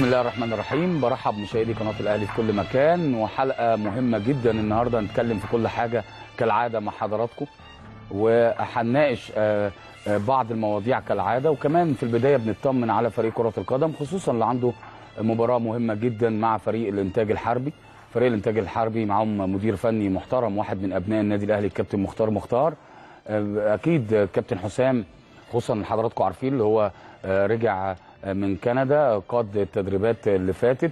بسم الله الرحمن الرحيم برحب مشاهدي قناه الاهلي في كل مكان وحلقه مهمه جدا النهارده هنتكلم في كل حاجه كالعاده مع حضراتكم وهنناقش آه، آه، بعض المواضيع كالعاده وكمان في البدايه بنطمن على فريق كره القدم خصوصا اللي عنده مباراه مهمه جدا مع فريق الانتاج الحربي فريق الانتاج الحربي معاهم مدير فني محترم واحد من ابناء النادي الاهلي الكابتن مختار مختار آه، اكيد كابتن حسام خصوصا اللي حضراتكم عارفين اللي هو آه، رجع آه، من كندا قاد التدريبات اللي فاتت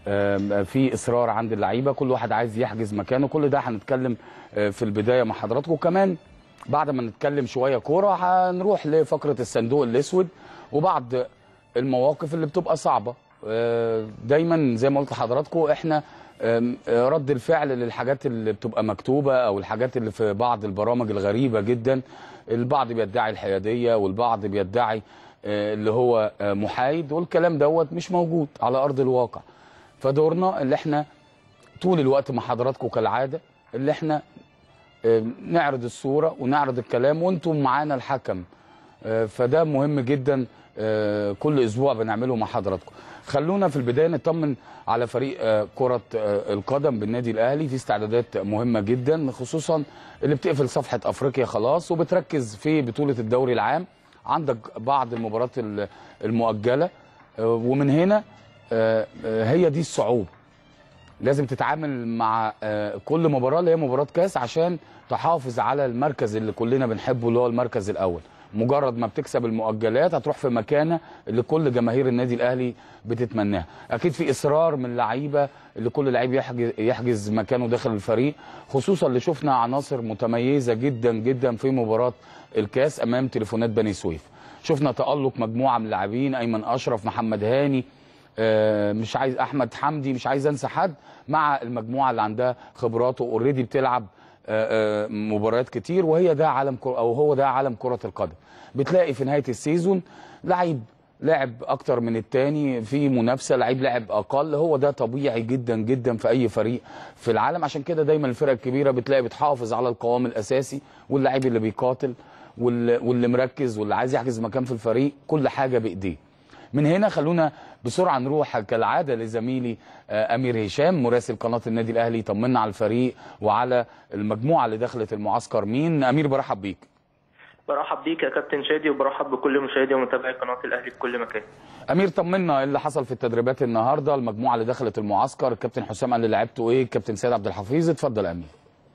آم، في اصرار عند اللعيبه كل واحد عايز يحجز مكانه كل ده هنتكلم آه، في البدايه مع حضراتكم وكمان بعد ما نتكلم شويه كوره هنروح لفقره الصندوق الاسود وبعض المواقف اللي بتبقى صعبه آه، دايما زي ما قلت لحضراتكم احنا آم، آه، رد الفعل للحاجات اللي بتبقى مكتوبه او الحاجات اللي في بعض البرامج الغريبه جدا البعض بيدعي الحياديه والبعض بيدعي آه، اللي هو آه، محايد والكلام دوت مش موجود على ارض الواقع فدورنا اللي احنا طول الوقت مع حضراتكم كالعاده اللي احنا آه، نعرض الصوره ونعرض الكلام وانتم معانا الحكم آه، فده مهم جدا آه، كل اسبوع بنعمله مع حضراتكم خلونا في البدايه نطمن على فريق آه، كره آه، القدم بالنادي الاهلي في استعدادات مهمه جدا خصوصا اللي بتقفل صفحه افريقيا خلاص وبتركز في بطوله الدوري العام عندك بعض المباريات ال- المؤجله آه، ومن هنا آه، آه، هي دي الصعوبه لازم تتعامل مع آه، كل مباراه اللي هي مباراه كاس عشان تحافظ على المركز اللي كلنا بنحبه اللي هو المركز الاول مجرد ما بتكسب المؤجلات هتروح في مكانه اللي كل جماهير النادي الاهلي بتتمناها اكيد في اصرار من لعيبه اللي كل لعيب يحجز, يحجز مكانه داخل الفريق خصوصا اللي شفنا عناصر متميزه جدا جدا في مباراه الكاس امام تليفونات بني سويف شفنا تالق مجموعه من اللاعبين ايمن اشرف محمد هاني آه، مش عايز احمد حمدي مش عايز انسى حد مع المجموعه اللي عندها خبرات واوريدي بتلعب آه، آه، مباريات كتير وهي ده عالم كرة او هو ده عالم كره القدم بتلاقي في نهايه السيزون لعيب لعب اكتر من التاني في منافسه لعيب لعب اقل هو ده طبيعي جدا جدا في اي فريق في العالم عشان كده دايما الفرق الكبيره بتلاقي بتحافظ على القوام الاساسي واللعيب اللي بيقاتل واللي, واللي مركز واللي عايز يحجز مكان في الفريق كل حاجه بايديه من هنا خلونا بسرعه نروح كالعاده لزميلي آه، امير هشام مراسل قناه النادي الاهلي يطمنا على الفريق وعلى المجموعه اللي دخلت المعسكر مين امير برحب بيك برحب بيك يا كابتن شادي وبرحب بكل مشاهدي ومتابعي قناه الاهلي في كل مكان. امير طمنا ايه اللي حصل في التدريبات النهارده المجموعه اللي دخلت المعسكر الكابتن حسام قال لي لعبتوا ايه الكابتن سيد عبد الحفيظ اتفضل يا امير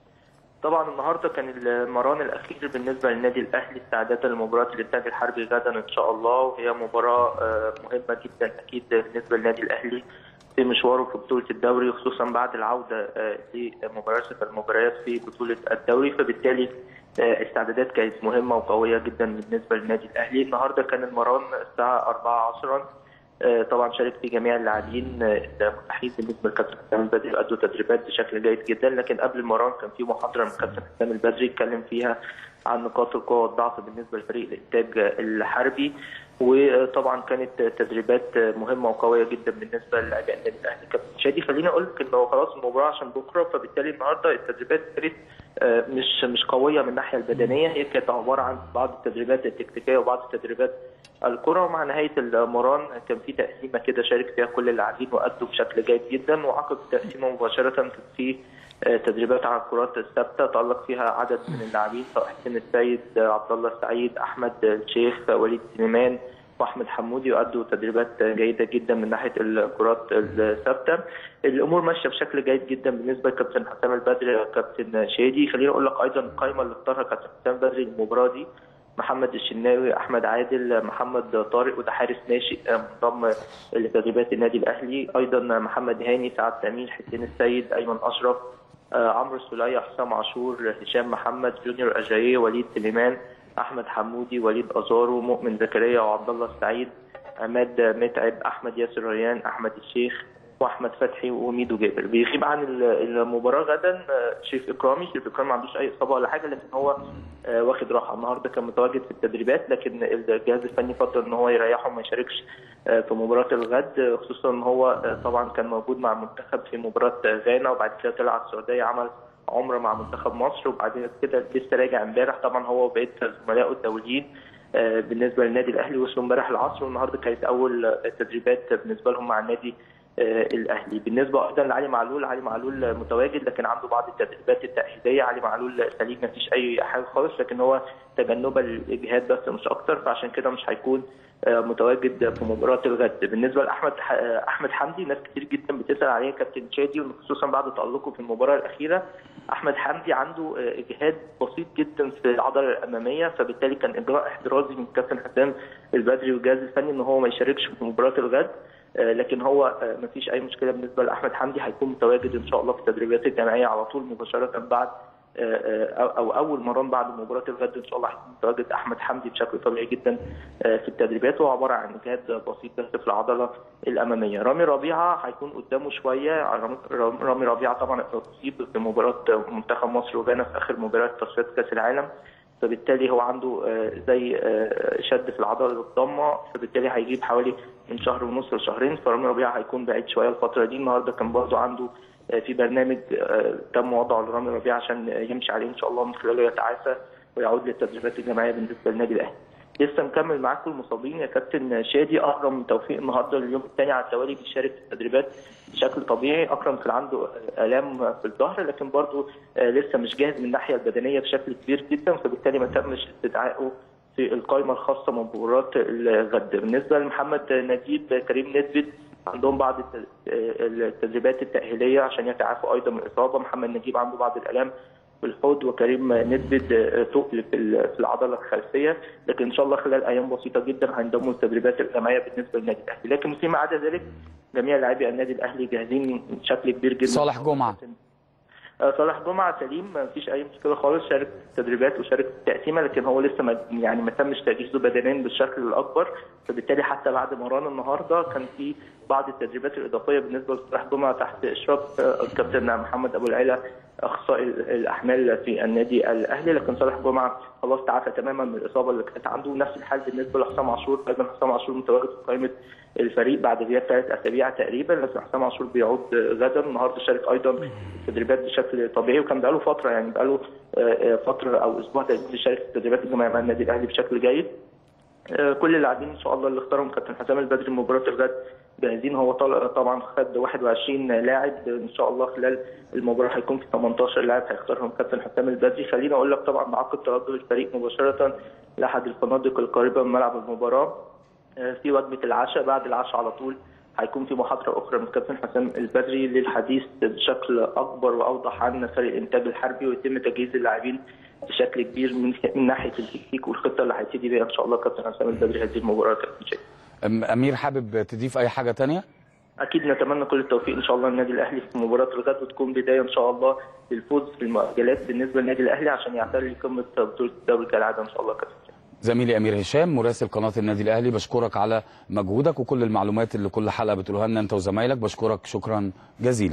طبعا النهارده كان المران الاخير بالنسبه للنادي الاهلي استعدادا لمباراه الانتاج الحربي غدا ان شاء الله وهي مباراه آه، مهمه جدا اكيد بالنسبه للنادي الاهلي في مشواره في بطوله الدوري خصوصا بعد العوده آه، لممارسه المباريات في بطوله الدوري فبالتالي آه، استعدادات كانت مهمه وقويه جدا بالنسبه للنادي الاهلي النهارده كان المران الساعه 4 عصرا آه، طبعا شارك في جميع اللاعبين آه، المتاحين بالنسبه لكابتن حسام البدري ادوا تدريبات بشكل جيد جدا لكن قبل المران كان في محاضره من كابتن حسام البدري اتكلم فيها عن نقاط القوه والضعف بالنسبه لفريق الانتاج الحربي وطبعا كانت تدريبات مهمه وقويه جدا بالنسبه للاعبي النادي الاهلي كابتن شادي خليني اقول لك انه خلاص المباراه عشان بكره فبالتالي النهارده التدريبات كانت آه، مش مش قويه من الناحيه البدنيه هي كانت عباره عن بعض التدريبات التكتيكيه وبعض التدريبات الكره ومع نهايه المران كان في تقسيمه كده شارك فيها كل اللاعبين وادوا بشكل جيد جدا وعقب التقسيمه مباشره كان في آه، تدريبات على الكرات الثابته تالق فيها عدد من اللاعبين سواء حسين السيد آه، عبد الله السعيد احمد الشيخ آه، وليد سليمان واحمد حمودي يؤدوا تدريبات جيده جدا من ناحيه الكرات الثابته الامور ماشيه بشكل جيد جدا بالنسبه لكابتن حسام البدري وكابتن شادي خليني اقول لك ايضا القائمه اللي اختارها كابتن حسام البدري للمباراه دي محمد الشناوي احمد عادل محمد طارق وده حارس ناشئ منضم لتدريبات النادي الاهلي ايضا محمد هاني سعد تميم حسين السيد ايمن اشرف آه، عمرو السوليه حسام عاشور هشام محمد جونيور اجاييه وليد سليمان احمد حمودي وليد ازارو مؤمن زكريا وعبد الله السعيد عماد متعب احمد ياسر ريان احمد الشيخ واحمد فتحي وميدو جابر بيغيب عن ال- المباراه غدا آه، شريف اكرامي شريف اكرامي ما عندوش اي اصابه ولا حاجه لكن هو آه، واخد راحه النهارده كان متواجد في التدريبات لكن الجهاز الفني فضل ان هو يريحه وما يشاركش آه، في مباراه الغد آه، خصوصا ان هو آه، طبعا كان موجود مع المنتخب في مباراه آه، غانا وبعد كده طلع على السعوديه عمل عمره مع منتخب مصر وبعدين كده لسه راجع امبارح طبعا هو وبقيه زملائه الدوليين آه، بالنسبه للنادي الاهلي وصلوا امبارح العصر والنهارده كانت اول تدريبات بالنسبه لهم مع النادي آه، الاهلي بالنسبه ايضا لعلي معلول علي معلول متواجد لكن عنده بعض التدريبات التاهيليه علي معلول سليم ما فيش اي حاجه خالص لكن هو تجنبا للاجهاد بس مش اكتر فعشان كده مش هيكون آه، متواجد في مباراه الغد بالنسبه لاحمد ح- آه، احمد حمدي ناس كتير جدا بتسال عليه كابتن شادي وخصوصا بعد تالقه في المباراه الاخيره احمد حمدي عنده آه، اجهاد بسيط جدا في العضله الاماميه فبالتالي كان اجراء احترازي من كابتن حسام البدري والجهاز الفني ان هو ما يشاركش في مباراه الغد آه، لكن هو ما فيش اي مشكله بالنسبه لاحمد حمدي هيكون متواجد ان شاء الله في التدريبات الجماعيه على طول مباشره بعد آه، آه، او اول مران بعد مباراه الغد ان شاء الله هيكون متواجد احمد حمدي بشكل طبيعي جدا آه، في التدريبات وهو عباره عن اجهاد بسيط بس في العضله الاماميه رامي ربيعه هيكون قدامه شويه رامي- رامي ربيعه طبعا اصيب في مباراه منتخب مصر وغانا في اخر مباراه تصفيات كاس العالم فبالتالي هو عنده آه، زي آه، شد في العضله الضمه فبالتالي هيجيب حوالي من شهر ونص لشهرين فرامي ربيعه هيكون بعيد شويه الفتره دي النهارده كان برضه عنده آه، في برنامج آه، تم وضعه لرامي ربيعه عشان يمشي عليه ان شاء الله من خلاله يتعافى ويعود للتدريبات الجماعيه بالنسبه للنادي الاهلي. لسه مكمل معاكم المصابين يا كابتن شادي اكرم توفيق النهارده اليوم الثاني على التوالي بيشارك في التدريبات بشكل طبيعي اكرم كان عنده الام في الظهر لكن برضه آه، لسه مش جاهز من الناحيه البدنيه بشكل كبير جدا فبالتالي ما تمش استدعائه في القائمه الخاصه بمباراه الغد بالنسبه لمحمد نجيب كريم ندفد عندهم بعض الت- التدريبات التاهيليه عشان يتعافوا ايضا من الاصابه محمد نجيب عنده بعض الالام في الحوض وكريم ندفد ثقل في ال- في العضله الخلفيه لكن ان شاء الله خلال ايام بسيطه جدا هينضموا للتدريبات الجماعيه بالنسبه للنادي الاهلي لكن فيما عدا ذلك جميع لاعبي النادي الاهلي جاهزين بشكل كبير جدا صالح جمعة. آه، صالح جمعه سليم ما فيش اي مشكله خالص شارك في التدريبات وشارك في التقسيمه لكن هو لسه ما يعني ما تمش تجهيزه بدنيا بالشكل الاكبر فبالتالي حتى بعد مران النهارده كان في بعض التدريبات الاضافيه بالنسبه لصالح جمعه تحت اشراف آه، الكابتن محمد ابو العلا اخصائي الاحمال في النادي الاهلي لكن صالح جمعه خلاص تعافى تماما من الاصابه اللي كانت عنده نفس الحال بالنسبه لحسام عاشور ايضا حسام عاشور متواجد في قائمه الفريق بعد غياب ثلاث اسابيع تقريبا لكن حسام عاشور بيعود غدا النهارده شارك ايضا في التدريبات بشكل طبيعي وكان بقاله فتره يعني بقاله آه، آه، فتره او اسبوع تقريبا بيشارك في التدريبات الجماعيه مع النادي الاهلي بشكل جيد آه، كل اللاعبين ان شاء الله اللي اختارهم كابتن حسام البدري مباراه الغد جاهزين هو طال- طبعا خد 21 لاعب ان شاء الله خلال المباراه هيكون في 18 لاعب هيختارهم كابتن حسام البدري خليني اقول لك طبعا معقد توجه الفريق مباشره لاحد الفنادق القريبه من ملعب المباراه آه، في وجبه العشاء بعد العشاء على طول هيكون في محاضره اخرى من كابتن حسام البدري للحديث بشكل اكبر واوضح عن فريق الانتاج الحربي ويتم تجهيز اللاعبين بشكل كبير من من ناحيه التكتيك والخطه اللي هيبتدي بيها ان شاء الله كابتن حسام البدري هذه المباراه كابتن شاكر. أم- امير حابب تضيف اي حاجه تانية اكيد نتمنى كل التوفيق ان شاء الله للنادي الاهلي في مباراه الغد وتكون بدايه ان شاء الله للفوز في المؤجلات بالنسبه للنادي الاهلي عشان يعتلي قمه بطوله الدوري كالعاده ان شاء الله كابتن شاكر. زميلي امير هشام مراسل قناه النادي الاهلي بشكرك على مجهودك وكل المعلومات اللي كل حلقه بتقولها لنا انت وزمايلك بشكرك شكرا جزيلا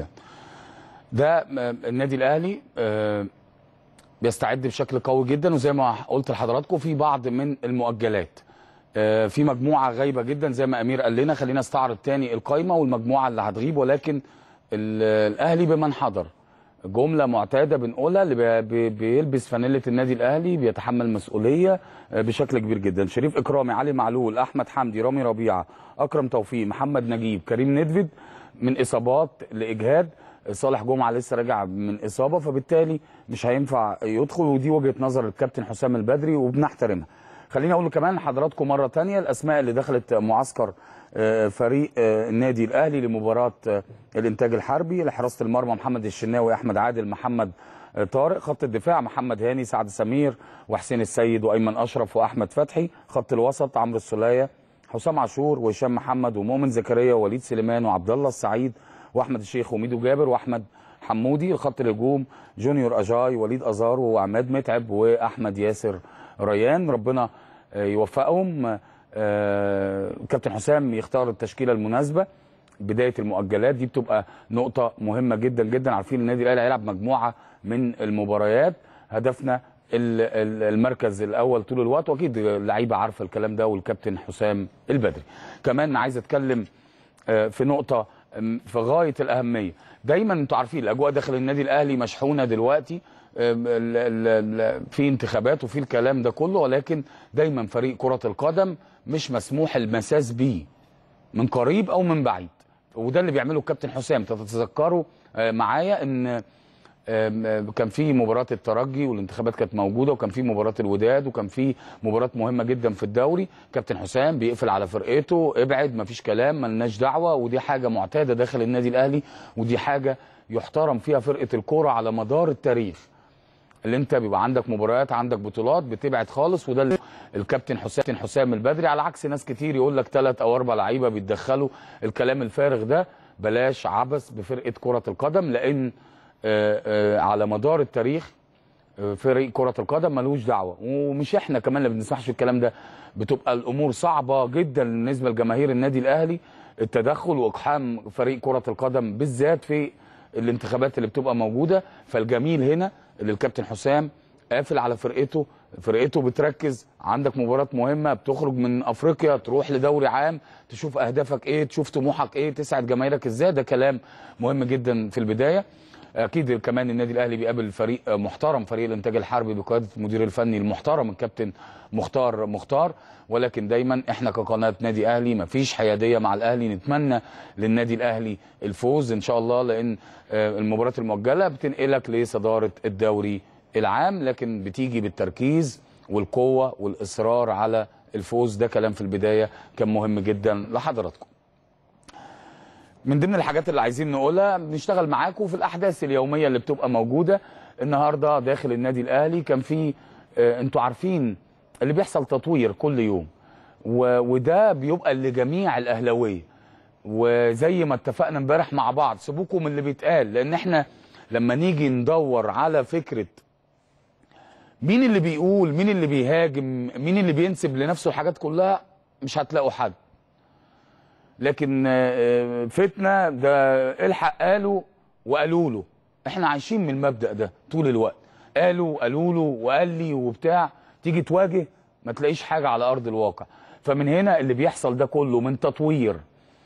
ده آه، النادي الاهلي آه، بيستعد بشكل قوي جدا وزي ما قلت لحضراتكم في بعض من المؤجلات آه، في مجموعه غايبه جدا زي ما امير قال لنا خلينا استعرض تاني القايمه والمجموعه اللي هتغيب ولكن ال- الاهلي بمن حضر جمله معتاده بنقولها اللي بي- بي- بيلبس فانيله النادي الاهلي بيتحمل مسؤوليه آه، بشكل كبير جدا شريف اكرامي علي معلول احمد حمدي رامي ربيعه اكرم توفيق محمد نجيب كريم ندفد من اصابات لاجهاد صالح جمعه لسه راجع من اصابه فبالتالي مش هينفع يدخل ودي وجهه نظر الكابتن حسام البدري وبنحترمها خليني اقول كمان لحضراتكم مره تانية الاسماء اللي دخلت معسكر آه، فريق آه، النادي الاهلي لمباراه آه، الانتاج الحربي لحراسه المرمى محمد الشناوي احمد عادل محمد آه، طارق خط الدفاع محمد هاني سعد سمير وحسين السيد وايمن اشرف واحمد فتحي خط الوسط عمرو السوليه حسام عاشور وهشام محمد ومؤمن زكريا ووليد سليمان وعبد الله السعيد واحمد الشيخ وميدو جابر واحمد حمودي الخط الهجوم جونيور اجاي وليد ازارو وعماد متعب واحمد ياسر ريان ربنا آه، يوفقهم آه، كابتن حسام يختار التشكيله المناسبه بدايه المؤجلات دي بتبقى نقطه مهمه جدا جدا عارفين النادي الاهلي هيلعب مجموعه من المباريات هدفنا ال- ال- المركز الاول طول الوقت واكيد اللعيبه عارفه الكلام ده والكابتن حسام البدري كمان عايز اتكلم آه، في نقطه أم، في غايه الاهميه دايما انتوا عارفين الاجواء داخل النادي الاهلي مشحونه دلوقتي أم، ال- ال- ال- في انتخابات وفي الكلام ده كله ولكن دايما فريق كره القدم مش مسموح المساس بيه من قريب او من بعيد وده اللي بيعمله الكابتن حسام تتذكروا آه، معايا ان آم، آم، كان في مباراه الترجي والانتخابات كانت موجوده وكان في مباراه الوداد وكان في مباراه مهمه جدا في الدوري كابتن حسام بيقفل على فرقته ابعد مفيش كلام ملناش دعوه ودي حاجه معتاده داخل النادي الاهلي ودي حاجه يحترم فيها فرقه الكوره على مدار التاريخ اللي انت بيبقى عندك مباريات عندك بطولات بتبعد خالص وده اللي الكابتن حسام حسام البدري على عكس ناس كتير يقول لك ثلاث او اربع لعيبه بيتدخلوا الكلام الفارغ ده بلاش عبث بفرقه كره القدم لان آه، آه، على مدار التاريخ آه، فريق كره القدم ملوش دعوه ومش احنا كمان اللي بنسمحش الكلام ده بتبقى الامور صعبه جدا بالنسبه لجماهير النادي الاهلي التدخل واقحام فريق كره القدم بالذات في الانتخابات اللي بتبقى موجوده فالجميل هنا اللي الكابتن حسام قافل على فرقته فرقته بتركز عندك مباراة مهمة بتخرج من افريقيا تروح لدوري عام تشوف اهدافك ايه تشوف طموحك ايه تسعد جماهيرك ازاي ده كلام مهم جدا في البداية اكيد كمان النادي الاهلي بيقابل فريق محترم فريق الانتاج الحربي بقياده المدير الفني المحترم الكابتن مختار مختار ولكن دايما احنا كقناه نادي اهلي مفيش حياديه مع الاهلي نتمنى للنادي الاهلي الفوز ان شاء الله لان آه، المباراه المؤجله بتنقلك لصداره الدوري العام لكن بتيجي بالتركيز والقوه والاصرار على الفوز ده كلام في البدايه كان مهم جدا لحضراتكم من ضمن الحاجات اللي عايزين نقولها بنشتغل معاكم في الاحداث اليوميه اللي بتبقى موجوده النهارده داخل النادي الاهلي كان في آه، انتوا عارفين اللي بيحصل تطوير كل يوم و- وده بيبقى لجميع الاهلاويه وزي ما اتفقنا امبارح مع بعض سيبوكم من اللي بيتقال لان احنا لما نيجي ندور على فكره مين اللي بيقول مين اللي بيهاجم مين اللي بينسب لنفسه الحاجات كلها مش هتلاقوا حد لكن آه، فتنه ده الحق قالوا وقالوا له احنا عايشين من المبدا ده طول الوقت قالوا قالوا له وقال لي وبتاع تيجي تواجه ما تلاقيش حاجه على ارض الواقع فمن هنا اللي بيحصل ده كله من تطوير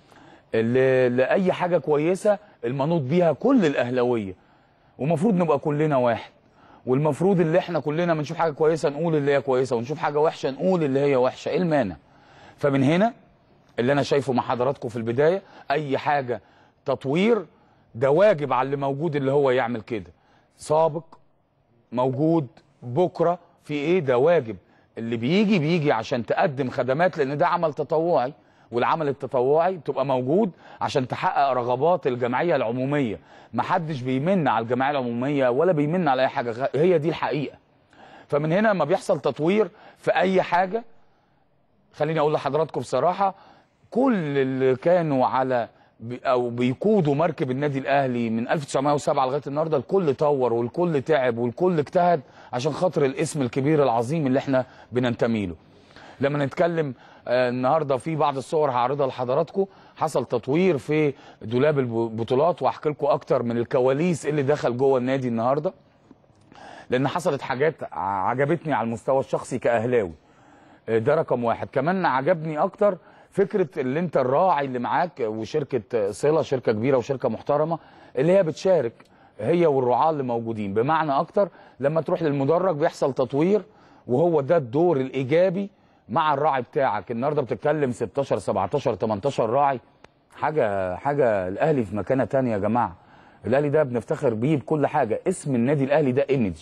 ل- لاي حاجه كويسه المنوط بيها كل الاهلاويه ومفروض نبقى كلنا واحد والمفروض اللي احنا كلنا بنشوف حاجه كويسه نقول اللي هي كويسه ونشوف حاجه وحشه نقول اللي هي وحشه ايه المانع فمن هنا اللي انا شايفه مع حضراتكم في البدايه اي حاجه تطوير ده واجب على اللي موجود اللي هو يعمل كده سابق موجود بكره في ايه ده واجب اللي بيجي بيجي عشان تقدم خدمات لان ده عمل تطوعي والعمل التطوعي تبقى موجود عشان تحقق رغبات الجمعيه العموميه محدش بيمن على الجمعيه العموميه ولا بيمن على اي حاجه غ- هي دي الحقيقه فمن هنا لما بيحصل تطوير في اي حاجه خليني اقول لحضراتكم بصراحه كل اللي كانوا على بي- او بيقودوا مركب النادي الاهلي من 1907 لغايه النهارده الكل طور والكل تعب والكل اجتهد عشان خاطر الاسم الكبير العظيم اللي احنا بننتمي له. لما نتكلم آه، النهارده في بعض الصور هعرضها لحضراتكم حصل تطوير في دولاب البطولات وهحكي لكم اكتر من الكواليس اللي دخل جوه النادي النهارده لان حصلت حاجات عجبتني على المستوى الشخصي كاهلاوي ده رقم واحد كمان عجبني اكتر فكره اللي انت الراعي اللي معاك وشركه صله شركه كبيره وشركه محترمه اللي هي بتشارك هي والرعاه اللي موجودين بمعنى اكتر لما تروح للمدرج بيحصل تطوير وهو ده الدور الايجابي مع الراعي بتاعك النهارده بتتكلم 16 17 18 راعي حاجه حاجه الاهلي في مكانه تانية يا جماعه الاهلي ده بنفتخر بيه بكل حاجه اسم النادي الاهلي ده ايمج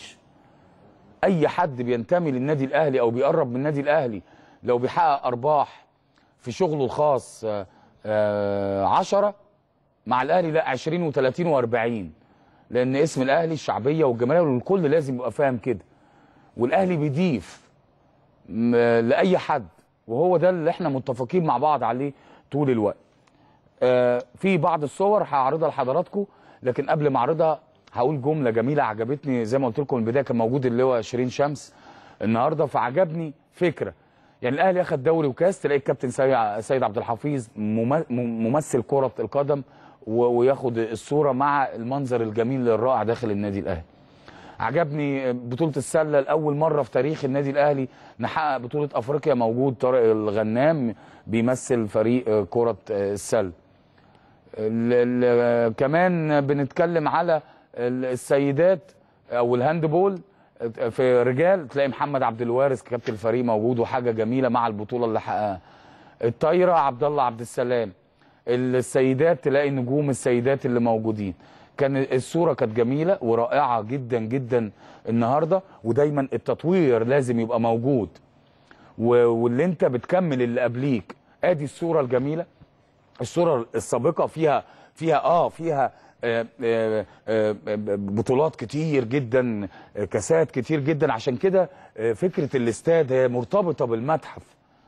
اي حد بينتمي للنادي الاهلي او بيقرب من النادي الاهلي لو بيحقق ارباح في شغله الخاص آه، آه، عشرة مع الاهلي لا 20 و30 و40 لان اسم الاهلي الشعبيه والجماهير والكل لازم يبقى فاهم كده والاهلي بيضيف م- لاي حد وهو ده اللي احنا متفقين مع بعض عليه طول الوقت آه، في بعض الصور هعرضها لحضراتكم لكن قبل ما اعرضها هقول جمله جميله عجبتني زي ما قلت لكم من البدايه كان موجود اللي هو شيرين شمس النهارده فعجبني فكره يعني الاهلي اخذ دوري وكاس تلاقي الكابتن سي- سيد عبد الحفيظ مم- ممثل كره القدم و- وياخد الصوره مع المنظر الجميل الرائع داخل النادي الاهلي عجبني بطولة السلة لأول مرة في تاريخ النادي الأهلي نحقق بطولة أفريقيا موجود طارق الغنام بيمثل فريق كرة السلة ال- ال- كمان بنتكلم على ال- السيدات او الهاندبول في رجال تلاقي محمد عبد الوارث كابتن الفريق موجود وحاجه جميله مع البطوله اللي حققها الطايره عبد الله عبد السلام السيدات تلاقي نجوم السيدات اللي موجودين كان الصوره كانت جميله ورائعه جدا جدا النهارده ودايما التطوير لازم يبقى موجود و- واللي انت بتكمل اللي قبليك ادي الصوره الجميله الصوره السابقه فيها فيها اه فيها آه، آه، آه، بطولات كتير جدا آه، كاسات كتير جدا عشان كده آه، فكره الاستاد هي مرتبطه بالمتحف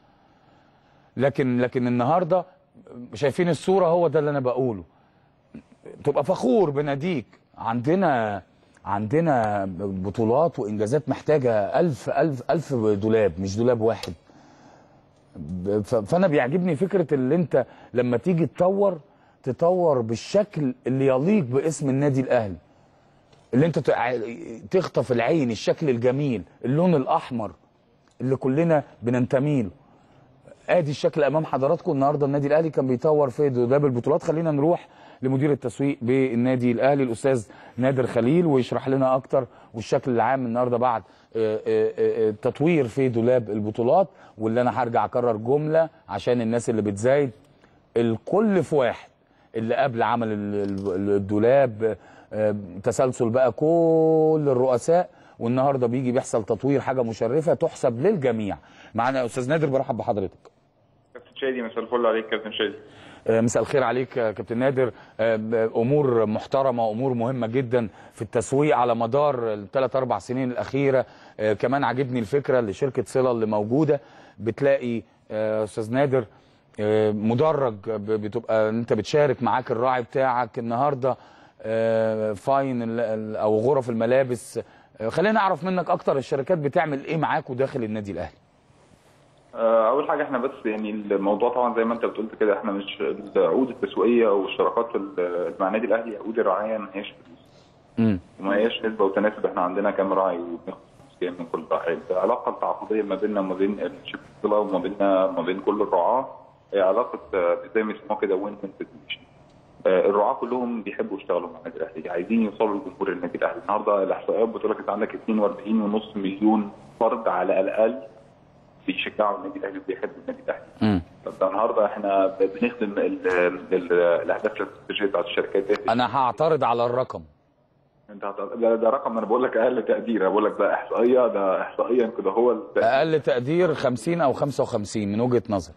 لكن لكن النهارده شايفين الصوره هو ده اللي انا بقوله تبقى فخور بناديك عندنا عندنا بطولات وانجازات محتاجه ألف ألف ألف دولاب مش دولاب واحد ب- ف- فانا بيعجبني فكره اللي انت لما تيجي تطور تطور بالشكل اللي يليق باسم النادي الاهلي اللي انت تع- تخطف العين الشكل الجميل اللون الاحمر اللي كلنا بننتمي له ادي الشكل امام حضراتكم النهارده النادي الاهلي كان بيطور في دولاب البطولات خلينا نروح لمدير التسويق بالنادي الاهلي الاستاذ نادر خليل ويشرح لنا اكتر والشكل العام النهارده بعد آه، آه، آه، تطوير في دولاب البطولات واللي انا هرجع اكرر جمله عشان الناس اللي بتزايد الكل في واحد اللي قبل عمل ال- ال- الدولاب آه، تسلسل بقى كل الرؤساء والنهارده بيجي بيحصل تطوير حاجه مشرفه تحسب للجميع معانا يا استاذ نادر برحب بحضرتك كابتن شادي مساء الفل عليك كابتن شادي آه، مساء الخير عليك يا كابتن نادر آه، ب- امور محترمه وامور مهمه جدا في التسويق على مدار الثلاث اربع سنين الاخيره آه، كمان عاجبني الفكره لشركه صله اللي موجوده بتلاقي آه، استاذ نادر آه، مدرج ب- بتبقى انت بتشارك معاك الراعي بتاعك النهارده آه، فاين ال- ال- او غرف الملابس آه، خلينا نعرف منك اكتر الشركات بتعمل ايه معاك وداخل النادي الاهلي آه، اول حاجه احنا بس يعني الموضوع طبعا زي ما انت بتقول كده احنا مش العقود التسويقيه او الشراكات ال- مع النادي الاهلي عقود الرعايه ما هياش فلوس امم وما هياش نسبه وتناسب احنا عندنا كام راعي وبناخد فلوس كام من كل راعي العلاقه التعاقديه ما بيننا وما بين شركه الصله وما بيننا وما بين كل الرعاه هي علاقه آه، زي ما يسموها كده وين وين سيتويشن الرعاه كلهم بيحبوا يشتغلوا مع النادي الاهلي عايزين يوصلوا لجمهور النادي الاهلي النهارده الاحصائيات بتقول لك انت عندك 42.5 مليون فرد على الاقل بيشجعوا النادي الاهلي وبيحبوا النادي الاهلي امم طب ده النهارده احنا بنخدم ال- ال- الاهداف الاستراتيجيه بتاعت الشركات دي انا هعترض على الرقم انت هت- ده, ده رقم انا بقول لك اقل تقدير انا بقول لك ده احصائيه ده احصائيا كده هو التقدير. اقل تقدير 50 او 55 من وجهه نظر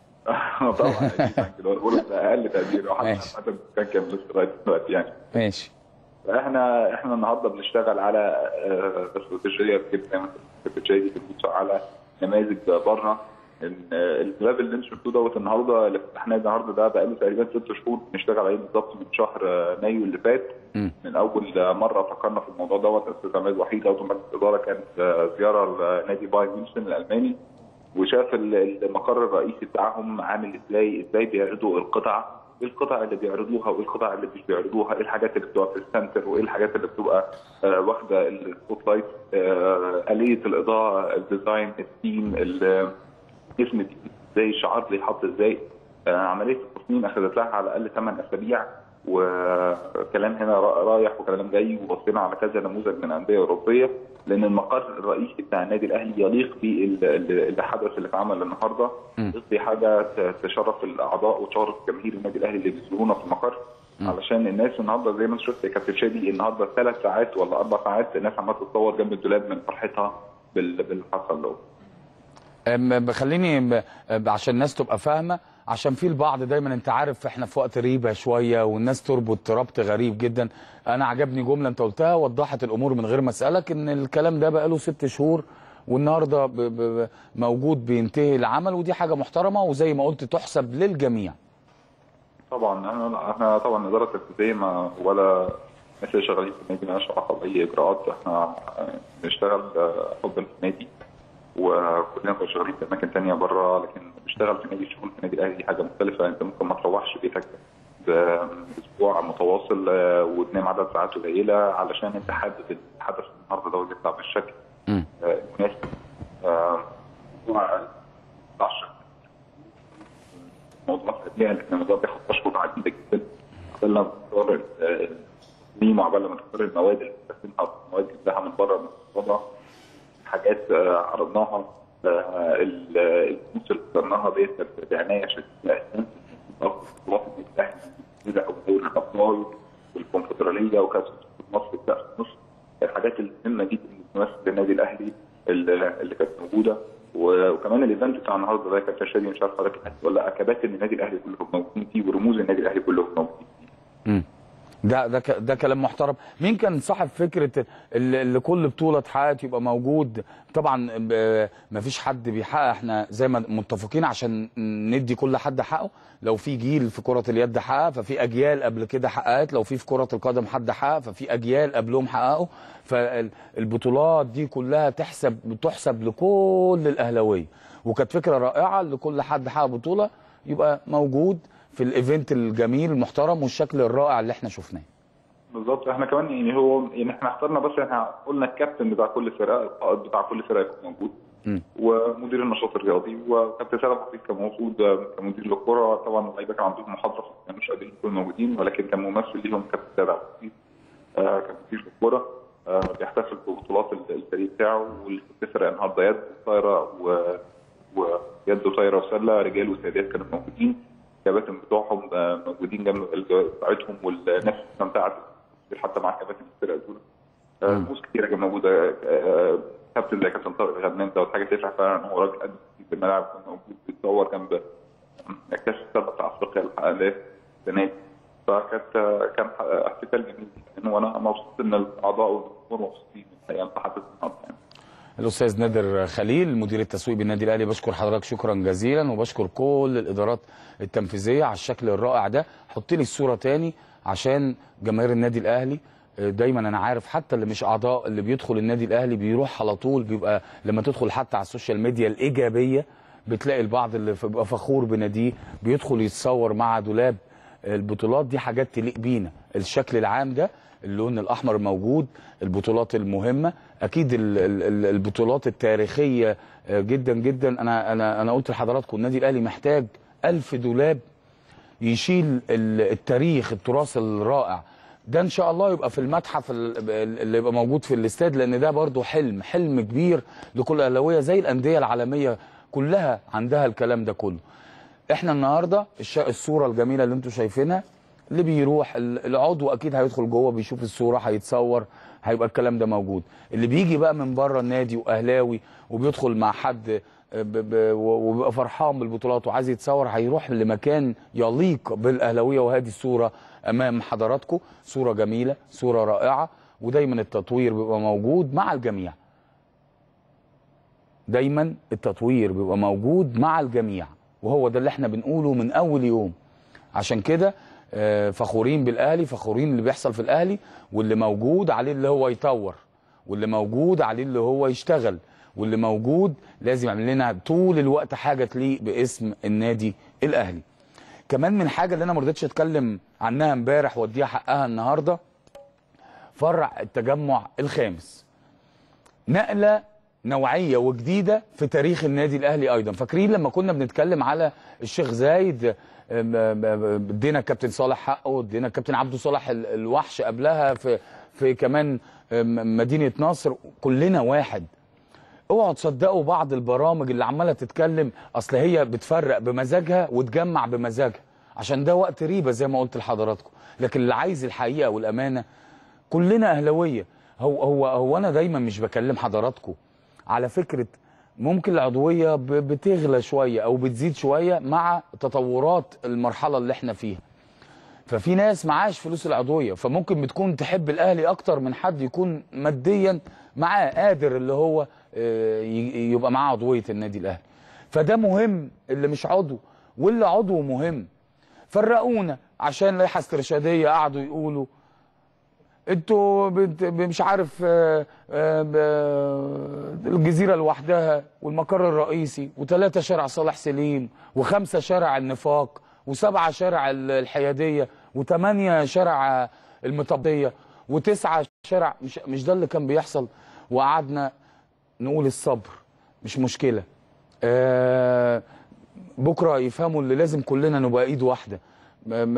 طبعا أكيد كده بقول لك ده اقل تقدير وحتى ماشي. حتى كان كام لسه لغايه دلوقتي يعني ماشي احنا احنا النهارده بنشتغل على آه، استراتيجيه كده زي ما كنت شايف بنبص على نماذج بره الكلاب اللي انتوا شفتوه دوت النهارده اللي فتحناه النهارده ده بقاله تقريبا ست شهور بنشتغل عليه بالظبط من شهر آه، مايو اللي فات مم. من اول آه، مره فكرنا في الموضوع دوت استاذ عماد وحيد او مجلس الاداره كانت آه، زياره لنادي بايرن ميونخ الالماني وشاف ال- المقر الرئيسي بتاعهم عامل ازاي ازاي بيعرضوا القطع ايه القطع اللي بيعرضوها وايه القطع اللي مش بيعرضوها ايه الحاجات اللي بتبقى في السنتر وايه الحاجات اللي بتبقى آه، واخده السبوت لايت آه، اليه الاضاءه الديزاين الثيم ال- اسم ازاي الشعار اللي يحط ازاي آه، عمليه التصميم اخذت لها على الاقل 8 اسابيع وكلام هنا را- رايح وكلام جاي وبصينا على كذا نموذج من انديه اوروبيه لان المقر الرئيسي بتاع النادي الاهلي يليق بالحدث اللي اتعمل النهارده مم. يليق بحاجه ت- تشرف الاعضاء وتشرف جماهير النادي الاهلي اللي بيزورونا في المقر علشان الناس النهارده زي ما انت شفت يا كابتن شادي النهارده ثلاث ساعات ولا اربع ساعات الناس عماله تتصور جنب الدولاب من فرحتها بال- باللي حصل له أم، بخليني ب- ب- عشان الناس تبقى فاهمه عشان في البعض دايما انت عارف احنا في وقت ريبه شويه والناس تربط ربط غريب جدا انا عجبني جمله انت قلتها وضحت الامور من غير ما اسالك ان الكلام ده بقاله ست شهور والنهارده ب- ب- ب- موجود بينتهي العمل ودي حاجه محترمه وزي ما قلت تحسب للجميع طبعا احنا احنا طبعا الاداره التنفيذيه ما ولا الناس اللي شغالين في النادي مالهاش علاقه باي اجراءات احنا بنشتغل آه، حبا في النادي وكلنا كنا شغالين في اماكن ثانيه بره لكن بنشتغل في نادي الشغل في النادي الاهلي دي حاجه مختلفه انت ممكن ما تروحش بيتك باسبوع متواصل آه، وتنام عدد ساعات قليله علشان انت حابب الحدث النهارده ده يطلع بالشكل مم. آه، المناسب آه، موضوع 10 موضوع تأدية لأن الموضوع بياخد أشهر عديدة جدا قلنا مقدار التصميم وعبال ما تختار المواد اللي بتستخدمها مواد جبناها من بره من الصدى حاجات آه، عرضناها آه، ال- الفلوس اللي اخترناها ديت كانت بعنايه شديده اساسا بطولات النادي او دوري الابطال والكونفدراليه وكاس مصر بتاع مصر الحاجات المهمه جدا اللي بتمثل النادي الاهلي اللي اللي كانت موجوده و- وكمان الايفنت بتاع النهارده ده كابتن شادي مش عارف حضرتك حاسس ولا لا كباتن النادي الاهلي كلهم موجودين فيه ورموز النادي الاهلي كلهم موجودين فيه مم. ده ده ك- ده كلام محترم مين كان صاحب فكره اللي اللي كل بطوله اتحققت يبقى موجود طبعا ب- مفيش حد بيحقق احنا زي ما متفقين عشان ندي كل حد حقه لو في جيل في كره اليد حقق ففي اجيال قبل كده حققت لو في في كره القدم حد حقق ففي اجيال قبلهم حققوا فالبطولات دي كلها تحسب بتحسب لكل الاهلاويه وكانت فكره رائعه لكل حد حقق بطوله يبقى موجود في الايفنت الجميل المحترم والشكل الرائع اللي احنا شفناه بالظبط احنا كمان يعني هو يعني احنا اخترنا بس احنا قلنا الكابتن بتاع كل فرقه القائد بتاع كل فرقه يكون موجود مم. ومدير النشاط الرياضي وكابتن سالم حفيظ كان موجود آه، كمدير للكره طبعا اللعيبه كان عندهم محاضره فما كانوش قادرين يكونوا موجودين ولكن كان ممثل ليهم كابتن سالم حفيظ آه، كمدير للكره آه، بيحتفل ببطولات ال- الفريق بتاعه واللي بتفرق النهارده يد وطايره و... ويد وطايره وسله رجال وسيدات كانوا موجودين الكباتن بتوعهم آه، موجودين جنب الجوائز بتاعتهم والناس استمتعت حتى مع كباتن الفرق دول آه، مم. ناس كتيره كانت موجوده آه، كابتن زي كابتن طارق غنام دوت حاجه تفرح فعلا ان هو راجل قد في الملعب كان موجود بيتصور جنب كاس السبع بتاع افريقيا اللي حققناه السنه دي فكانت آه، كان احتفال جميل جدا وانا مبسوط ان الاعضاء والجمهور مبسوطين الحقيقه انت حضرتك النهارده يعني. الاستاذ نادر خليل مدير التسويق بالنادي الاهلي بشكر حضرتك شكرا جزيلا وبشكر كل الادارات التنفيذيه على الشكل الرائع ده حط لي الصوره تاني عشان جماهير النادي الاهلي آه، دايما انا عارف حتى اللي مش اعضاء اللي بيدخل النادي الاهلي بيروح على طول بيبقى لما تدخل حتى على السوشيال ميديا الايجابيه بتلاقي البعض اللي بيبقى فخور بناديه بيدخل يتصور مع دولاب البطولات دي حاجات تليق بينا الشكل العام ده اللون الاحمر موجود البطولات المهمه اكيد ال- ال- ال- البطولات التاريخيه آه، جدا جدا انا انا انا قلت لحضراتكم النادي الاهلي محتاج ألف دولاب يشيل ال- التاريخ التراث الرائع ده ان شاء الله يبقى في المتحف ال- اللي يبقى موجود في الاستاد لان ده برضو حلم حلم كبير لكل اهلاويه زي الانديه العالميه كلها عندها الكلام ده كله احنا النهارده الش- الصوره الجميله اللي انتم شايفينها اللي بيروح ال- العضو اكيد هيدخل جوه بيشوف الصوره هيتصور هيبقى الكلام ده موجود اللي بيجي بقى من بره النادي واهلاوي وبيدخل مع حد ب- ب- و- وبيبقى فرحان بالبطولات وعايز يتصور هيروح لمكان يليق بالاهلاويه وهذه الصوره امام حضراتكم صوره جميله صوره رائعه ودايما التطوير بيبقى موجود مع الجميع دايما التطوير بيبقى موجود مع الجميع وهو ده اللي احنا بنقوله من اول يوم عشان كده آه، فخورين بالاهلي فخورين اللي بيحصل في الاهلي واللي موجود عليه اللي هو يطور واللي موجود عليه اللي هو يشتغل واللي موجود لازم يعمل لنا طول الوقت حاجه تليق باسم النادي الاهلي كمان من حاجه اللي انا ما رضيتش اتكلم عنها امبارح واديها حقها النهارده فرع التجمع الخامس نقله نوعيه وجديده في تاريخ النادي الاهلي ايضا فاكرين لما كنا بنتكلم على الشيخ زايد أم- أم- أم- ادينا الكابتن صالح حقه ادينا الكابتن عبده صالح ال- الوحش قبلها في في كمان أم، مدينه نصر كلنا واحد اوعوا تصدقوا بعض البرامج اللي عماله تتكلم اصل هي بتفرق بمزاجها وتجمع بمزاجها عشان ده وقت ريبه زي ما قلت لحضراتكم لكن اللي عايز الحقيقه والامانه كلنا اهلاويه هو هو هو انا دايما مش بكلم حضراتكم على فكره ممكن العضويه ب- بتغلى شويه او بتزيد شويه مع تطورات المرحله اللي احنا فيها ففي ناس معاش فلوس العضويه فممكن بتكون تحب الاهلي اكتر من حد يكون ماديا معاه قادر اللي هو آه، ي- يبقى معاه عضويه النادي الاهلي فده مهم اللي مش عضو واللي عضو مهم فرقونا عشان لائحه استرشاديه قعدوا يقولوا انتوا بت- ب- مش عارف آه، آه، ب- الجزيره لوحدها والمقر الرئيسي وثلاثه شارع صالح سليم وخمسه شارع النفاق وسبعه شارع ال- الحياديه وثمانيه شارع المطبيه وتسعه شارع مش مش ده اللي كان بيحصل وقعدنا نقول الصبر مش مشكله آه بكره يفهموا اللي لازم كلنا نبقى ايد واحده م- م-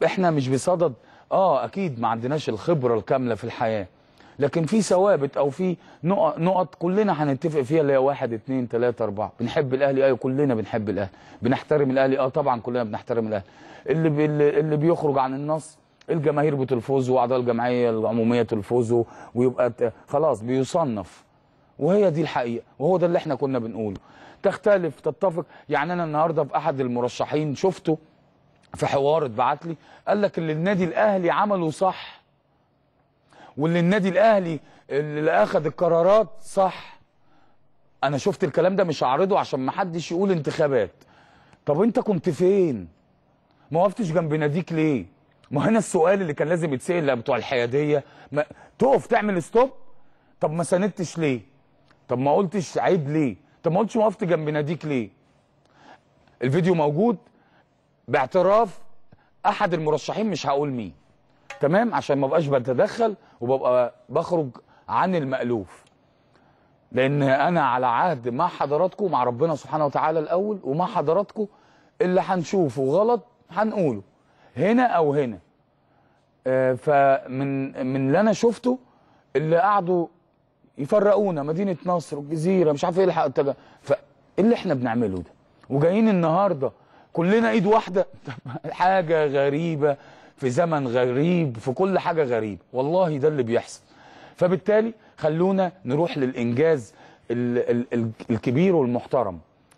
احنا مش بصدد اه اكيد ما عندناش الخبره الكامله في الحياه لكن في ثوابت او في نقط, نقط كلنا هنتفق فيها اللي هي واحد اتنين تلاته اربعه بنحب الاهلي ايوه كلنا بنحب الاهلي بنحترم الاهلي اه طبعا كلنا بنحترم الاهلي اللي بي اللي اللي بيخرج عن النص الجماهير بتلفظه واعضاء الجمعيه العموميه تلفظه ويبقى ت- خلاص بيصنف وهي دي الحقيقه وهو ده اللي احنا كنا بنقوله تختلف تتفق يعني انا النهارده في احد المرشحين شفته في حوار اتبعت لي قال لك اللي النادي الاهلي عمله صح واللي النادي الاهلي اللي اخذ القرارات صح انا شفت الكلام ده مش هعرضه عشان ما حدش يقول انتخابات طب انت كنت فين ما وقفتش جنب ناديك ليه ما هنا السؤال اللي كان لازم يتسال بتوع الحياديه ما تقف تعمل ستوب طب ما ساندتش ليه طب ما قلتش عيب ليه طب ما قلتش وقفت جنب ناديك ليه الفيديو موجود باعتراف احد المرشحين مش هقول مين تمام عشان ما بقاش بتدخل وببقى بخرج عن المألوف لان انا على عهد مع حضراتكم مع ربنا سبحانه وتعالى الاول ومع حضراتكم اللي هنشوفه غلط هنقوله هنا او هنا آه، فمن من اللي انا شفته اللي قعدوا يفرقونا مدينه نصر والجزيره مش عارف ايه الحق التجا فايه اللي احنا بنعمله ده وجايين النهارده كلنا ايد واحده حاجه غريبه في زمن غريب في كل حاجه غريبه والله ده اللي بيحصل فبالتالي خلونا نروح للانجاز ال ال ال الكبير والمحترم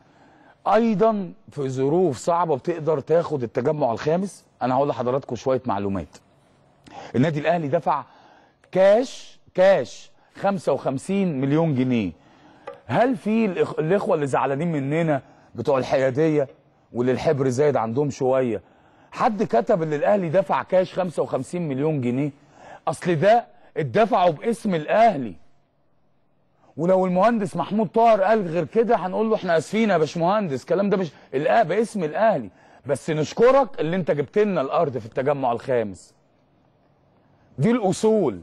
ايضا في ظروف صعبه بتقدر تاخد التجمع الخامس انا هقول لحضراتكم شويه معلومات النادي الاهلي دفع كاش كاش 55 مليون جنيه هل في الإخ- الاخوه اللي زعلانين مننا بتوع الحياديه واللي الحبر زايد عندهم شويه حد كتب ان الاهلي دفع كاش 55 مليون جنيه اصل ده اتدفعوا باسم الاهلي ولو المهندس محمود طاهر قال غير كده هنقول له احنا اسفين يا باشمهندس الكلام ده مش الآه باسم الاهلي بس نشكرك اللي انت جبت لنا الارض في التجمع الخامس دي الاصول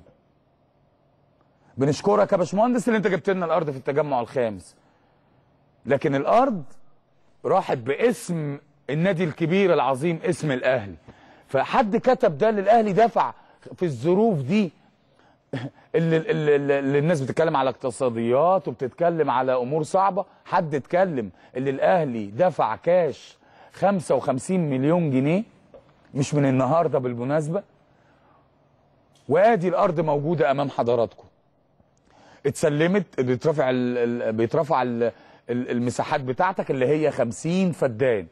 بنشكرك يا باشمهندس اللي انت جبت لنا الارض في التجمع الخامس لكن الارض راحت باسم النادي الكبير العظيم اسم الاهلي فحد كتب ده للاهلي دفع في الظروف دي اللي, اللي, اللي اللي الناس بتتكلم على اقتصاديات وبتتكلم على امور صعبه حد اتكلم اللي الاهلي دفع كاش 55 مليون جنيه مش من النهارده بالمناسبه وادي الارض موجوده امام حضراتكم اتسلمت بيترفع ال- ال- بيترفع ال- ال- المساحات بتاعتك اللي هي 50 فدان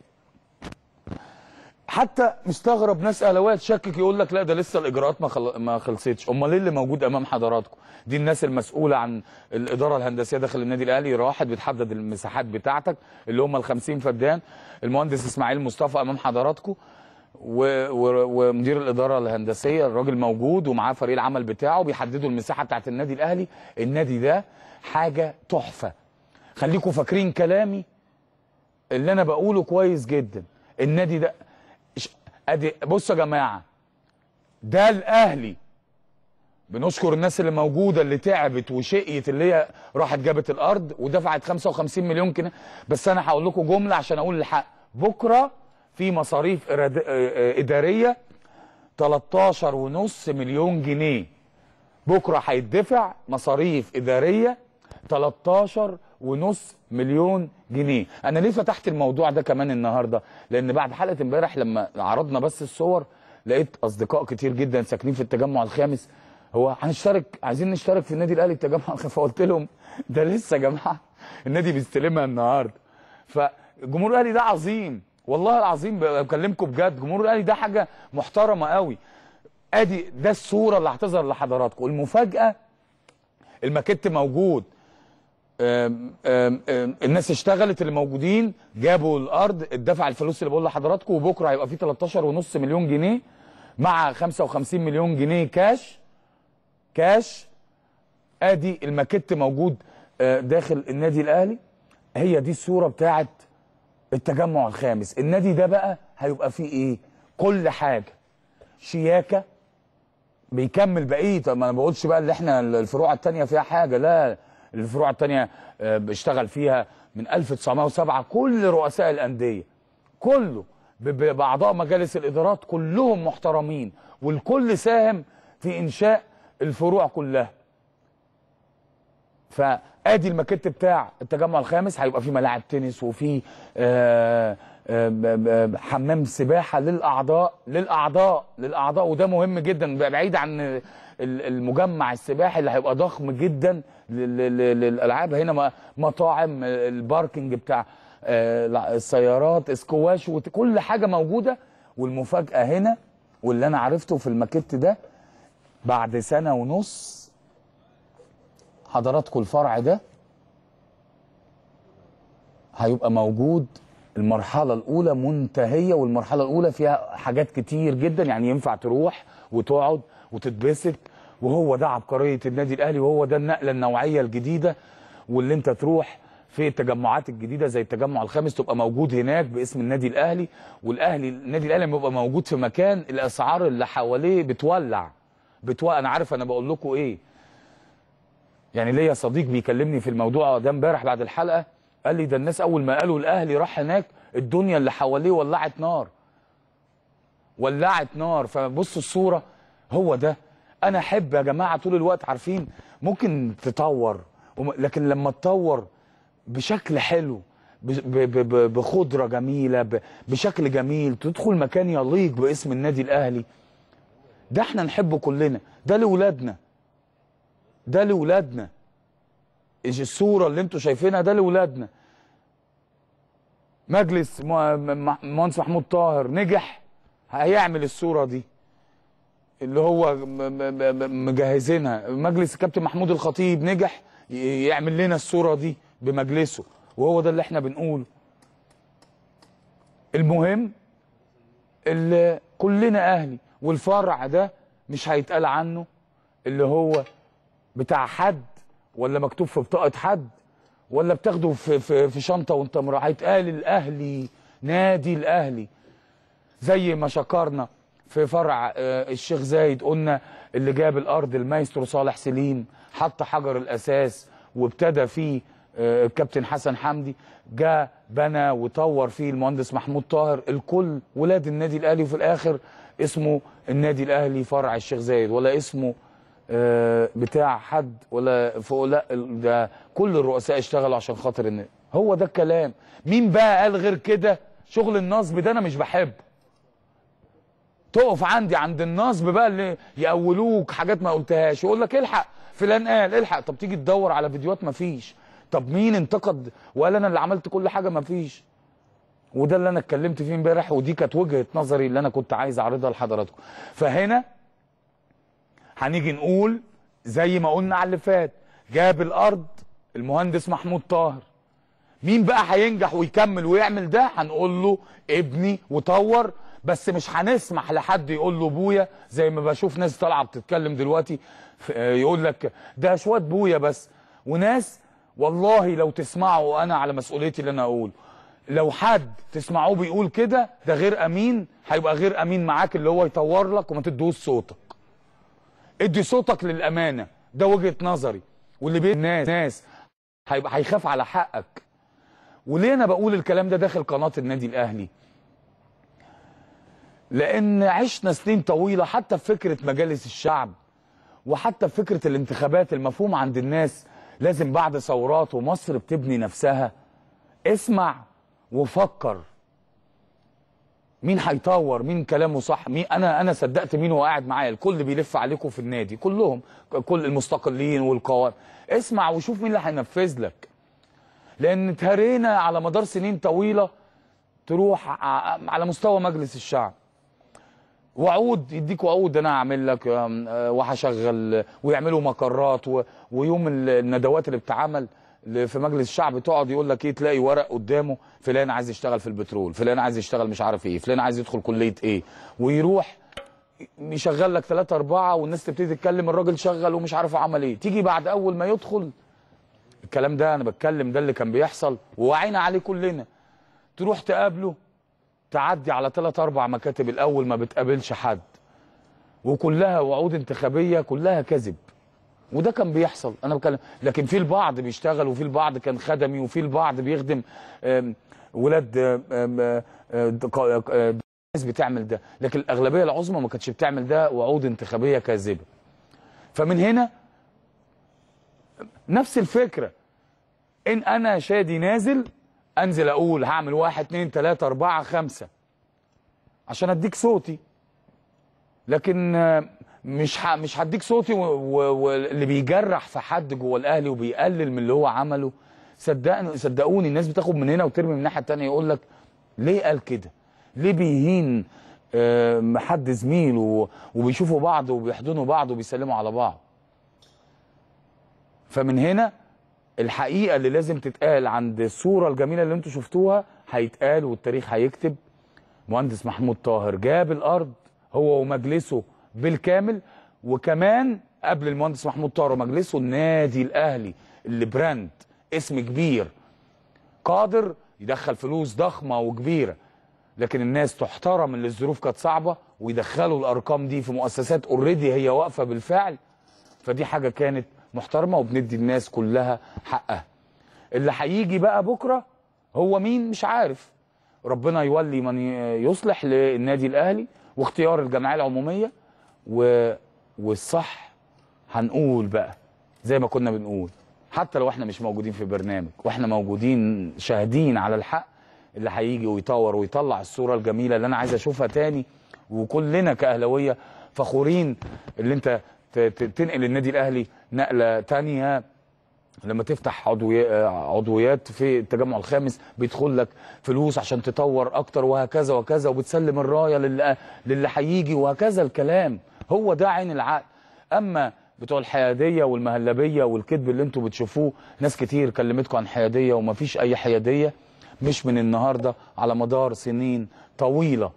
حتى مستغرب ناس اهلاويه تشكك يقول لك لا ده لسه الاجراءات ما خل... ما خلصتش امال ايه اللي موجود امام حضراتكم دي الناس المسؤوله عن الاداره الهندسيه داخل النادي الاهلي راحت بتحدد المساحات بتاعتك اللي هم ال 50 فدان المهندس اسماعيل مصطفى امام حضراتكم و... و... ومدير الاداره الهندسيه الراجل موجود ومعاه فريق العمل بتاعه بيحددوا المساحه بتاعت النادي الاهلي النادي ده حاجه تحفه خليكم فاكرين كلامي اللي انا بقوله كويس جدا النادي ده إش- ادي بصوا يا جماعه ده الاهلي بنشكر الناس اللي موجوده اللي تعبت وشقيت اللي هي راحت جابت الارض ودفعت 55 مليون جنيه بس انا هقول لكم جمله عشان اقول الحق بكره في مصاريف إراد- آه، آه، اداريه 13 ونص مليون جنيه بكره هيدفع مصاريف اداريه 13 ونص مليون جنيه انا ليه فتحت الموضوع ده كمان النهارده لان بعد حلقه امبارح لما عرضنا بس الصور لقيت اصدقاء كتير جدا ساكنين في التجمع الخامس هو هنشترك عايزين نشترك في النادي الاهلي التجمع الخامس فقلت لهم ده لسه يا جماعه النادي بيستلمها النهارده فجمهور الاهلي ده عظيم والله العظيم بكلمكم بجد جمهور الاهلي ده حاجه محترمه قوي ادي ده الصوره اللي هتظهر لحضراتكم المفاجاه الماكيت موجود آم، آم، آم، الناس اشتغلت اللي موجودين جابوا الارض اتدفع الفلوس اللي بقول لحضراتكم وبكره هيبقى في 13 ونص مليون جنيه مع 55 مليون جنيه كاش كاش ادي الماكيت موجود آه، داخل النادي الاهلي هي دي الصوره بتاعت التجمع الخامس النادي ده بقى هيبقى فيه ايه كل حاجه شياكه بيكمل بقيه طب ما انا بقولش بقى اللي احنا الفروع التانية فيها حاجه لا الفروع التانية آه، بيشتغل فيها من 1907 كل رؤساء الانديه كله ب- ب- باعضاء مجالس الادارات كلهم محترمين والكل ساهم في انشاء الفروع كلها فادي الماكيت بتاع التجمع الخامس هيبقى فيه ملاعب تنس وفي آه، آه، ب- ب- حمام سباحه للاعضاء للاعضاء للاعضاء وده مهم جدا بعيد عن ال- المجمع السباحي اللي هيبقى ضخم جدا لل- لل- للالعاب هنا م- مطاعم آه، الباركينج بتاع آه، السيارات اسكواش وكل حاجه موجوده والمفاجاه هنا واللي انا عرفته في الماكيت ده بعد سنه ونص حضراتكم الفرع ده هيبقى موجود المرحلة الأولى منتهية والمرحلة الأولى فيها حاجات كتير جدا يعني ينفع تروح وتقعد وتتبسط وهو ده عبقرية النادي الأهلي وهو ده النقلة النوعية الجديدة واللي أنت تروح في التجمعات الجديدة زي التجمع الخامس تبقى موجود هناك باسم النادي الأهلي والأهلي النادي الأهلي لما يبقى موجود في مكان الأسعار اللي حواليه بتولع بتولع أنا عارف أنا بقول لكم إيه يعني ليا صديق بيكلمني في الموضوع ده امبارح بعد الحلقه قال لي ده الناس اول ما قالوا الاهلي راح هناك الدنيا اللي حواليه ولعت نار ولعت نار فبصوا الصوره هو ده انا احب يا جماعه طول الوقت عارفين ممكن تطور وم- لكن لما تطور بشكل حلو ب- ب- ب- بخضره جميله ب- بشكل جميل تدخل مكان يليق باسم النادي الاهلي ده احنا نحبه كلنا ده لاولادنا ده لاولادنا إيش الصوره اللي انتوا شايفينها ده لاولادنا مجلس مه- م- مهندس محمود طاهر نجح هيعمل الصوره دي اللي هو م- م- م- مجهزينها مجلس الكابتن محمود الخطيب نجح ي- يعمل لنا الصوره دي بمجلسه وهو ده اللي احنا بنقوله المهم اللي كلنا اهلي والفرع ده مش هيتقال عنه اللي هو بتاع حد ولا مكتوب في بطاقه حد ولا بتاخده في في, في شنطه وانت مروح هيتقال الاهلي نادي الاهلي زي ما شكرنا في فرع آه، الشيخ زايد قلنا اللي جاب الارض المايسترو صالح سليم حط حجر الاساس وابتدى فيه آه، الكابتن حسن حمدي جاء بنى وطور فيه المهندس محمود طاهر الكل ولاد النادي الاهلي وفي الاخر اسمه النادي الاهلي فرع الشيخ زايد ولا اسمه آه، بتاع حد ولا فوق لا ده كل الرؤساء اشتغلوا عشان خاطر ان هو ده الكلام مين بقى قال غير كده شغل النصب ده انا مش بحبه تقف عندي عند النصب بقى اللي يقولوك حاجات ما قلتهاش ويقول لك الحق فلان قال الحق طب تيجي تدور على فيديوهات ما فيش طب مين انتقد وقال انا اللي عملت كل حاجه ما فيش وده اللي انا اتكلمت فيه امبارح ودي كانت وجهه نظري اللي انا كنت عايز اعرضها لحضراتكم فهنا هنيجي نقول زي ما قلنا على اللي فات جاب الارض المهندس محمود طاهر مين بقى هينجح ويكمل ويعمل ده هنقول له ابني وطور بس مش هنسمح لحد يقول له بويا زي ما بشوف ناس طالعه بتتكلم دلوقتي ف- آه، يقول لك ده شويه بويا بس وناس والله لو تسمعوا انا على مسؤوليتي اللي انا اقول لو حد تسمعوه بيقول كده ده غير امين هيبقى غير امين معاك اللي هو يطور لك وما تدوش صوتك ادي صوتك للامانه ده وجهه نظري واللي بين الناس ناس هيبقى هيخاف على حقك وليه انا بقول الكلام ده داخل قناه النادي الاهلي لان عشنا سنين طويله حتى في فكره مجالس الشعب وحتى في فكره الانتخابات المفهوم عند الناس لازم بعد ثورات ومصر بتبني نفسها اسمع وفكر مين هيطور مين كلامه صح مين انا انا صدقت مين وهو قاعد معايا الكل بيلف عليكم في النادي كلهم كل المستقلين والقوام اسمع وشوف مين اللي هينفذ لك لان اتهرينا على مدار سنين طويله تروح ع- على مستوى مجلس الشعب وعود يديك وعود انا هعمل لك آم، آه، وهشغل ويعملوا مقرات و- ويوم ال- الندوات اللي بتتعمل ل- في مجلس الشعب تقعد يقول لك ايه تلاقي ورق قدامه فلان عايز يشتغل في البترول فلان عايز يشتغل مش عارف ايه فلان عايز يدخل كليه ايه ويروح يشغل لك ثلاثة أربعة والناس تبتدي تتكلم الراجل شغل ومش عارف عمل ايه تيجي بعد أول ما يدخل الكلام ده أنا بتكلم ده اللي كان بيحصل ووعينا عليه كلنا تروح تقابله تعدي على ثلاث اربع مكاتب الاول ما بتقابلش حد وكلها وعود انتخابيه كلها كذب وده كان بيحصل انا بتكلم لكن في البعض بيشتغل وفي البعض كان خدمي وفي البعض بيخدم آم، ولاد آه، آه، آه، دق- آه، ناس بتعمل ده لكن الاغلبيه العظمى ما كانتش بتعمل ده وعود انتخابيه كاذبه فمن هنا نفس الفكره ان انا شادي نازل انزل اقول هعمل واحد اتنين تلاته اربعه خمسه عشان اديك صوتي لكن آه، مش ه- مش هديك صوتي و- و- واللي بيجرح في حد جوه الاهلي وبيقلل من اللي هو عمله صدقني صدقوني الناس بتاخد من هنا وترمي من الناحيه التانيه يقول لك ليه قال كده؟ ليه بيهين آه، حد زميله وبيشوفوا بعض وبيحضنوا بعض وبيسلموا على بعض؟ فمن هنا الحقيقه اللي لازم تتقال عند الصوره الجميله اللي انتوا شفتوها هيتقال والتاريخ هيكتب مهندس محمود طاهر جاب الارض هو ومجلسه بالكامل وكمان قبل المهندس محمود طاهر ومجلسه النادي الاهلي اللي براند اسم كبير قادر يدخل فلوس ضخمه وكبيره لكن الناس تحترم اللي الظروف كانت صعبه ويدخلوا الارقام دي في مؤسسات اوريدي هي واقفه بالفعل فدي حاجه كانت محترمه وبندي الناس كلها حقها اللي هيجي بقى بكره هو مين مش عارف ربنا يولي من ي- يصلح للنادي الاهلي واختيار الجمعيه العموميه و... والصح هنقول بقى زي ما كنا بنقول حتى لو احنا مش موجودين في برنامج واحنا موجودين شاهدين على الحق اللي هيجي ويطور ويطلع الصوره الجميله اللي انا عايز اشوفها تاني وكلنا كاهلاويه فخورين اللي انت ت- ت- تنقل النادي الاهلي نقله تانيه لما تفتح عضوي... عضويات في التجمع الخامس بيدخل لك فلوس عشان تطور اكتر وهكذا وكذا وبتسلم الرايه للي للي هيجي وهكذا الكلام هو ده عين العقل اما بتوع الحياديه والمهلبيه والكذب اللي انتوا بتشوفوه ناس كتير كلمتكم عن حياديه ومفيش اي حياديه مش من النهارده على مدار سنين طويله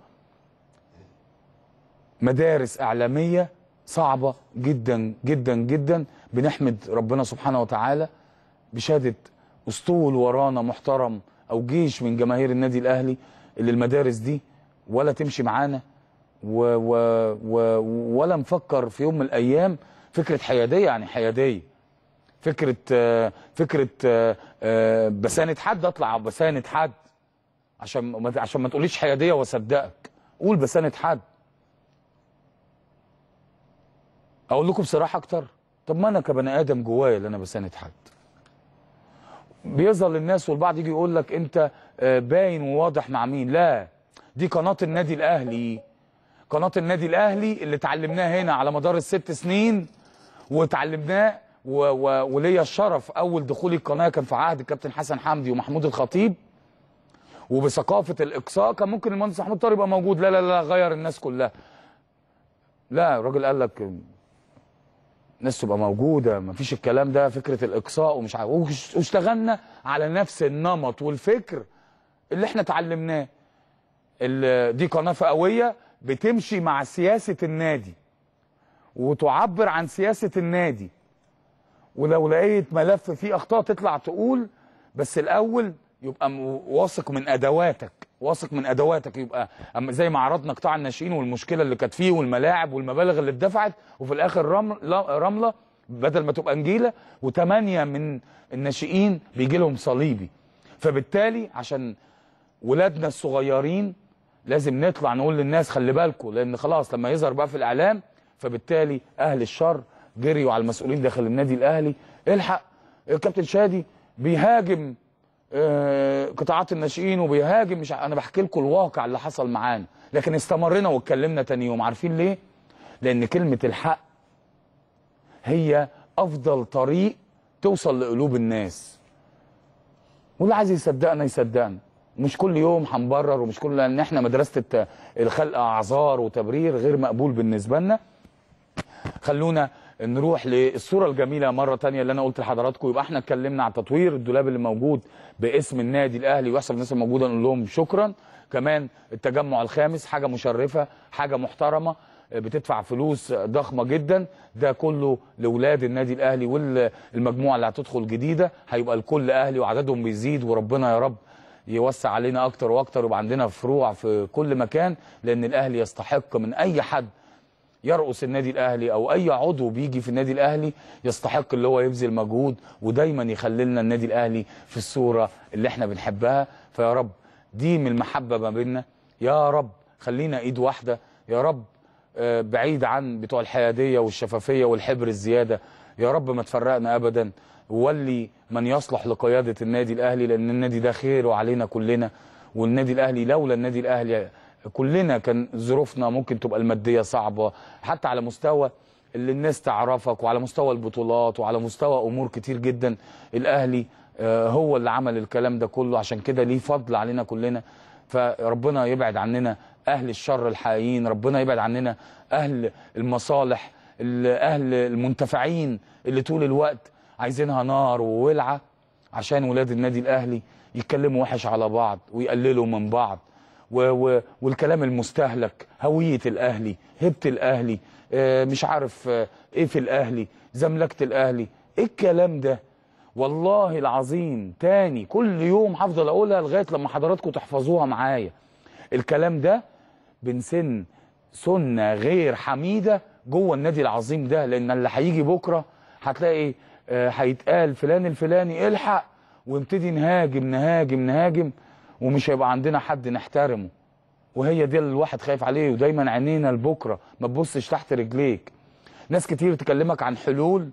مدارس اعلاميه صعبه جدا جدا جدا بنحمد ربنا سبحانه وتعالى بشهاده اسطول ورانا محترم او جيش من جماهير النادي الاهلي اللي المدارس دي ولا تمشي معانا و و و ولا مفكر في يوم من الايام فكره حياديه يعني حياديه فكره آه، فكره آه، آه، بساند حد اطلع بساند حد عشان ما عشان ما تقوليش حياديه واصدقك قول بساند حد اقول لكم بصراحه اكتر طب ما انا كبني ادم جوايا اللي انا بساند حد بيظهر للناس والبعض يجي يقول لك انت آه، باين وواضح مع مين لا دي قناه النادي الاهلي قناه النادي الاهلي اللي اتعلمناه هنا على مدار الست سنين واتعلمناه و- و- وليا الشرف اول دخولي القناه كان في عهد الكابتن حسن حمدي ومحمود الخطيب وبثقافه الاقصاء كان ممكن المهندس محمود طارق يبقى موجود لا لا لا غير الناس كلها لا الراجل قال لك الناس تبقى موجوده مفيش الكلام ده فكره الاقصاء ومش عارف وش- واشتغلنا على نفس النمط والفكر اللي احنا اتعلمناه ال- دي قناه فئويه بتمشي مع سياسه النادي وتعبر عن سياسه النادي ولو لقيت ملف فيه اخطاء تطلع تقول بس الاول يبقى م- واثق من ادواتك واثق من ادواتك يبقى أما زي ما عرضنا قطاع الناشئين والمشكله اللي كانت فيه والملاعب والمبالغ اللي اتدفعت وفي الاخر رمل لا- رمله بدل ما تبقى نجيله وثمانيه من الناشئين بيجي لهم صليبي فبالتالي عشان ولادنا الصغيرين لازم نطلع نقول للناس خلي بالكم لان خلاص لما يظهر بقى في الاعلام فبالتالي اهل الشر جريوا على المسؤولين داخل النادي الاهلي الحق الكابتن شادي بيهاجم آه، قطاعات الناشئين وبيهاجم مش ع- انا بحكي لكم الواقع اللي حصل معانا لكن استمرنا واتكلمنا تاني يوم عارفين ليه؟ لان كلمه الحق هي افضل طريق توصل لقلوب الناس واللي عايز يصدقنا يصدقنا مش كل يوم هنبرر ومش كل لان احنا مدرسه الت- الخلق اعذار وتبرير غير مقبول بالنسبه لنا خلونا نروح للصوره الجميله مره تانية اللي انا قلت لحضراتكم يبقى احنا اتكلمنا عن تطوير الدولاب اللي موجود باسم النادي الاهلي ويحصل الناس الموجوده نقول لهم شكرا كمان التجمع الخامس حاجه مشرفه حاجه محترمه بتدفع فلوس ضخمه جدا ده كله لاولاد النادي الاهلي والمجموعه اللي هتدخل جديده هيبقى الكل اهلي وعددهم بيزيد وربنا يا رب يوسع علينا اكتر واكتر ويبقى عندنا فروع في كل مكان لان الاهلي يستحق من اي حد يرقص النادي الاهلي او اي عضو بيجي في النادي الاهلي يستحق اللي هو يبذل مجهود ودايما يخلي لنا النادي الاهلي في الصوره اللي احنا بنحبها فيا رب ديم المحبه ما بيننا يا رب خلينا ايد واحده يا رب آه، بعيد عن بتوع الحياديه والشفافيه والحبر الزياده يا رب ما تفرقنا ابدا وولي من يصلح لقياده النادي الاهلي لان النادي ده خير وعلينا كلنا والنادي الاهلي لولا النادي الاهلي كلنا كان ظروفنا ممكن تبقى الماديه صعبه حتى على مستوى اللي الناس تعرفك وعلى مستوى البطولات وعلى مستوى امور كتير جدا الاهلي آه، هو اللي عمل الكلام ده كله عشان كده ليه فضل علينا كلنا فربنا يبعد عننا اهل الشر الحقيقيين ربنا يبعد عننا اهل المصالح ال- اهل المنتفعين اللي طول الوقت عايزينها نار وولعه عشان ولاد النادي الاهلي يتكلموا وحش على بعض ويقللوا من بعض و و والكلام المستهلك هويه الاهلي هبه الاهلي آه، مش عارف آه، ايه في الاهلي زملكه الاهلي ايه الكلام ده والله العظيم تاني كل يوم هفضل اقولها لغايه لما حضراتكم تحفظوها معايا الكلام ده بنسن سنه غير حميده جوه النادي العظيم ده لان اللي هيجي بكره هتلاقي آه، هيتقال فلان الفلاني الحق ونبتدي نهاجم نهاجم نهاجم ومش هيبقى عندنا حد نحترمه وهي دي اللي الواحد خايف عليه ودايما عينينا لبكره ما تبصش تحت رجليك ناس كتير تكلمك عن حلول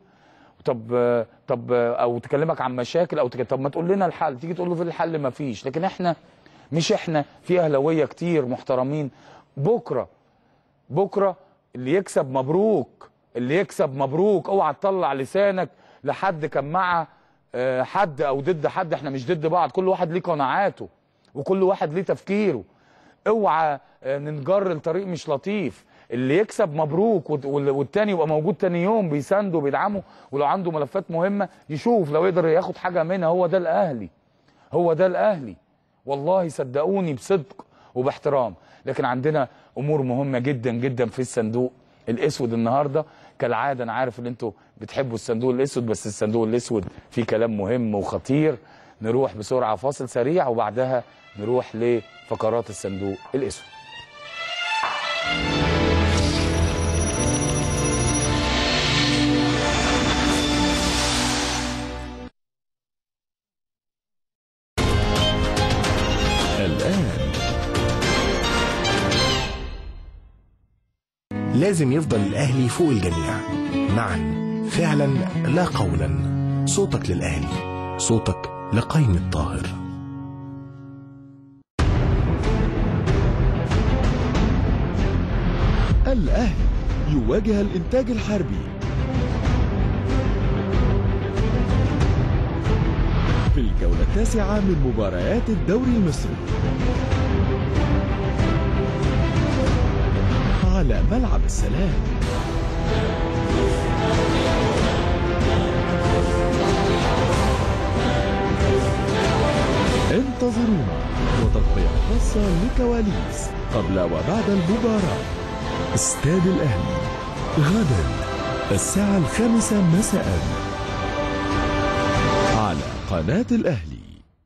طب طب او تكلمك عن مشاكل او تك... طب ما تقول لنا الحل تيجي تقول له في الحل ما فيش لكن احنا مش احنا في اهلاويه كتير محترمين بكره بكره اللي يكسب مبروك اللي يكسب مبروك اوعى تطلع لسانك لحد كان مع آه، حد او ضد حد احنا مش ضد بعض كل واحد ليه قناعاته وكل واحد ليه تفكيره اوعى آه، ننجر لطريق مش لطيف اللي يكسب مبروك وت- وال- والتاني يبقى موجود تاني يوم بيسانده وبيدعمه ولو عنده ملفات مهمه يشوف لو يقدر ياخد حاجه منها هو ده الاهلي هو ده الاهلي والله صدقوني بصدق وباحترام لكن عندنا امور مهمه جدا جدا في الصندوق الاسود النهارده كالعاده انا عارف ان انتوا بتحبوا الصندوق الاسود بس الصندوق الاسود فيه كلام مهم وخطير نروح بسرعه فاصل سريع وبعدها نروح لفقرات الصندوق الاسود الآن لازم يفضل الأهلي فوق الجميع معا فعلا لا قولا صوتك للأهلي صوتك لقيم الطاهر الأهلي يواجه الإنتاج الحربي في الجولة التاسعة من مباريات الدوري المصري على ملعب السلام انتظرونا وتغطية خاصة لكواليس قبل وبعد المباراة استاد الأهلي غدا الساعة الخامسة مساء على قناة الأهلي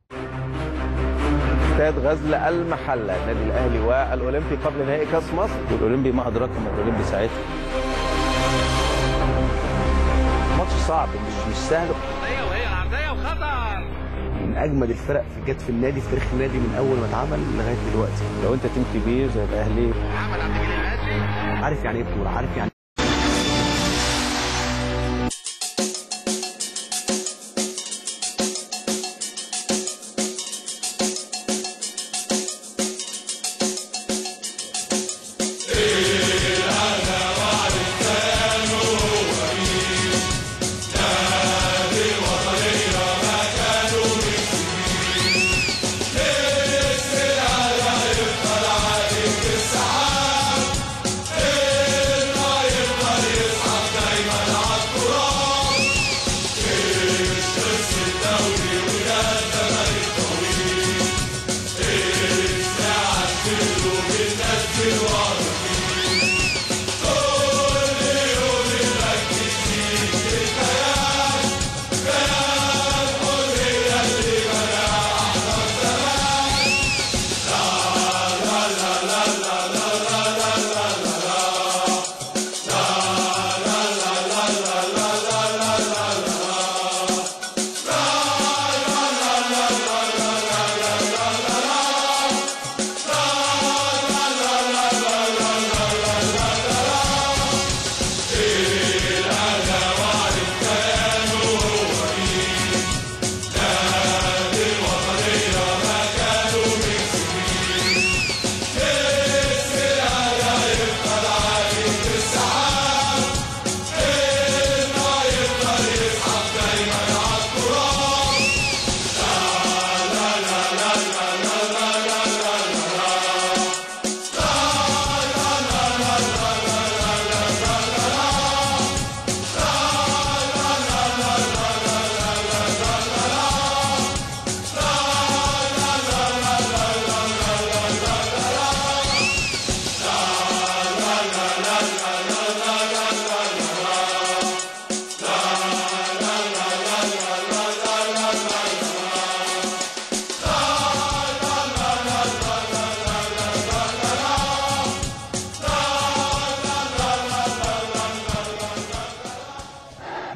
استاد غزل المحله النادي الاهلي والاولمبي قبل نهائي كاس مصر والاولمبي ما ادراك ما الاولمبي ساعتها ماتش صعب مش مش سهل وهي العرضيه وخطر من اجمل الفرق في جت في النادي في تاريخ النادي من اول ما اتعمل لغايه دلوقتي لو انت تيم كبير زي الاهلي محمد عبد الجليل العدلي عارف يعني ايه بطوله عارف يعني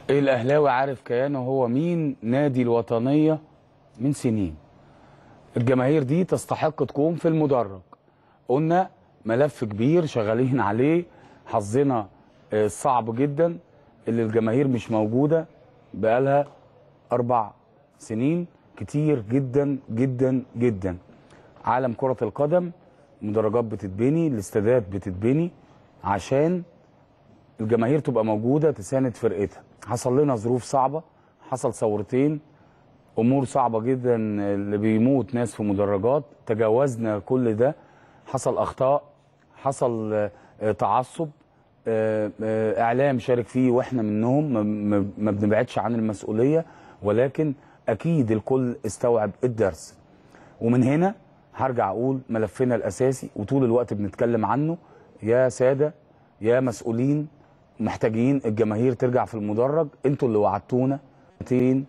الاهلاوي عارف كيانه هو مين نادي الوطنيه من سنين الجماهير دي تستحق تكون في المدرج قلنا ملف كبير شغالين عليه حظنا آه، صعب جدا اللي الجماهير مش موجوده بقالها اربع سنين كتير جدا جدا جدا عالم كره القدم مدرجات بتتبني الاستادات بتتبني عشان الجماهير تبقى موجوده تساند فرقتها حصل لنا ظروف صعبه حصل ثورتين امور صعبه جدا اللي بيموت ناس في مدرجات تجاوزنا كل ده حصل اخطاء حصل آه، آه، تعصب آه، آه، اعلام شارك فيه واحنا منهم ما- ما ما بنبعدش عن المسؤوليه ولكن اكيد الكل استوعب الدرس ومن هنا هرجع اقول ملفنا الاساسي وطول الوقت بنتكلم عنه يا ساده يا مسؤولين محتاجين الجماهير ترجع في المدرج انتوا اللي وعدتونا 200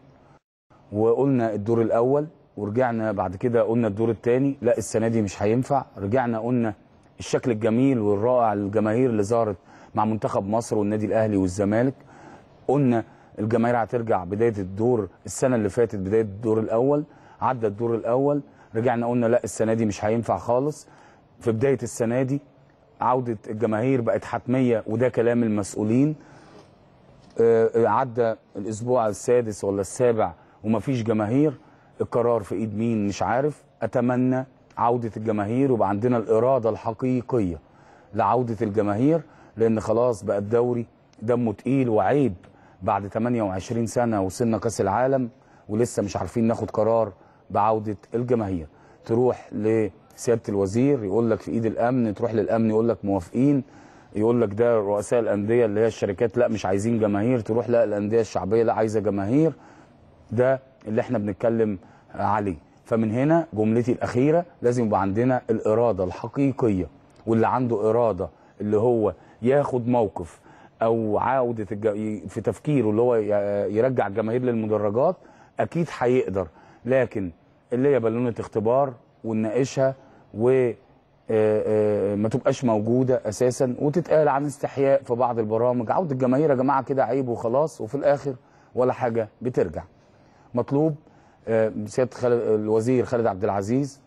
وقلنا الدور الاول ورجعنا بعد كده قلنا الدور الثاني لا السنه دي مش هينفع رجعنا قلنا الشكل الجميل والرائع للجماهير اللي ظهرت مع منتخب مصر والنادي الاهلي والزمالك قلنا الجماهير هترجع بدايه الدور السنه اللي فاتت بدايه الدور الاول عدى الدور الاول رجعنا قلنا لا السنه دي مش هينفع خالص في بدايه السنه دي عوده الجماهير بقت حتميه وده كلام المسؤولين آه، آه، عدى الاسبوع السادس ولا السابع ومفيش جماهير القرار في ايد مين مش عارف اتمنى عوده الجماهير ويبقى عندنا الاراده الحقيقيه لعوده الجماهير لان خلاص بقى الدوري دمه تقيل وعيب بعد 28 سنه وصلنا كاس العالم ولسه مش عارفين ناخد قرار بعوده الجماهير تروح لسياده الوزير يقول لك في ايد الامن تروح للامن يقول لك موافقين يقول لك ده رؤساء الانديه اللي هي الشركات لا مش عايزين جماهير تروح لا الانديه الشعبيه لا عايزه جماهير ده اللي احنا بنتكلم عليه فمن هنا جملتي الاخيره لازم يبقى عندنا الاراده الحقيقيه واللي عنده اراده اللي هو ياخد موقف او عوده الج... في تفكيره اللي هو ي- يرجع الجماهير للمدرجات اكيد هيقدر لكن اللي هي بالونه اختبار ونناقشها و آه، آه، ما تبقاش موجوده اساسا وتتقال عن استحياء في بعض البرامج عوده الجماهير يا جماعه كده عيب وخلاص وفي الاخر ولا حاجه بترجع مطلوب آه، سياده خالد الوزير خالد عبد العزيز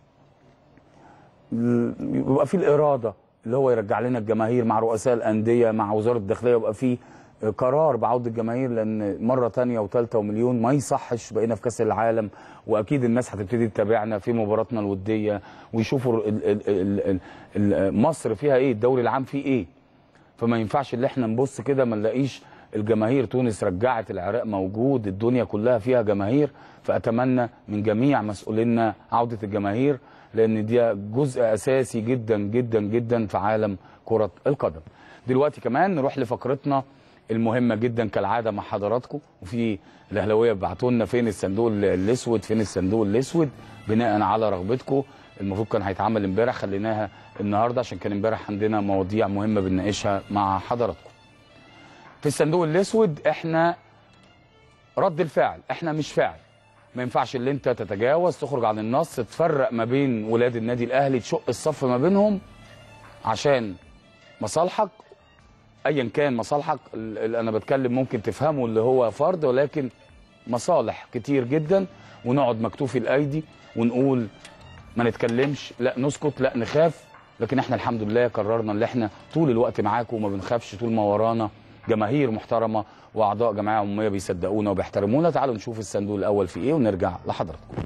ال- يبقى في الاراده اللي هو يرجع لنا الجماهير مع رؤساء الانديه مع وزاره الداخليه يبقى في آه، قرار بعوده الجماهير لان مره تانية وثالثه ومليون ما يصحش بقينا في كاس العالم واكيد الناس هتبتدي تتابعنا في مباراتنا الوديه ويشوفوا ال- ال- ال- ال- ال- مصر فيها ايه الدوري العام فيه ايه فما ينفعش اللي احنا نبص كده ما نلاقيش الجماهير تونس رجعت العراق موجود الدنيا كلها فيها جماهير فاتمنى من جميع مسؤولينا عوده الجماهير لان دي جزء اساسي جدا جدا جدا في عالم كره القدم دلوقتي كمان نروح لفقرتنا المهمه جدا كالعاده مع حضراتكم وفي الاهلاويه بعتوا لنا فين الصندوق ال- الاسود فين الصندوق الاسود بناء على رغبتكم المفروض كان هيتعمل امبارح خليناها النهارده عشان كان امبارح عندنا مواضيع مهمه بنناقشها مع حضراتكم. في الصندوق الاسود احنا رد الفعل احنا مش فعل ما ينفعش اللي انت تتجاوز تخرج عن النص تفرق ما بين ولاد النادي الاهلي تشق الصف ما بينهم عشان مصالحك ايا كان مصالحك ال- اللي انا بتكلم ممكن تفهمه اللي هو فرد ولكن مصالح كتير جدا ونقعد مكتوفي الايدي ونقول ما نتكلمش لا نسكت لا نخاف لكن احنا الحمد لله قررنا ان احنا طول الوقت معاكم وما بنخافش طول ما ورانا جماهير محترمه واعضاء جمعيه عموميه بيصدقونا وبيحترمونا تعالوا نشوف الصندوق الاول في ايه ونرجع لحضراتكم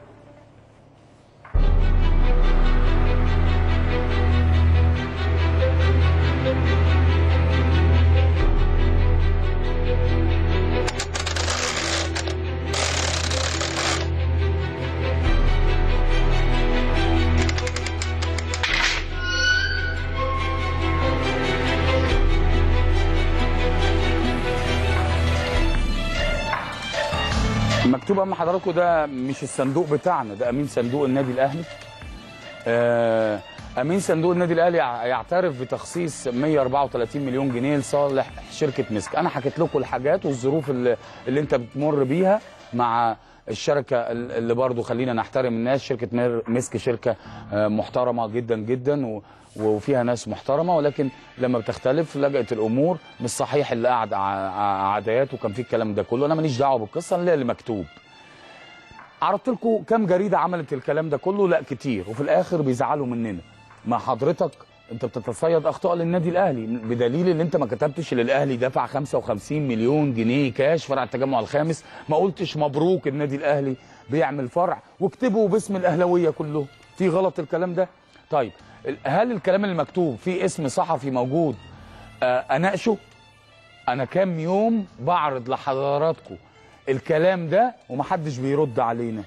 مكتوب اما حضراتكم ده مش الصندوق بتاعنا ده امين صندوق النادي الاهلي آه، امين صندوق النادي الاهلي يع- يعترف بتخصيص 134 مليون جنيه لصالح شركه مسك انا حكيت لكم الحاجات والظروف اللي, اللي انت بتمر بيها مع الشركه اللي برضو خلينا نحترم الناس شركه مير- مسك شركه آه، محترمه جدا جدا و- وفيها ناس محترمه ولكن لما بتختلف لجأت الامور مش صحيح اللي قعد ع- ع- عدايات وكان فيه الكلام ده كله انا ماليش دعوه بالقصه انا ليا اللي مكتوب عرضت لكم كام جريده عملت الكلام ده كله لا كتير وفي الاخر بيزعلوا مننا مع حضرتك انت بتتصيد اخطاء للنادي الاهلي بدليل ان انت ما كتبتش اللي الاهلي دفع 55 مليون جنيه كاش فرع التجمع الخامس ما قلتش مبروك النادي الاهلي بيعمل فرع واكتبوا باسم الاهلاويه كلهم في غلط الكلام ده طيب ال- هل الكلام اللي مكتوب فيه اسم صحفي موجود آه اناقشه انا كام يوم بعرض لحضراتكم الكلام ده ومحدش بيرد علينا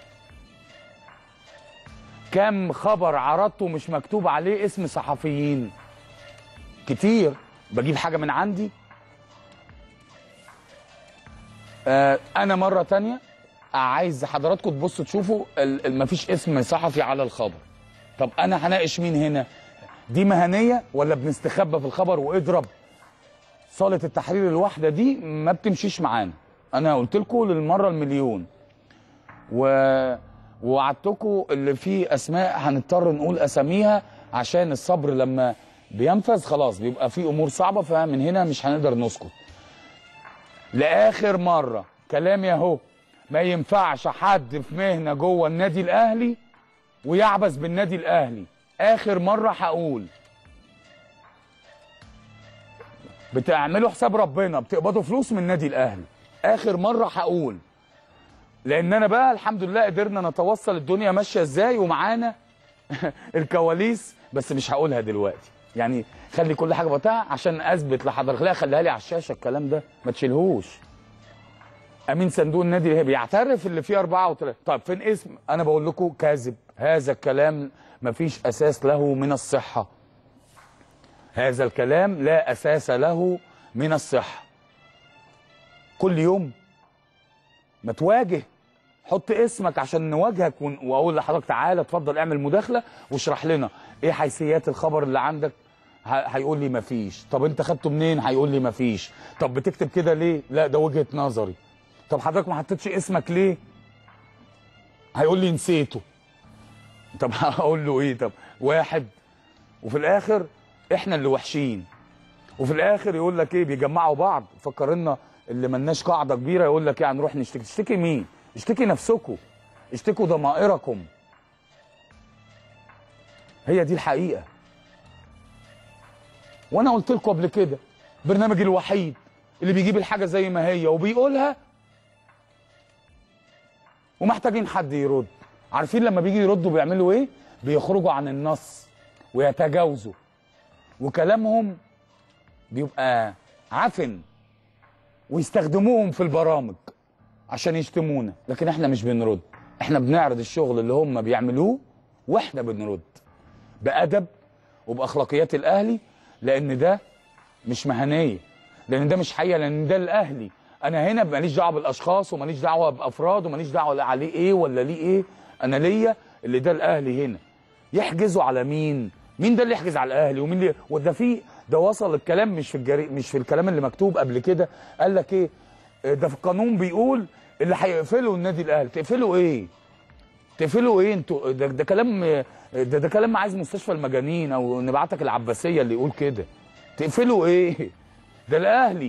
كم خبر عرضته مش مكتوب عليه اسم صحفيين كتير بجيب حاجة من عندي آه انا مرة تانية عايز حضراتكم تبصوا تشوفوا ال- ال- مفيش اسم صحفي على الخبر طب انا هناقش مين هنا دي مهنية ولا بنستخبى في الخبر واضرب صالة التحرير الواحدة دي ما بتمشيش معانا انا قلت لكم للمرة المليون و ووعدتكم اللي فيه اسماء هنضطر نقول اساميها عشان الصبر لما بينفذ خلاص بيبقى في امور صعبه فمن هنا مش هنقدر نسكت لاخر مره كلامي اهو ما ينفعش حد في مهنه جوه النادي الاهلي ويعبث بالنادي الاهلي اخر مره هقول بتعملوا حساب ربنا بتقبضوا فلوس من النادي الاهلي اخر مره هقول لان انا بقى الحمد لله قدرنا نتوصل الدنيا ماشيه ازاي ومعانا الكواليس بس مش هقولها دلوقتي يعني خلي كل حاجه بتاع عشان اثبت لحضرتك لا خليها لي على الشاشه الكلام ده ما تشيلهوش امين صندوق النادي اللي بيعترف اللي فيه اربعه وثلاثه طيب فين اسم انا بقول لكم كاذب هذا الكلام مفيش اساس له من الصحه هذا الكلام لا اساس له من الصحه كل يوم ما تواجه حط اسمك عشان نواجهك ون- واقول لحضرتك تعالى اتفضل اعمل مداخله واشرح لنا ايه حيثيات الخبر اللي عندك ه- هيقول لي مفيش طب انت خدته منين هيقول لي مفيش طب بتكتب كده ليه لا ده وجهه نظري طب حضرتك ما حطيتش اسمك ليه هيقول لي نسيته طب هقول له ايه طب واحد وفي الاخر احنا اللي وحشين وفي الاخر يقول لك ايه بيجمعوا بعض فكرنا اللي ملناش قاعده كبيره يقول لك ايه هنروح نشتكي تشتكي مين اشتكي نفسكم اشتكوا ضمائركم هي دي الحقيقه وانا قلت لكم قبل كده برنامج الوحيد اللي بيجيب الحاجه زي ما هي وبيقولها ومحتاجين حد يرد عارفين لما بيجي يردوا بيعملوا ايه بيخرجوا عن النص ويتجاوزوا وكلامهم بيبقى عفن ويستخدموهم في البرامج عشان يشتمونا لكن احنا مش بنرد احنا بنعرض الشغل اللي هم بيعملوه واحنا بنرد بأدب وبأخلاقيات الأهلي لأن ده مش مهنية لأن ده مش حقيقة لأن ده الأهلي أنا هنا ماليش دعوة بالأشخاص وماليش دعوة بأفراد وماليش دعوة لا عليه إيه ولا ليه إيه أنا ليا اللي ده الأهلي هنا يحجزوا على مين؟ مين ده اللي يحجز على الاهلي ومين اللي وده في ده وصل الكلام مش في الجري مش في الكلام اللي مكتوب قبل كده قال لك ايه ده في القانون بيقول اللي هيقفلوا النادي الاهلي تقفلوا ايه؟ تقفلوا ايه انتوا ده, ده كلام ده, ده كلام عايز مستشفى المجانين او نبعتك العباسيه اللي يقول كده تقفلوا ايه؟ ده الاهلي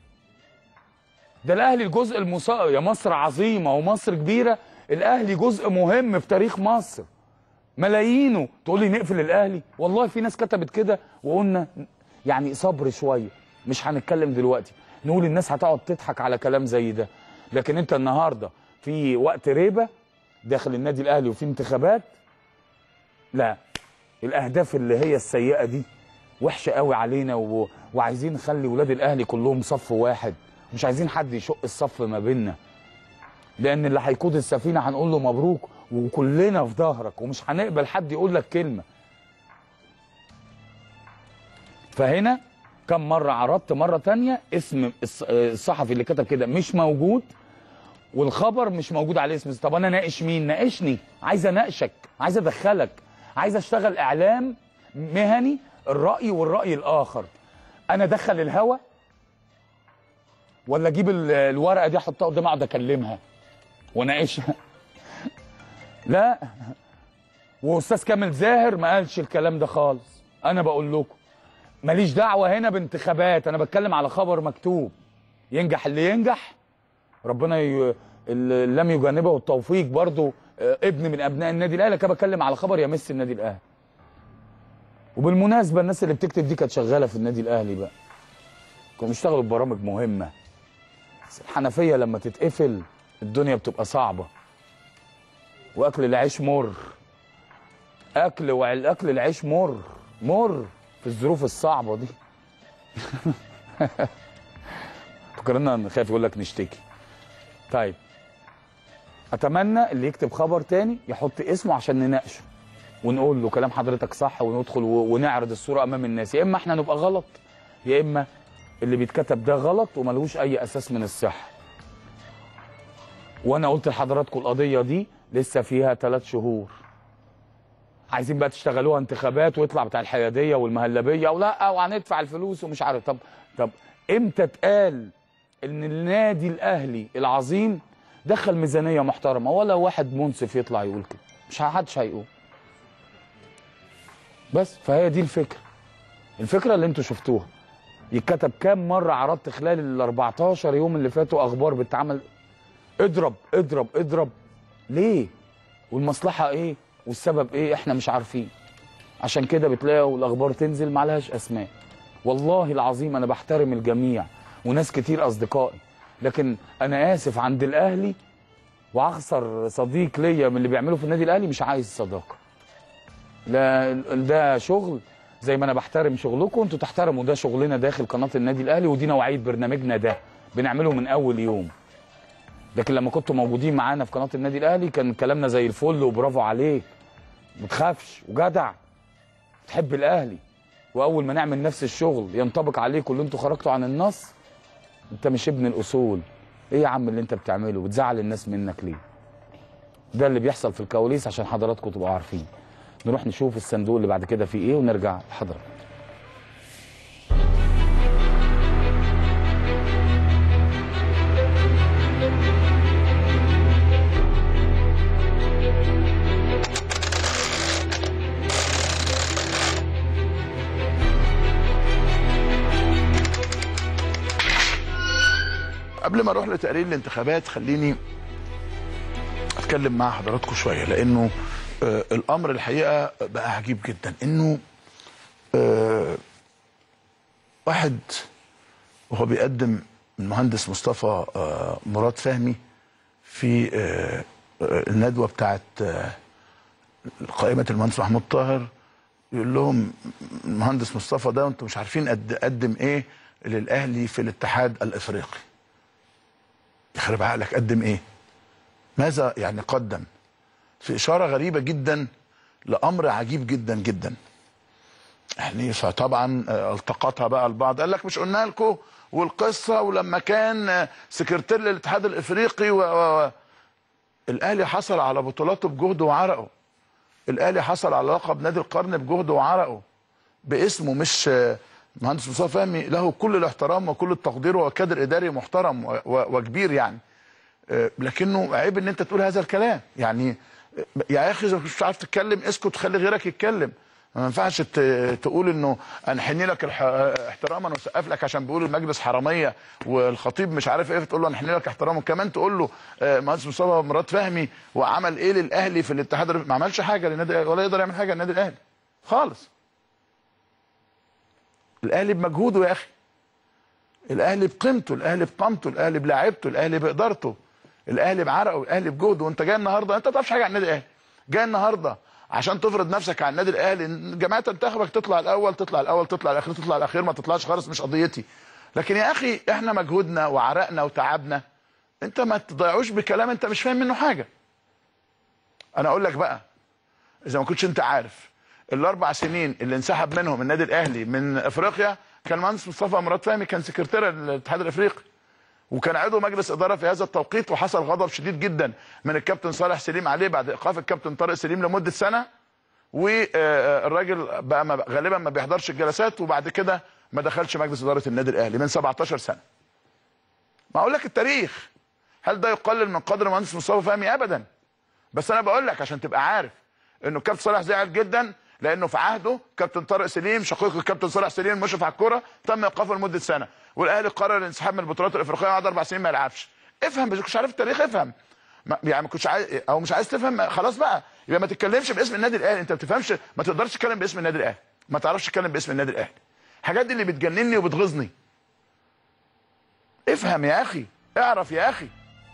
ده الاهلي الجزء المصا يا مصر عظيمه ومصر كبيره الاهلي جزء مهم في تاريخ مصر ملايينه تقول لي نقفل الاهلي والله في ناس كتبت كده وقلنا يعني صبر شويه مش هنتكلم دلوقتي نقول الناس هتقعد تضحك على كلام زي ده لكن انت النهارده في وقت ريبه داخل النادي الاهلي وفي انتخابات لا الاهداف اللي هي السيئه دي وحشه قوي علينا و... وعايزين نخلي ولاد الاهلي كلهم صف واحد مش عايزين حد يشق الصف ما بيننا لان اللي هيقود السفينه هنقول له مبروك وكلنا في ظهرك ومش هنقبل حد يقول لك كلمه فهنا كم مرة عرضت مرة تانية اسم الص- الصحفي اللي كتب كده مش موجود والخبر مش موجود عليه اسم طب انا ناقش مين ناقشني عايز اناقشك عايز ادخلك عايز اشتغل اعلام مهني الرأي والرأي الاخر انا ادخل الهوى ولا اجيب ال- الورقة دي احطها قدامي اقعد اكلمها واناقشها لا واستاذ كامل زاهر ما قالش الكلام ده خالص انا بقول لكم ماليش دعوه هنا بانتخابات انا بتكلم على خبر مكتوب ينجح اللي ينجح ربنا ي... اللي لم يجنبه التوفيق برضو آه، ابن من ابناء النادي الاهلي كان بتكلم على خبر يمس النادي الاهلي وبالمناسبه الناس اللي بتكتب دي كانت شغاله في النادي الاهلي بقى كانوا بيشتغلوا ببرامج مهمه بس الحنفيه لما تتقفل الدنيا بتبقى صعبه واكل العيش مر اكل والاكل العيش مر مر في الظروف الصعبه دي فكرنا خايف يقول لك نشتكي طيب اتمنى اللي يكتب خبر تاني يحط اسمه عشان نناقشه ونقول له كلام حضرتك صح وندخل و- ونعرض الصوره امام الناس يا اما احنا نبقى غلط يا اما اللي بيتكتب ده غلط وملهوش اي اساس من الصحه وانا قلت لحضراتكم القضيه دي لسه فيها ثلاث شهور عايزين بقى تشتغلوها انتخابات ويطلع بتاع الحياديه والمهلبيه ولا وهندفع الفلوس ومش عارف طب طب امتى اتقال ان النادي الاهلي العظيم دخل ميزانيه محترمه ولا واحد منصف يطلع يقول كده مش حدش هيقول بس فهي دي الفكره الفكره اللي انتوا شفتوها يتكتب كام مره عرضت خلال ال 14 يوم اللي فاتوا اخبار بتتعمل اضرب اضرب اضرب ليه والمصلحه ايه والسبب ايه احنا مش عارفين عشان كده بتلاقوا الاخبار تنزل معلهاش اسماء والله العظيم انا بحترم الجميع وناس كتير اصدقائي لكن انا اسف عند الاهلي واخسر صديق ليا من اللي بيعمله في النادي الاهلي مش عايز صداقه لا ده شغل زي ما انا بحترم شغلكم انتوا تحترموا ده شغلنا داخل قناه النادي الاهلي ودي نوعيه برنامجنا ده بنعمله من اول يوم لكن لما كنتوا موجودين معانا في قناه النادي الاهلي كان كلامنا زي الفل وبرافو عليك ما تخافش وجدع تحب الاهلي واول ما نعمل نفس الشغل ينطبق عليكم اللي انتوا خرجتوا عن النص انت مش ابن الاصول ايه يا عم اللي انت بتعمله بتزعل الناس منك ليه ده اللي بيحصل في الكواليس عشان حضراتكم تبقوا عارفين نروح نشوف الصندوق اللي بعد كده فيه ايه ونرجع لحضرتك قبل ما اروح لتقرير الانتخابات خليني اتكلم مع حضراتكم شويه لانه آه الامر الحقيقه بقى عجيب جدا انه آه واحد وهو بيقدم المهندس مصطفى آه مراد فهمي في آه آه الندوه بتاعت آه قائمه المهندس محمود طاهر يقول لهم المهندس مصطفى ده وانتم مش عارفين قد قدم ايه للاهلي في الاتحاد الافريقي يخرب عقلك قدم ايه ماذا يعني قدم في اشاره غريبه جدا لامر عجيب جدا جدا يعني فطبعا آه، التقطها بقى البعض قال لك مش قلنا لكم والقصه ولما كان آه، سكرتير الاتحاد الافريقي و... و... و- الاهلي حصل على بطولاته بجهده وعرقه الاهلي حصل على لقب نادي القرن بجهده وعرقه باسمه مش آه، مهندس مصطفى فهمي له كل الاحترام وكل التقدير وهو كادر اداري محترم و- و- وكبير يعني آه، لكنه عيب ان انت تقول هذا الكلام يعني آه، يا اخي اذا مش عارف تتكلم اسكت خلي غيرك يتكلم ما ينفعش ت- تقول انه انحني لك الح- احتراما وسقف لك عشان بيقول المجلس حراميه والخطيب مش عارف ايه فتقول له انحني لك احتراما وكمان تقول له آه، مهندس مصطفى مراد فهمي وعمل ايه للاهلي في الاتحاد الأفريقي؟ ما عملش حاجه للنادي ولا يقدر يعمل حاجه للنادي الاهلي خالص الاهلي بمجهوده يا اخي الاهلي بقيمته الاهلي بقامته الاهلي بلاعيبته الاهلي بادارته الاهلي بعرقه الاهلي بجهده وانت جاي النهارده انت ما تعرفش حاجه عن النادي الاهلي جاي النهارده عشان تفرض نفسك على النادي الاهلي الجماعه تنتخبك تطلع الاول تطلع الاول تطلع الاخير تطلع الاخير ما تطلعش خالص مش قضيتي لكن يا اخي احنا مجهودنا وعرقنا وتعبنا انت ما تضيعوش بكلام انت مش فاهم منه حاجه انا اقول لك بقى اذا ما كنتش انت عارف الاربع سنين اللي انسحب منهم النادي الاهلي من افريقيا كان المهندس مصطفى مراد فهمي كان سكرتير الاتحاد الافريقي وكان عضو مجلس اداره في هذا التوقيت وحصل غضب شديد جدا من الكابتن صالح سليم عليه بعد ايقاف الكابتن طارق سليم لمده سنه والراجل بقى ما غالبا ما بيحضرش الجلسات وبعد كده ما دخلش مجلس اداره النادي الاهلي من 17 سنه ما اقول لك التاريخ هل ده يقلل من قدر المهندس مصطفى فهمي ابدا بس انا بقول لك عشان تبقى عارف انه الكابتن صالح زعل جدا لانه في عهده كابتن طارق سليم شقيق الكابتن صالح سليم مشرف على الكوره تم ايقافه لمده سنه والاهلي قرر الانسحاب من البطولات الافريقيه بعد اربع سنين ما يلعبش افهم مش كنتش عارف التاريخ افهم ما- يعني ما كنتش عايز او مش عايز تفهم خلاص بقى يبقى ما تتكلمش باسم النادي الاهلي انت ما بتفهمش ما تقدرش تتكلم باسم النادي الاهلي ما تعرفش تتكلم باسم النادي الاهلي الحاجات دي اللي بتجنني وبتغيظني افهم يا اخي اعرف يا اخي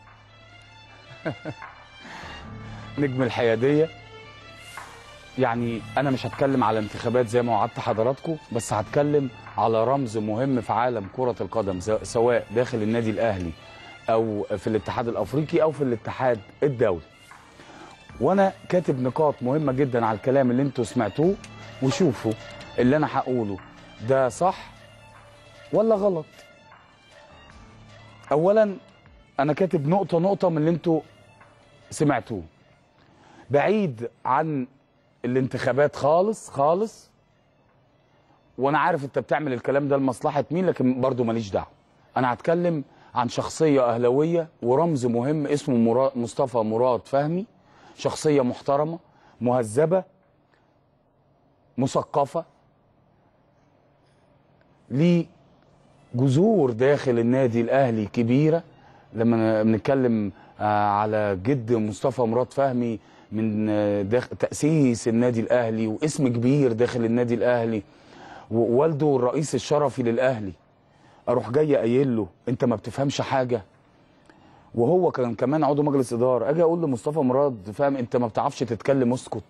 نجم الحياديه يعني انا مش هتكلم على انتخابات زي ما وعدت حضراتكم بس هتكلم على رمز مهم في عالم كره القدم ز- سواء داخل النادي الاهلي او في الاتحاد الافريقي او في الاتحاد الدولي وانا كاتب نقاط مهمه جدا على الكلام اللي انتوا سمعتوه وشوفوا اللي انا هقوله ده صح ولا غلط اولا انا كاتب نقطه نقطه من اللي انتوا سمعتوه بعيد عن الانتخابات خالص خالص وانا عارف انت بتعمل الكلام ده لمصلحه مين لكن برضو ماليش دعوه انا هتكلم عن شخصيه اهلاويه ورمز مهم اسمه مراد مصطفى مراد فهمي شخصيه محترمه مهذبه مثقفه ليه جذور داخل النادي الاهلي كبيره لما بنتكلم آه، على جد مصطفى مراد فهمي من آه، داخل تاسيس النادي الاهلي واسم كبير داخل النادي الاهلي ووالده الرئيس الشرفي للاهلي اروح جاي قايل له انت ما بتفهمش حاجه وهو كان كمان عضو مجلس اداره اجي اقول لمصطفى مراد فاهم انت ما بتعرفش تتكلم اسكت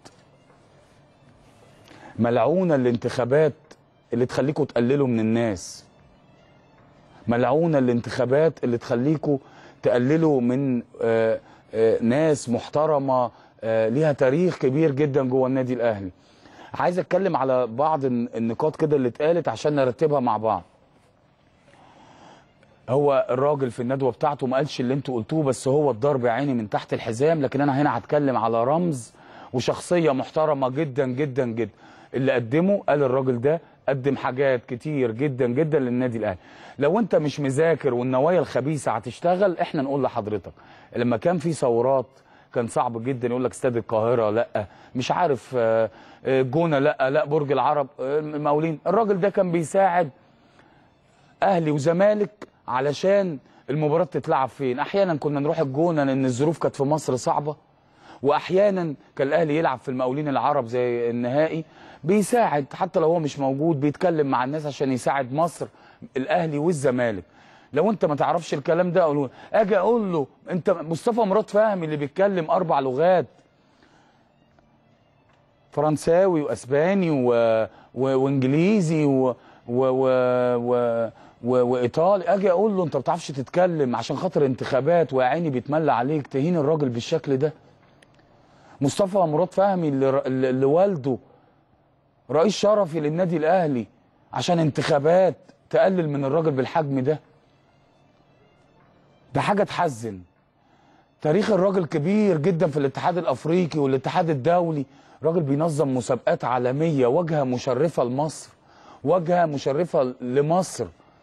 ملعونه الانتخابات اللي تخليكوا تقللوا من الناس ملعونه الانتخابات اللي تخليكوا تقللوا من آه، آه، ناس محترمه آه، ليها تاريخ كبير جدا جوه النادي الاهلي عايز اتكلم على بعض الن- النقاط كده اللي اتقالت عشان نرتبها مع بعض هو الراجل في الندوه بتاعته ما قالش اللي انتوا قلتوه بس هو الضرب عيني من تحت الحزام لكن انا هنا هتكلم على رمز وشخصيه محترمه جدا جدا جدا اللي قدمه قال الراجل ده قدم حاجات كتير جدا جدا للنادي الاهلي لو انت مش مذاكر والنوايا الخبيثه هتشتغل احنا نقول لحضرتك لما كان في ثورات كان صعب جدا يقول لك استاد القاهره لا مش عارف آه، آه، جونه لا لا برج العرب آه، المقاولين الراجل ده كان بيساعد اهلي وزمالك علشان المباراه تتلعب فين احيانا كنا نروح الجونه لان الظروف كانت في مصر صعبه واحيانا كان الاهلي يلعب في المقاولين العرب زي النهائي بيساعد حتى لو هو مش موجود بيتكلم مع الناس عشان يساعد مصر الاهلي والزمالك لو انت ما تعرفش الكلام ده اقول اجي اقول له انت مصطفى مراد فهمي اللي بيتكلم اربع لغات فرنساوي واسباني و... و... وانجليزي و... و... و... و... و... وايطالي اجي اقول له انت ما بتعرفش تتكلم عشان خاطر انتخابات ويا عيني بيتملى عليك تهين الراجل بالشكل ده مصطفى مراد فهمي اللي, اللي والده رئيس شرفي للنادي الاهلي عشان انتخابات تقلل من الراجل بالحجم ده ده حاجه تحزن تاريخ الراجل كبير جدا في الاتحاد الافريقي والاتحاد الدولي راجل بينظم مسابقات عالميه واجهه مشرفه لمصر واجهه مشرفه لمصر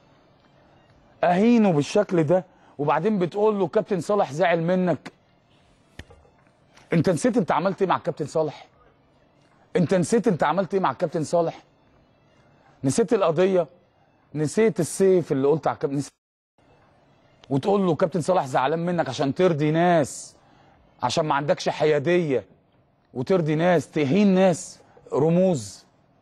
اهينه بالشكل ده وبعدين بتقول له كابتن صالح زعل منك انت نسيت انت عملت ايه مع الكابتن صالح انت نسيت انت عملت ايه مع الكابتن صالح نسيت القضيه نسيت السيف اللي قلت على الكابتن نسيت وتقول له كابتن صالح زعلان منك عشان ترضي ناس عشان ما عندكش حياديه وترضي ناس تهين ناس رموز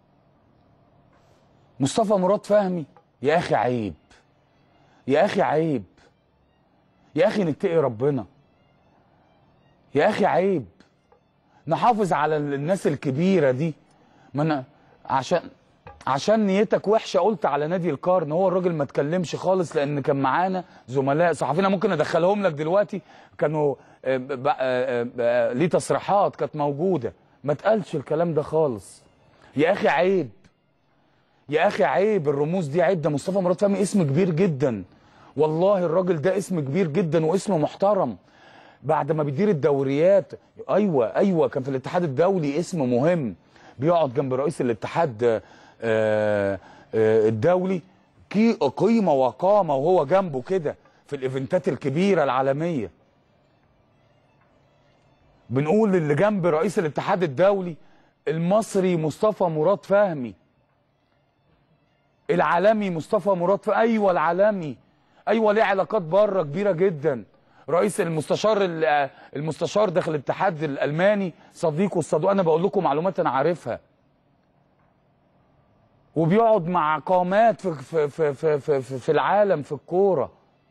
مصطفى مراد فهمي يا اخي عيب يا اخي عيب يا اخي نتقي ربنا يا اخي عيب نحافظ على الناس الكبيره دي ما انا عشان عشان نيتك وحشه قلت على نادي القرن هو الراجل ما اتكلمش خالص لان كان معانا زملاء صحفيين ممكن ادخلهم لك دلوقتي كانوا آه، ب- آه، آه، آه، ليه تصريحات كانت موجوده ما اتقالش الكلام ده خالص يا اخي عيب يا اخي عيب الرموز دي عيب ده مصطفى مراد فهمي اسم كبير جدا والله الراجل ده اسم كبير جدا واسم محترم بعد ما بيدير الدوريات ايوه ايوه كان في الاتحاد الدولي اسم مهم بيقعد جنب رئيس الاتحاد آه، آه، الدولي كي- قيمه وقامه وهو جنبه كده في الايفنتات الكبيره العالميه بنقول اللي جنب رئيس الاتحاد الدولي المصري مصطفى مراد فهمي العالمي مصطفى مراد فهمي ايوه العالمي ايوه ليه علاقات بره كبيره جدا رئيس المستشار ال- المستشار داخل الاتحاد الالماني صديقه الصدوق انا بقول لكم معلومات انا عارفها وبيقعد مع قامات في في في في, في, في, في العالم في الكوره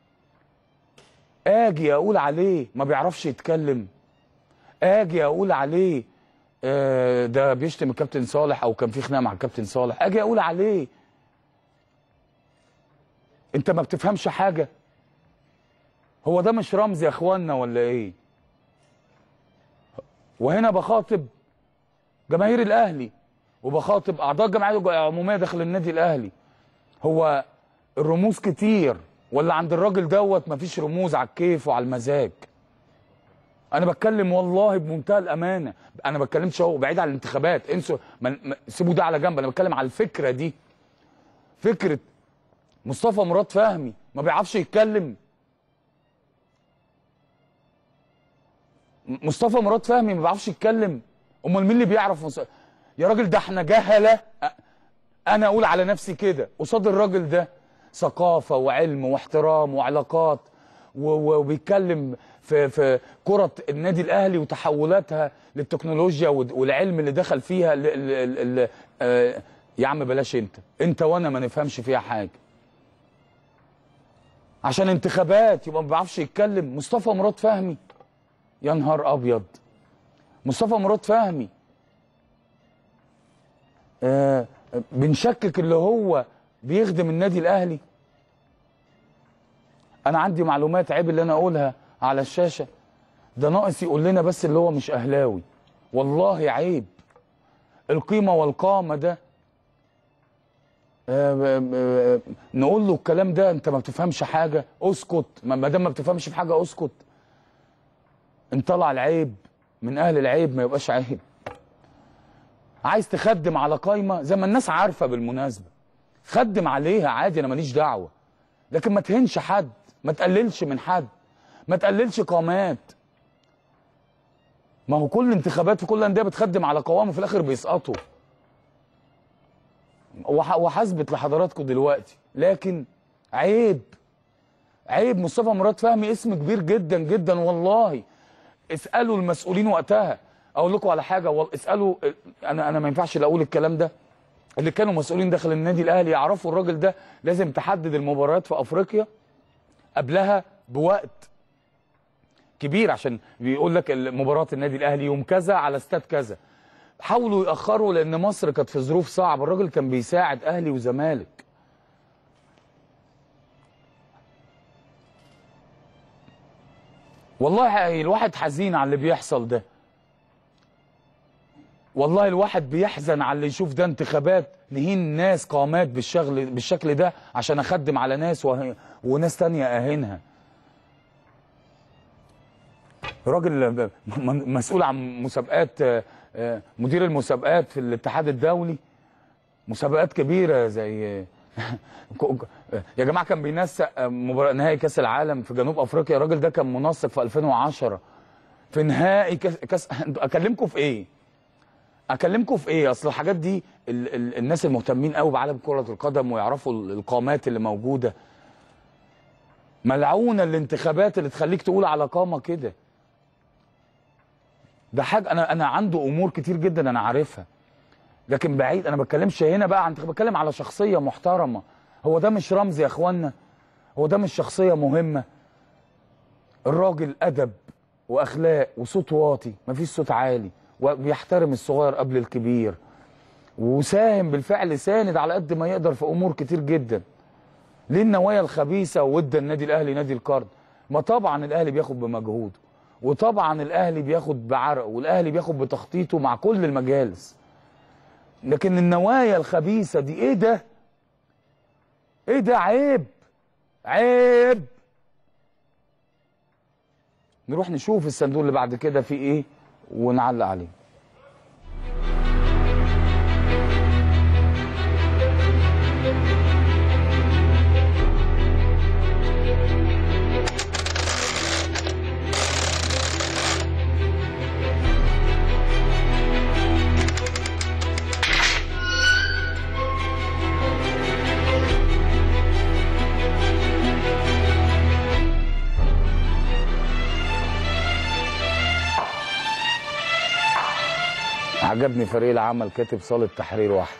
اجي اقول عليه ما بيعرفش يتكلم اجي اقول عليه آه، ده بيشتم الكابتن صالح او كان في خناقه مع الكابتن صالح اجي اقول عليه انت ما بتفهمش حاجه هو ده مش رمز يا اخوانا ولا ايه وهنا بخاطب جماهير الاهلي وبخاطب اعضاء الجمعيه العموميه داخل النادي الاهلي هو الرموز كتير ولا عند الراجل دوت مفيش رموز على الكيف وعلى المزاج انا بتكلم والله بمنتهى الامانه انا ما بتكلمش اهو بعيد عن الانتخابات انسوا ما- ما- سيبوا ده على جنب انا بتكلم على الفكره دي فكره مصطفى مراد فهمي ما بيعرفش يتكلم م- مصطفى مراد فهمي ما بيعرفش يتكلم امال مين اللي بيعرف مص... يا راجل ده احنا جهله أ- انا اقول على نفسي كده قصاد الراجل ده ثقافه وعلم واحترام وعلاقات و- و- وبيتكلم في في كره النادي الاهلي وتحولاتها للتكنولوجيا والد- والعلم اللي دخل فيها ل... ل... ل... آه، يا عم بلاش انت انت وانا ما نفهمش فيها حاجه عشان انتخابات يبقى ما بيعرفش يتكلم مصطفى مراد فهمي يا نهار ابيض مصطفى مراد فهمي آه بنشكك اللي هو بيخدم النادي الاهلي انا عندي معلومات عيب اللي انا اقولها على الشاشه ده ناقص يقول لنا بس اللي هو مش اهلاوي والله عيب القيمه والقامه ده آه، آه، نقول له الكلام ده انت ما بتفهمش حاجه اسكت ما ما دام ما بتفهمش في حاجه اسكت ان طلع العيب من اهل العيب ما يبقاش عيب عايز تخدم على قايمه زي ما الناس عارفه بالمناسبه خدم عليها عادي انا ماليش دعوه لكن ما تهنش حد ما تقللش من حد ما تقللش قامات ما هو كل انتخابات في كل الانديه بتخدم على قوام وفي الاخر بيسقطوا وح- وحسبت لحضراتكم دلوقتي لكن عيب عيب مصطفى مراد فهمي اسم كبير جدا جدا والله اسالوا المسؤولين وقتها اقول لكم على حاجه والله اسالوا انا انا ما ينفعش لا اقول الكلام ده اللي كانوا مسؤولين داخل النادي الاهلي يعرفوا الراجل ده لازم تحدد المباريات في افريقيا قبلها بوقت كبير عشان بيقول لك مباراه النادي الاهلي يوم كذا على استاد كذا حاولوا ياخروا لان مصر كانت في ظروف صعبه الراجل كان بيساعد اهلي وزمالك والله الواحد حزين على اللي بيحصل ده والله الواحد بيحزن على اللي يشوف ده انتخابات نهين ناس قامات بالشغل بالشكل ده عشان اخدم على ناس وه... وناس تانية اهينها راجل م- م- مسؤول عن مسابقات آه، آه، مدير المسابقات في الاتحاد الدولي مسابقات كبيره زي يا جماعه كان بينسق مباراة نهائي كاس العالم في جنوب افريقيا الراجل ده كان منسق في 2010 في نهائي كاس, كاس... اكلمكم في ايه اكلمكم في ايه اصل الحاجات دي ال... ال... الناس المهتمين قوي بعالم كره القدم ويعرفوا ال- القامات اللي موجوده ملعونه الانتخابات اللي تخليك تقول على قامه كده ده حاجه انا انا عنده امور كتير جدا انا عارفها لكن بعيد انا بتكلمش هنا بقى عن بتكلم على شخصيه محترمه هو ده مش رمز يا اخوانا هو ده مش شخصيه مهمه الراجل ادب واخلاق وصوت واطي مفيش صوت عالي وبيحترم الصغير قبل الكبير وساهم بالفعل ساند على قد ما يقدر في امور كتير جدا ليه النوايا الخبيثه وادى النادي الاهلي نادي القرن ما طبعا الاهلي بياخد بمجهوده وطبعا الاهلي بياخد بعرقه والاهلي بياخد بتخطيطه مع كل المجالس لكن النوايا الخبيثه دي ايه ده ايه ده عيب عيب نروح نشوف الصندوق اللي بعد كده فيه ايه ونعلق عليه عجبني فريق العمل كاتب صاله تحرير واحده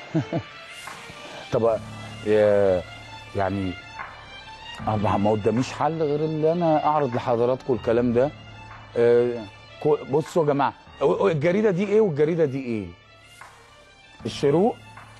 طب يا- يعني آه، ما ما قداميش حل غير اللي انا اعرض لحضراتكم الكلام ده آه، كو- بصوا يا جماعه أو- الجريده دي ايه والجريده دي ايه الشروق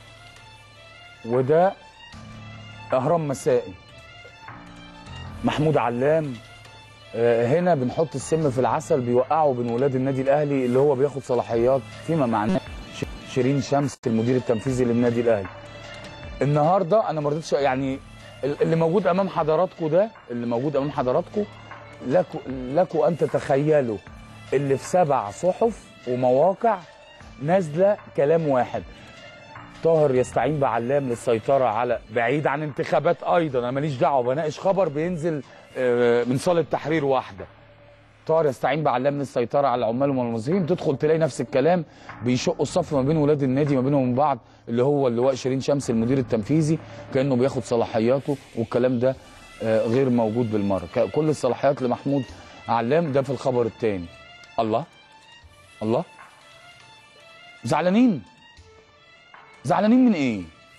وده اهرام مسائي محمود علام آه، هنا بنحط السم في العسل بيوقعوا بين ولاد النادي الاهلي اللي هو بياخد صلاحيات فيما معناه ش- شيرين شمس المدير التنفيذي للنادي الاهلي النهارده انا ما رضيتش يعني ال- اللي موجود امام حضراتكم ده اللي موجود امام حضراتكم لكم لكم ان تتخيلوا اللي في سبع صحف ومواقع نازله كلام واحد طاهر يستعين بعلام للسيطره على بعيد عن انتخابات ايضا انا ماليش دعوه بناقش خبر بينزل آه، من صاله تحرير واحده طاهر يستعين بعلام للسيطره على العمال والموظفين تدخل تلاقي نفس الكلام بيشقوا الصف ما بين ولاد النادي ما بينهم وبين بعض اللي هو اللواء شيرين شمس المدير التنفيذي كانه بياخد صلاحياته والكلام ده آه، غير موجود بالمره ك- كل الصلاحيات لمحمود علام ده في الخبر الثاني الله الله زعلانين زعلانين من ايه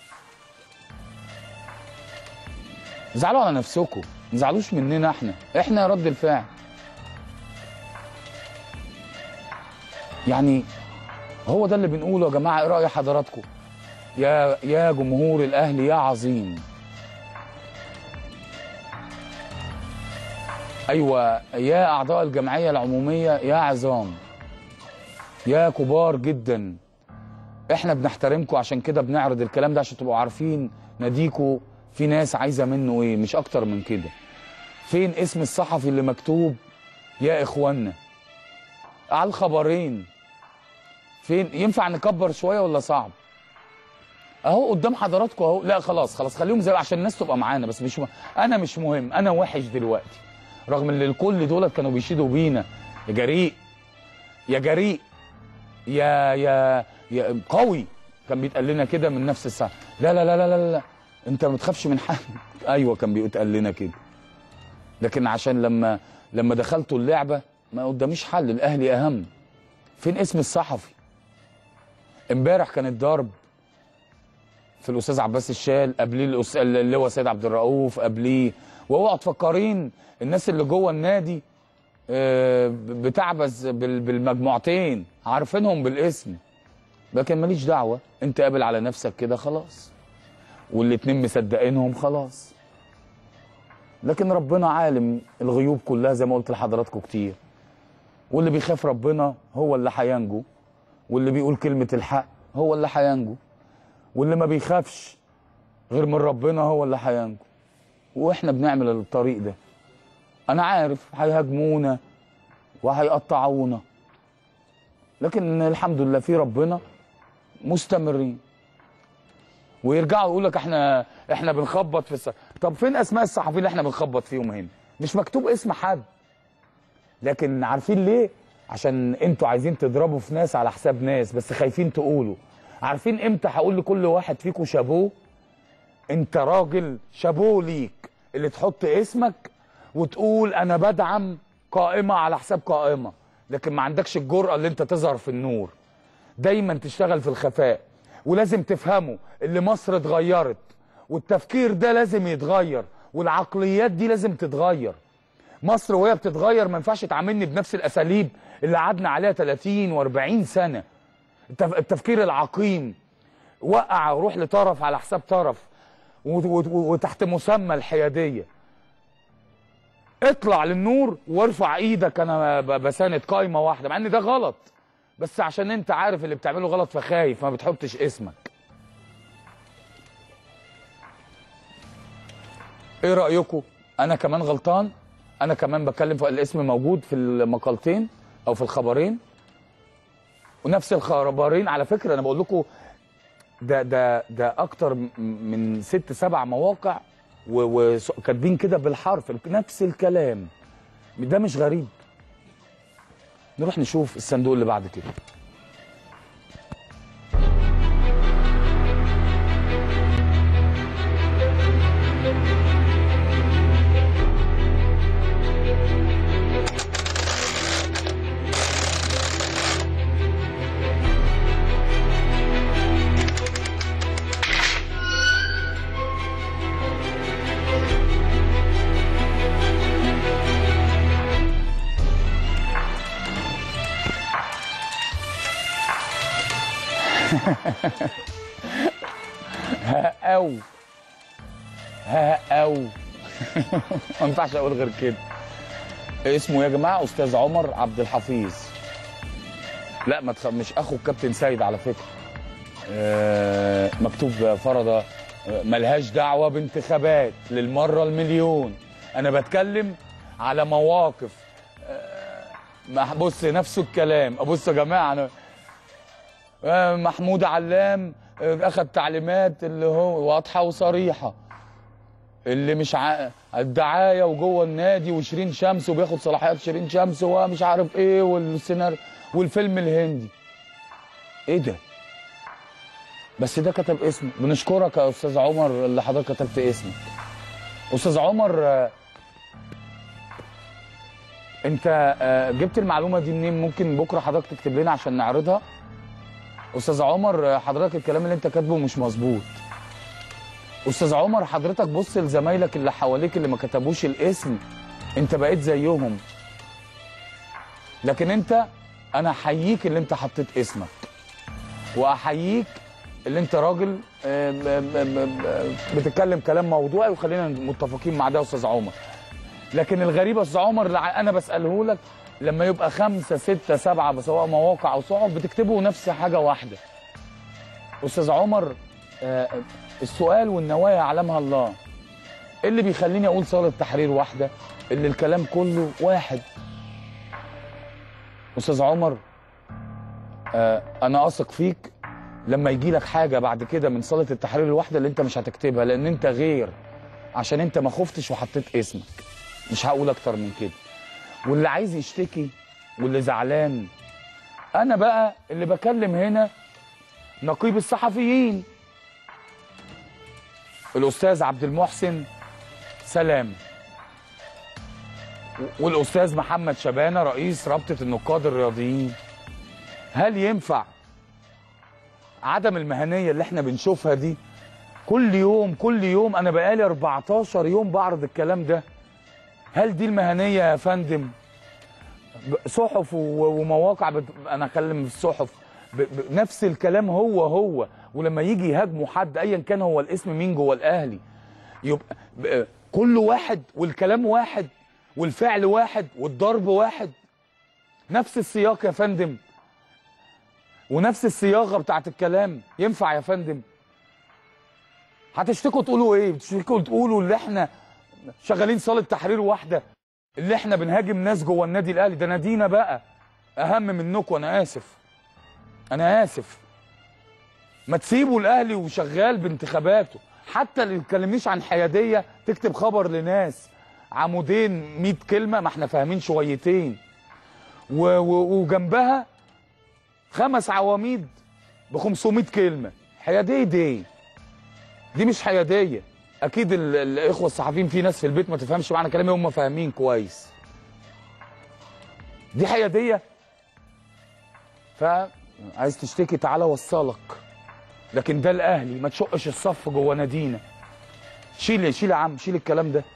زعلوا على نفسكم ما تزعلوش مننا احنا احنا يا رد الفعل يعني هو ده اللي بنقوله يا جماعه ايه راي حضراتكم يا يا جمهور الاهلي يا عظيم ايوه يا اعضاء الجمعيه العموميه يا عظام يا كبار جدا احنا بنحترمكم عشان كده بنعرض الكلام ده عشان تبقوا عارفين ناديكوا في ناس عايزه منه ايه مش اكتر من كده فين اسم الصحفي اللي مكتوب يا اخوانا على الخبرين فين ينفع نكبر شويه ولا صعب اهو قدام حضراتكم اهو لا خلاص خلاص خليهم زي عشان الناس تبقى معانا بس مش م... انا مش مهم انا وحش دلوقتي رغم ان الكل دولت كانوا بيشيدوا بينا يا جريء يا جريء يا يا يا قوي كان بيتقال لنا كده من نفس الساعه لا لا لا لا لا, لا. انت ما تخافش من حد ايوه كان بيتقال لنا كده لكن عشان لما لما دخلتوا اللعبه ما قداميش حل الاهلي اهم فين اسم الصحفي امبارح كان الضرب في الاستاذ عباس الشال قبليه الأس- اللي هو سيد عبد الرؤوف قبليه واوعوا تفكرين الناس اللي جوه النادي آه، بتعبث بال- بالمجموعتين عارفينهم بالاسم لكن ماليش دعوه انت قابل على نفسك كده خلاص والاتنين مصدقينهم خلاص لكن ربنا عالم الغيوب كلها زي ما قلت لحضراتكم كتير واللي بيخاف ربنا هو اللي هينجو واللي بيقول كلمة الحق هو اللي هينجو واللي ما بيخافش غير من ربنا هو اللي هينجو واحنا بنعمل الطريق ده انا عارف هيهاجمونا وهيقطعونا لكن الحمد لله في ربنا مستمرين ويرجعوا يقول لك احنا احنا بنخبط في الص... طب فين اسماء الصحفيين اللي احنا بنخبط فيهم هنا مش مكتوب اسم حد لكن عارفين ليه عشان انتوا عايزين تضربوا في ناس على حساب ناس بس خايفين تقولوا عارفين امتى هقول لكل واحد فيكم شابوه انت راجل شابوه ليك اللي تحط اسمك وتقول انا بدعم قائمه على حساب قائمه لكن ما عندكش الجرأه اللي انت تظهر في النور دايما تشتغل في الخفاء ولازم تفهموا اللي مصر اتغيرت والتفكير ده لازم يتغير والعقليات دي لازم تتغير مصر وهي بتتغير ما ينفعش تعاملني بنفس الاساليب اللي قعدنا عليها 30 و40 سنه التف... التفكير العقيم وقع وروح لطرف على حساب طرف و... و... وتحت مسمى الحياديه اطلع للنور وارفع ايدك انا ب- بساند قايمه واحده مع ان ده غلط بس عشان انت عارف اللي بتعمله غلط فخايف ما بتحطش اسمك ايه رايكم انا كمان غلطان انا كمان بتكلم في الاسم موجود في المقالتين او في الخبرين ونفس الخبرين على فكره انا بقول لكم ده ده ده اكتر م- من ست سبع مواقع و- وكاتبين كده بالحرف نفس الكلام ده مش غريب نروح نشوف الصندوق اللي بعد كده ها او ها او ما ينفعش اقول غير كده اسمه يا جماعه استاذ عمر عبد الحفيظ لا ما تخ... مش اخو الكابتن سيد على فكره آه مكتوب فرضه آه، ملهاش دعوه بانتخابات للمره المليون انا بتكلم على مواقف آه، ما- بص نفس الكلام بص يا جماعه انا آه، محمود علام آه، اخذ تعليمات اللي هو واضحه وصريحه اللي مش ع... الدعايه وجوه النادي وشيرين شمس وبياخد صلاحيات شيرين شمس ومش عارف ايه والسيناريو والفيلم الهندي ايه ده بس ده كتب اسمه بنشكرك يا استاذ عمر اللي حضرتك كتبت اسمك استاذ عمر آه، انت آه، جبت المعلومه دي منين ممكن بكره حضرتك تكتب لنا عشان نعرضها استاذ عمر آه، حضرتك الكلام اللي انت كاتبه مش مظبوط استاذ عمر حضرتك بص لزمايلك اللي حواليك اللي ما كتبوش الاسم انت بقيت زيهم لكن انت انا احييك اللي انت حطيت اسمك واحييك اللي انت راجل آه، ب- ب- ب- بتتكلم كلام موضوعي وخلينا متفقين مع ده يا استاذ عمر لكن الغريب يا استاذ عمر اللي انا بساله لك لما يبقى خمسه سته سبعه سواء مواقع او صحف بتكتبوا نفس حاجه واحده استاذ عمر آه، السؤال والنوايا يعلمها الله إيه اللي بيخليني اقول صاله تحرير واحده اللي الكلام كله واحد استاذ عمر آه، انا اثق فيك لما يجي لك حاجه بعد كده من صاله التحرير الواحده اللي انت مش هتكتبها لان انت غير عشان انت ما خفتش وحطيت اسمك مش هقول اكتر من كده واللي عايز يشتكي واللي زعلان انا بقى اللي بكلم هنا نقيب الصحفيين الاستاذ عبد المحسن سلام والاستاذ محمد شبانه رئيس رابطه النقاد الرياضيين هل ينفع عدم المهنيه اللي احنا بنشوفها دي كل يوم كل يوم انا بقالي 14 يوم بعرض الكلام ده هل دي المهنيه يا فندم ب- صحف و- ومواقع بت... انا اكلم الصحف ب... ب... نفس الكلام هو هو ولما يجي يهاجموا حد ايا كان هو الاسم مين جوه الاهلي يبقى ب... كل واحد والكلام واحد والفعل واحد والضرب واحد نفس السياق يا فندم ونفس الصياغه بتاعت الكلام ينفع يا فندم هتشتكوا تقولوا ايه بتشتكوا تقولوا اللي احنا شغالين صاله تحرير واحده اللي احنا بنهاجم ناس جوه النادي الاهلي ده نادينا بقى اهم منكم انا اسف انا اسف ما تسيبوا الاهلي وشغال بانتخاباته حتى اللي تكلمنيش عن حياديه تكتب خبر لناس عمودين 100 كلمه ما احنا فاهمين شويتين و و وجنبها خمس عواميد ب 500 كلمه حياديه دي دي مش حياديه اكيد ال- الاخوه الصحفيين في ناس في البيت ما تفهمش معنى كلامي هم فاهمين كويس دي حياديه فعايز تشتكي تعالى وصلك لكن ده الاهلي ما تشقش الصف جوه نادينا شيل شيل يا عم شيل الكلام ده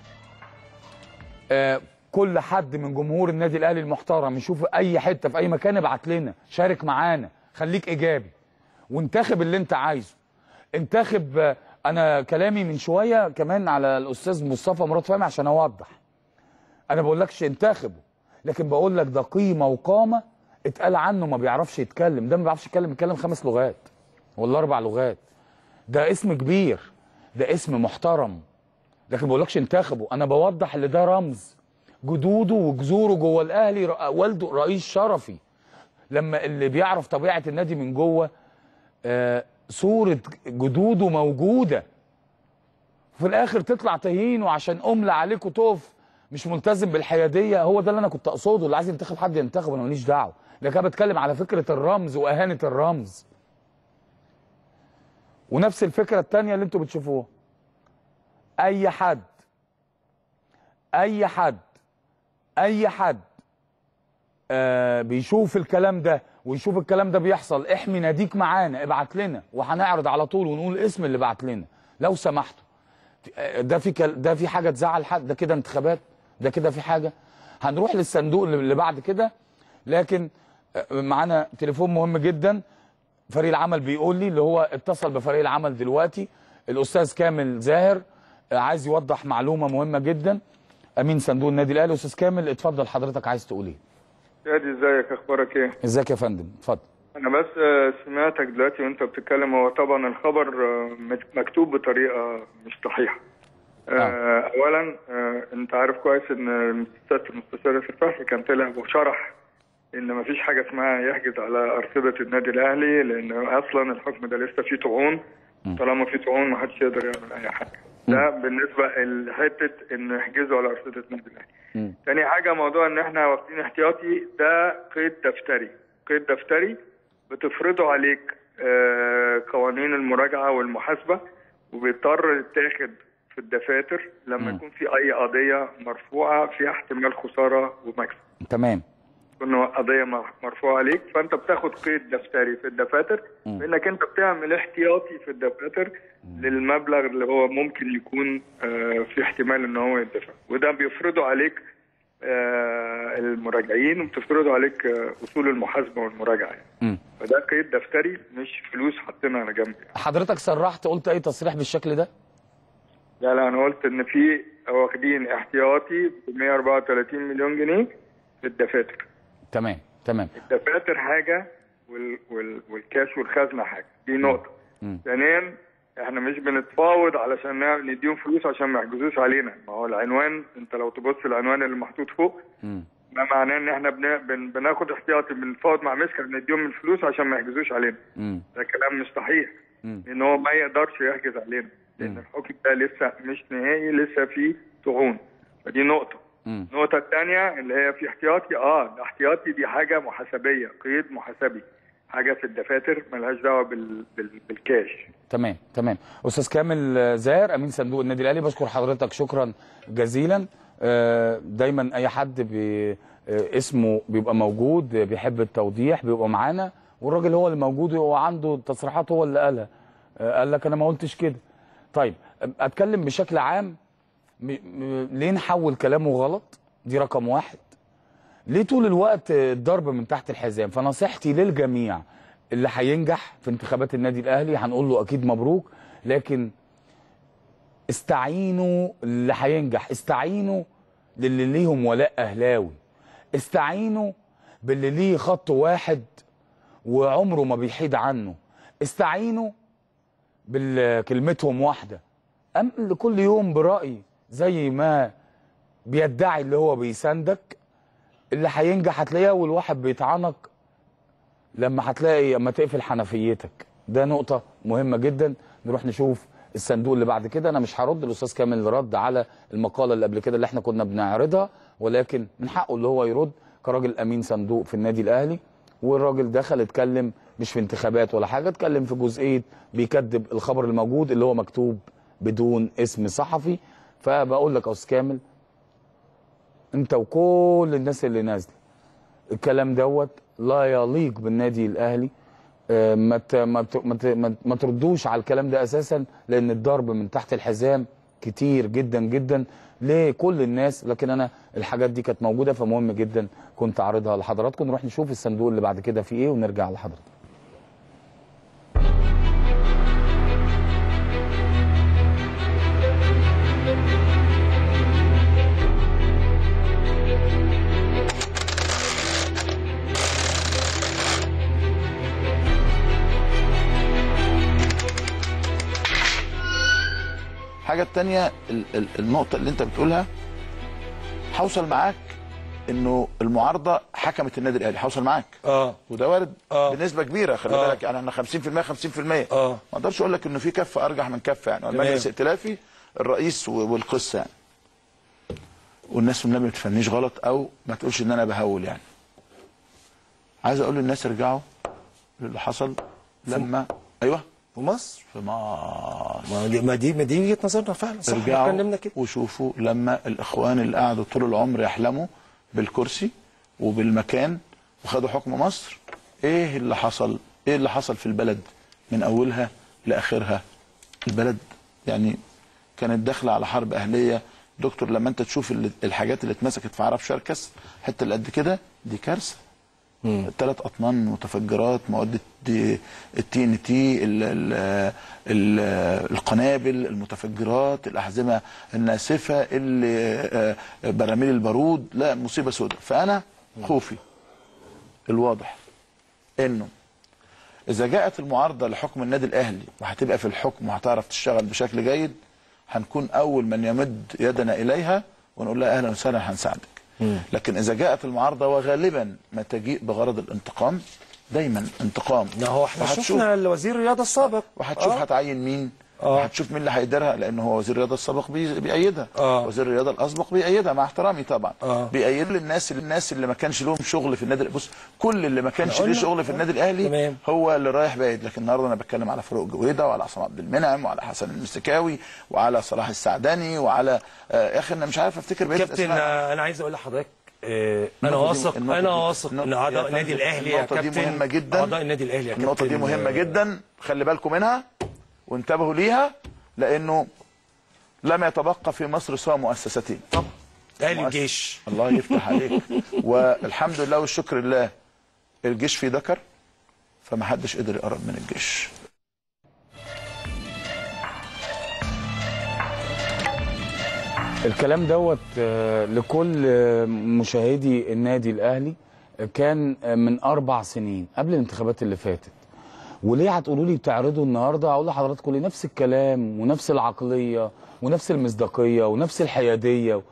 آه كل حد من جمهور النادي الاهلي المحترم يشوف اي حته في اي مكان ابعت لنا شارك معانا خليك ايجابي وانتخب اللي انت عايزه انتخب آه، انا كلامي من شويه كمان على الاستاذ مصطفى مراد فهمي عشان اوضح انا بقول لكش انتخبه لكن بقول لك ده قيمه وقامه اتقال عنه ما بيعرفش يتكلم ده ما بيعرفش يتكلم بيتكلم خمس لغات ولا اربع لغات ده اسم كبير ده اسم محترم لكن ما بقولكش انتخبه انا بوضح اللي ده رمز جدوده وجذوره جوه الاهلي رأ- والده رئيس شرفي لما اللي بيعرف طبيعه النادي من جوه آه صوره جدوده موجوده في الاخر تطلع تهين وعشان املى عليك وتقف مش ملتزم بالحياديه هو ده اللي انا كنت اقصده اللي عايز ينتخب حد ينتخب انا ماليش دعوه لكن انا بتكلم على فكره الرمز واهانه الرمز ونفس الفكره الثانيه اللي انتوا بتشوفوها اي حد اي حد اي حد آه بيشوف الكلام ده ويشوف الكلام ده بيحصل احمي ناديك معانا ابعت لنا وهنعرض على طول ونقول اسم اللي بعت لنا لو سمحتوا آه، ده في كل... ده في حاجه تزعل حد ده كده انتخابات ده كده في حاجه هنروح للصندوق اللي اللي بعد كده لكن آه، معانا تليفون مهم جدا فريق العمل بيقول لي اللي هو اتصل بفريق العمل دلوقتي الاستاذ كامل زاهر آه، عايز يوضح معلومه مهمه جدا امين صندوق النادي الاهلي استاذ كامل اتفضل حضرتك عايز تقول ايه شادي ازيك اخبارك ايه؟ ازيك يا فندم اتفضل انا بس آه، سمعتك دلوقتي وانت بتتكلم هو طبعا الخبر آه، مت- مكتوب بطريقه مش صحيحه. آه، اولا آه، انت عارف كويس ان سياده المستشار الفتاحي كان طلع وشرح ان مفيش حاجه اسمها يحجز على ارصده النادي الاهلي لان اصلا الحكم ده لسه فيه طعون طالما فيه طعون محدش يقدر يعمل اي حاجه. ده بالنسبه لحته ان يحجزوا على ارصده النادي الاهلي. تاني حاجة موضوع ان احنا واخدين احتياطي ده قيد دفتري قيد دفتري بتفرضه عليك آه، قوانين المراجعة والمحاسبة وبيضطر يتاخد في الدفاتر لما يكون في اي قضية مرفوعة فيها احتمال خسارة ومكسب تمام تكون قضية م- مرفوعة عليك فانت بتاخد قيد دفتري في الدفاتر بانك انت بتعمل احتياطي في الدفاتر للمبلغ اللي هو ممكن يكون آه، في احتمال ان هو يدفع وده بيفرضوا عليك آه، المراجعين وبتفرضوا عليك آه، اصول المحاسبه والمراجعه يعني. مم. فده قيد دفتري مش فلوس حاطينها على جنب يعني. حضرتك صرحت قلت اي تصريح بالشكل ده لا لا انا قلت ان في واخدين احتياطي ب 134 مليون جنيه في الدفاتر تمام تمام الدفاتر حاجه وال وال والكاش والخزنه حاجه دي نقطه مم. ثانيا احنا مش بنتفاوض علشان نعمل- نديهم فلوس عشان ما يحجزوش علينا ما هو العنوان انت لو تبص العنوان اللي محطوط فوق مم. ما معناه ان احنا بن... بن... بناخد احتياطي بنتفاوض مع مسكر نديهم الفلوس عشان ما يحجزوش علينا مم. ده كلام مش صحيح مم. ان هو ما يقدرش يحجز علينا لان الحكم ده لسه مش نهائي لسه فيه طعون فدي نقطه مم. النقطه الثانيه اللي هي في احتياطي اه الاحتياطي دي حاجه محاسبيه قيد محاسبي حاجه في الدفاتر ملهاش دعوه بال... بال... بالكاش تمام تمام استاذ كامل زاهر امين صندوق النادي الاهلي بشكر حضرتك شكرا جزيلا آه، دايما اي حد بي آه، اسمه بيبقى موجود آه، بيحب التوضيح بيبقى معانا والراجل هو اللي موجود هو عنده تصريحات هو اللي قالها آه، قال لك انا ما قلتش كده طيب اتكلم بشكل عام م- م- ليه نحول كلامه غلط دي رقم واحد ليه طول الوقت الضرب من تحت الحزام فنصيحتي للجميع اللي هينجح في انتخابات النادي الاهلي هنقول له اكيد مبروك لكن استعينوا اللي هينجح استعينوا للي ليهم ولاء اهلاوي استعينوا باللي ليه خط واحد وعمره ما بيحيد عنه استعينوا بكلمتهم واحده ام كل يوم برايي زي ما بيدعي اللي هو بيساندك اللي هينجح هتلاقيه اول واحد بيطعنك لما هتلاقي اما تقفل حنفيتك ده نقطة مهمة جدا نروح نشوف الصندوق اللي بعد كده انا مش هرد الاستاذ كامل رد على المقالة اللي قبل كده اللي احنا كنا بنعرضها ولكن من حقه اللي هو يرد كراجل امين صندوق في النادي الاهلي والراجل دخل اتكلم مش في انتخابات ولا حاجة اتكلم في جزئية بيكذب الخبر الموجود اللي هو مكتوب بدون اسم صحفي فبقول لك يا استاذ كامل انت وكل الناس اللي نازله الكلام دوت لا يليق بالنادي الاهلي آه، ما ت- ما ت- ما ت- ما- ما تردوش على الكلام ده اساسا لان الضرب من تحت الحزام كتير جدا جدا لكل الناس لكن انا الحاجات دي كانت موجوده فمهم جدا كنت عارضها لحضراتكم نروح نشوف الصندوق اللي بعد كده فيه ايه ونرجع لحضرتك الحاجه الثانيه النقطه اللي انت بتقولها هوصل معاك انه المعارضه حكمت النادي الاهلي هوصل معاك اه وده وارد آه. بنسبه كبيره خلي آه. بالك يعني احنا 50% 50% آه. ما اقدرش اقول لك انه في كفه ارجح من كفه يعني المجلس ائتلافي الرئيس و- والقصه يعني والناس من ما بتفنيش غلط او ما تقولش ان انا بهول يعني عايز اقول للناس ارجعوا للي حصل لما ايوه في مصر في مصر ما دي ما دي, ما دي وجهه نظرنا فعلا صح ارجعوا اتكلمنا كده وشوفوا لما الاخوان اللي قعدوا طول العمر يحلموا بالكرسي وبالمكان وخدوا حكم مصر ايه اللي حصل ايه اللي حصل في البلد من اولها لاخرها البلد يعني كانت داخله على حرب اهليه دكتور لما انت تشوف اللي- الحاجات اللي اتمسكت في عرب شركس حته اللي قد كده دي كارثه ثلاث اطنان متفجرات مواد التي ان تي القنابل المتفجرات الاحزمه الناسفه اللي آه، براميل البارود لا مصيبه سوداء فانا خوفي الواضح انه اذا جاءت المعارضه لحكم النادي الاهلي وهتبقى في الحكم وهتعرف تشتغل بشكل جيد هنكون اول من يمد يدنا اليها ونقول لها اهلا وسهلا هنساعدك لكن اذا جاءت المعارضه وغالبا ما تجيء بغرض الانتقام دايما انتقام ما هو احنا وهتشوف- شفنا الوزير الرياضه السابق وهتشوف آه. هتعين مين آه. وهتشوف مين اللي هيديرها لان هو وزير الرياضه السابق بي- بيأيدها آه. وزير الرياضه الاسبق بيأيدها مع احترامي طبعا آه. بيأيد الناس الناس اللي ما كانش لهم شغل في النادي بص كل اللي ما كانش إحنا ليه قلنا. شغل في النادي الاهلي تمام. هو اللي رايح بايد لكن النهارده انا بتكلم على فاروق جويده وعلى عصام عبد المنعم وعلى حسن المسكاوي وعلى صلاح السعداني وعلى آه، يا اخي انا مش عارف افتكر بقيه كابتن الاسماء آه، انا عايز اقول لحضرتك آه، انا النقطة دي- واثق النقطة انا دي- واثق النقطة- ان يا اعضاء فندم، النادي الاهلي يا النقطة دي كابتن مهمة جدا. اعضاء النادي الاهلي يا كابتن النقطه دي مهمه آه، جدا خلي بالكم منها وانتبهوا ليها لانه لم يتبقى في مصر سوى مؤسستين طبعا اهلي مؤسس- الجيش الله يفتح عليك والحمد لله والشكر لله الجيش في ذكر فما حدش قدر يقرب من الجيش الكلام دوت آه، لكل آه، مشاهدي النادي الاهلي آه، كان آه، من اربع سنين قبل الانتخابات اللي فاتت وليه هتقولوا لي بتعرضوا النهارده هقول لحضراتكم ليه نفس الكلام ونفس العقليه ونفس المصداقيه ونفس الحياديه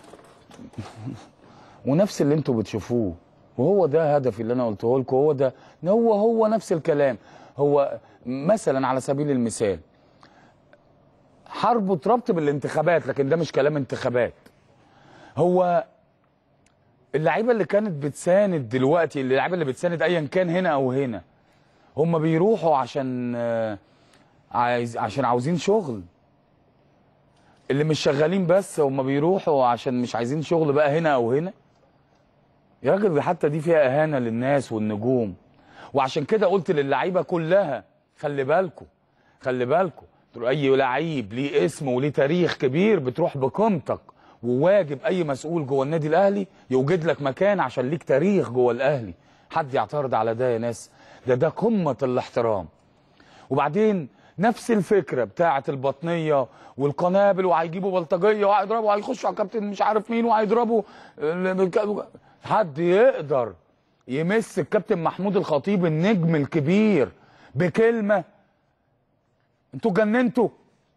ونفس اللي انتوا بتشوفوه وهو ده هدفي اللي انا قلته لكم هو ده هو هو نفس الكلام هو مثلا على سبيل المثال حرب ربط بالانتخابات لكن ده مش كلام انتخابات هو اللعيبه اللي كانت بتساند دلوقتي اللعيبه اللي بتساند ايا كان هنا او هنا هم بيروحوا عشان آه، عايز عشان عاوزين شغل اللي مش شغالين بس هم بيروحوا عشان مش عايزين شغل بقى هنا او هنا يا راجل حتى دي فيها اهانه للناس والنجوم وعشان كده قلت للعيبه كلها خلي بالكم خلي بالكم اي لعيب ليه اسم وليه تاريخ كبير بتروح بقيمتك وواجب اي مسؤول جوه النادي الاهلي يوجد لك مكان عشان ليك تاريخ جوه الاهلي حد يعترض على ده يا ناس ده ده قمه الاحترام وبعدين نفس الفكره بتاعه البطنيه والقنابل وهيجيبوا بلطجيه وهيضربوا وهيخشوا على كابتن مش عارف مين وهيضربوا ال- حد يقدر يمس الكابتن محمود الخطيب النجم الكبير بكلمه انتوا جننتوا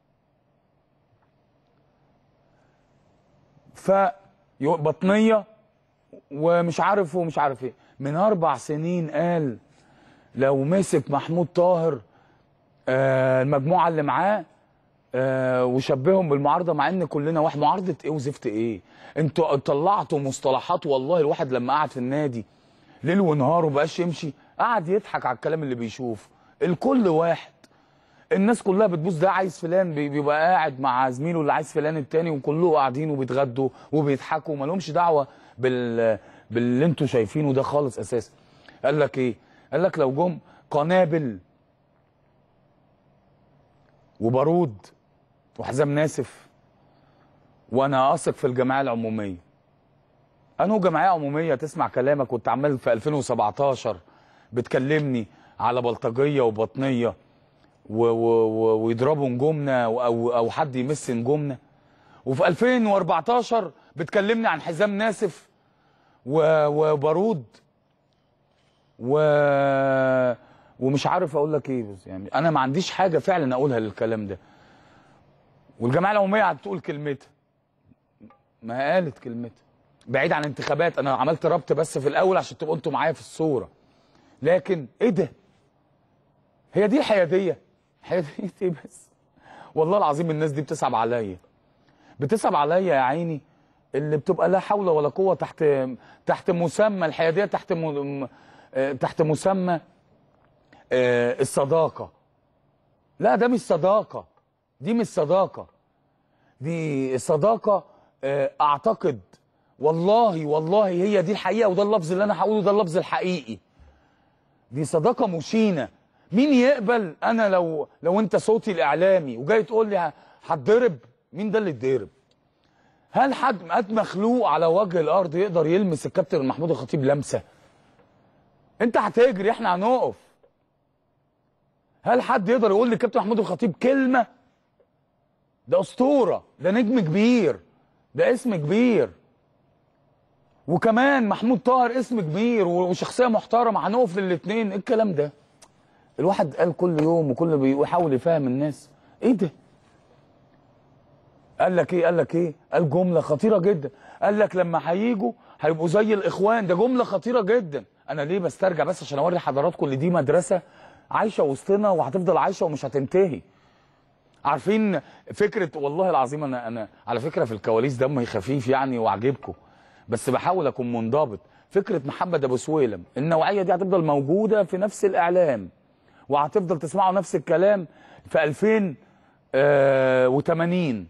ف يو- بطنيه ومش عارف ومش عارف ايه من اربع سنين قال لو مسك محمود طاهر آه المجموعه اللي معاه آه وشبههم بالمعارضه مع ان كلنا واحد معارضه ايه وزفت ايه انتوا طلعتوا مصطلحات والله الواحد لما قعد في النادي ليل ونهار ومبقاش يمشي قعد يضحك على الكلام اللي بيشوفه الكل واحد الناس كلها بتبص ده عايز فلان بي- بيبقى قاعد مع زميله اللي عايز فلان التاني وكلهم قاعدين وبيتغدوا وبيضحكوا وما لهمش دعوه بال باللي انتوا شايفينه ده خالص اساسا قال لك ايه قال لك لو جم قنابل وبارود وحزام ناسف وانا اثق في الجمعيه العموميه انه جمعيه عموميه تسمع كلامك كنت عمال في 2017 بتكلمني على بلطجيه وبطنيه و و و ويضربوا نجومنا او او حد يمس نجومنا وفي 2014 بتكلمني عن حزام ناسف و وبارود و ومش عارف اقول لك ايه بس يعني انا ما عنديش حاجه فعلا اقولها للكلام ده والجمعيه العموميه هتقول كلمتها ما قالت كلمتها بعيد عن انتخابات انا عملت ربط بس في الاول عشان تبقوا انتوا معايا في الصوره لكن ايه ده هي دي الحياديه حياديه ايه بس والله العظيم الناس دي بتصعب عليا بتصعب عليا يا عيني اللي بتبقى لا حول ولا قوه تحت تحت مسمى الحياديه تحت م... آه، تحت مسمى آه، الصداقه لا ده مش صداقه دي مش صداقه دي الصداقه آه، اعتقد والله والله هي دي الحقيقه وده اللفظ اللي انا هقوله ده اللفظ الحقيقي دي صداقه مشينه مين يقبل انا لو لو انت صوتي الاعلامي وجاي تقول لي ه- هتضرب مين ده اللي اتضرب هل حد قد مخلوق على وجه الارض يقدر يلمس الكابتن محمود الخطيب لمسه انت هتجري احنا هنقف هل حد يقدر يقول لكابتن محمود الخطيب كلمه ده اسطوره ده نجم كبير ده اسم كبير وكمان محمود طاهر اسم كبير وشخصيه محترمه هنقف للاثنين ايه الكلام ده الواحد قال كل يوم وكل بيحاول يفهم الناس ايه ده قال لك ايه قال لك ايه قال جمله خطيره جدا قال لك لما هيجوا هيبقوا زي الاخوان ده جمله خطيره جدا انا ليه بسترجع بس عشان اوري حضراتكم ان دي مدرسه عايشه وسطنا وهتفضل عايشه ومش هتنتهي عارفين فكره والله العظيم انا انا على فكره في الكواليس دمي خفيف يعني وعجبكم بس بحاول اكون منضبط فكره محمد ابو سويلم النوعيه دي هتفضل موجوده في نفس الاعلام وهتفضل تسمعوا نفس الكلام في 2080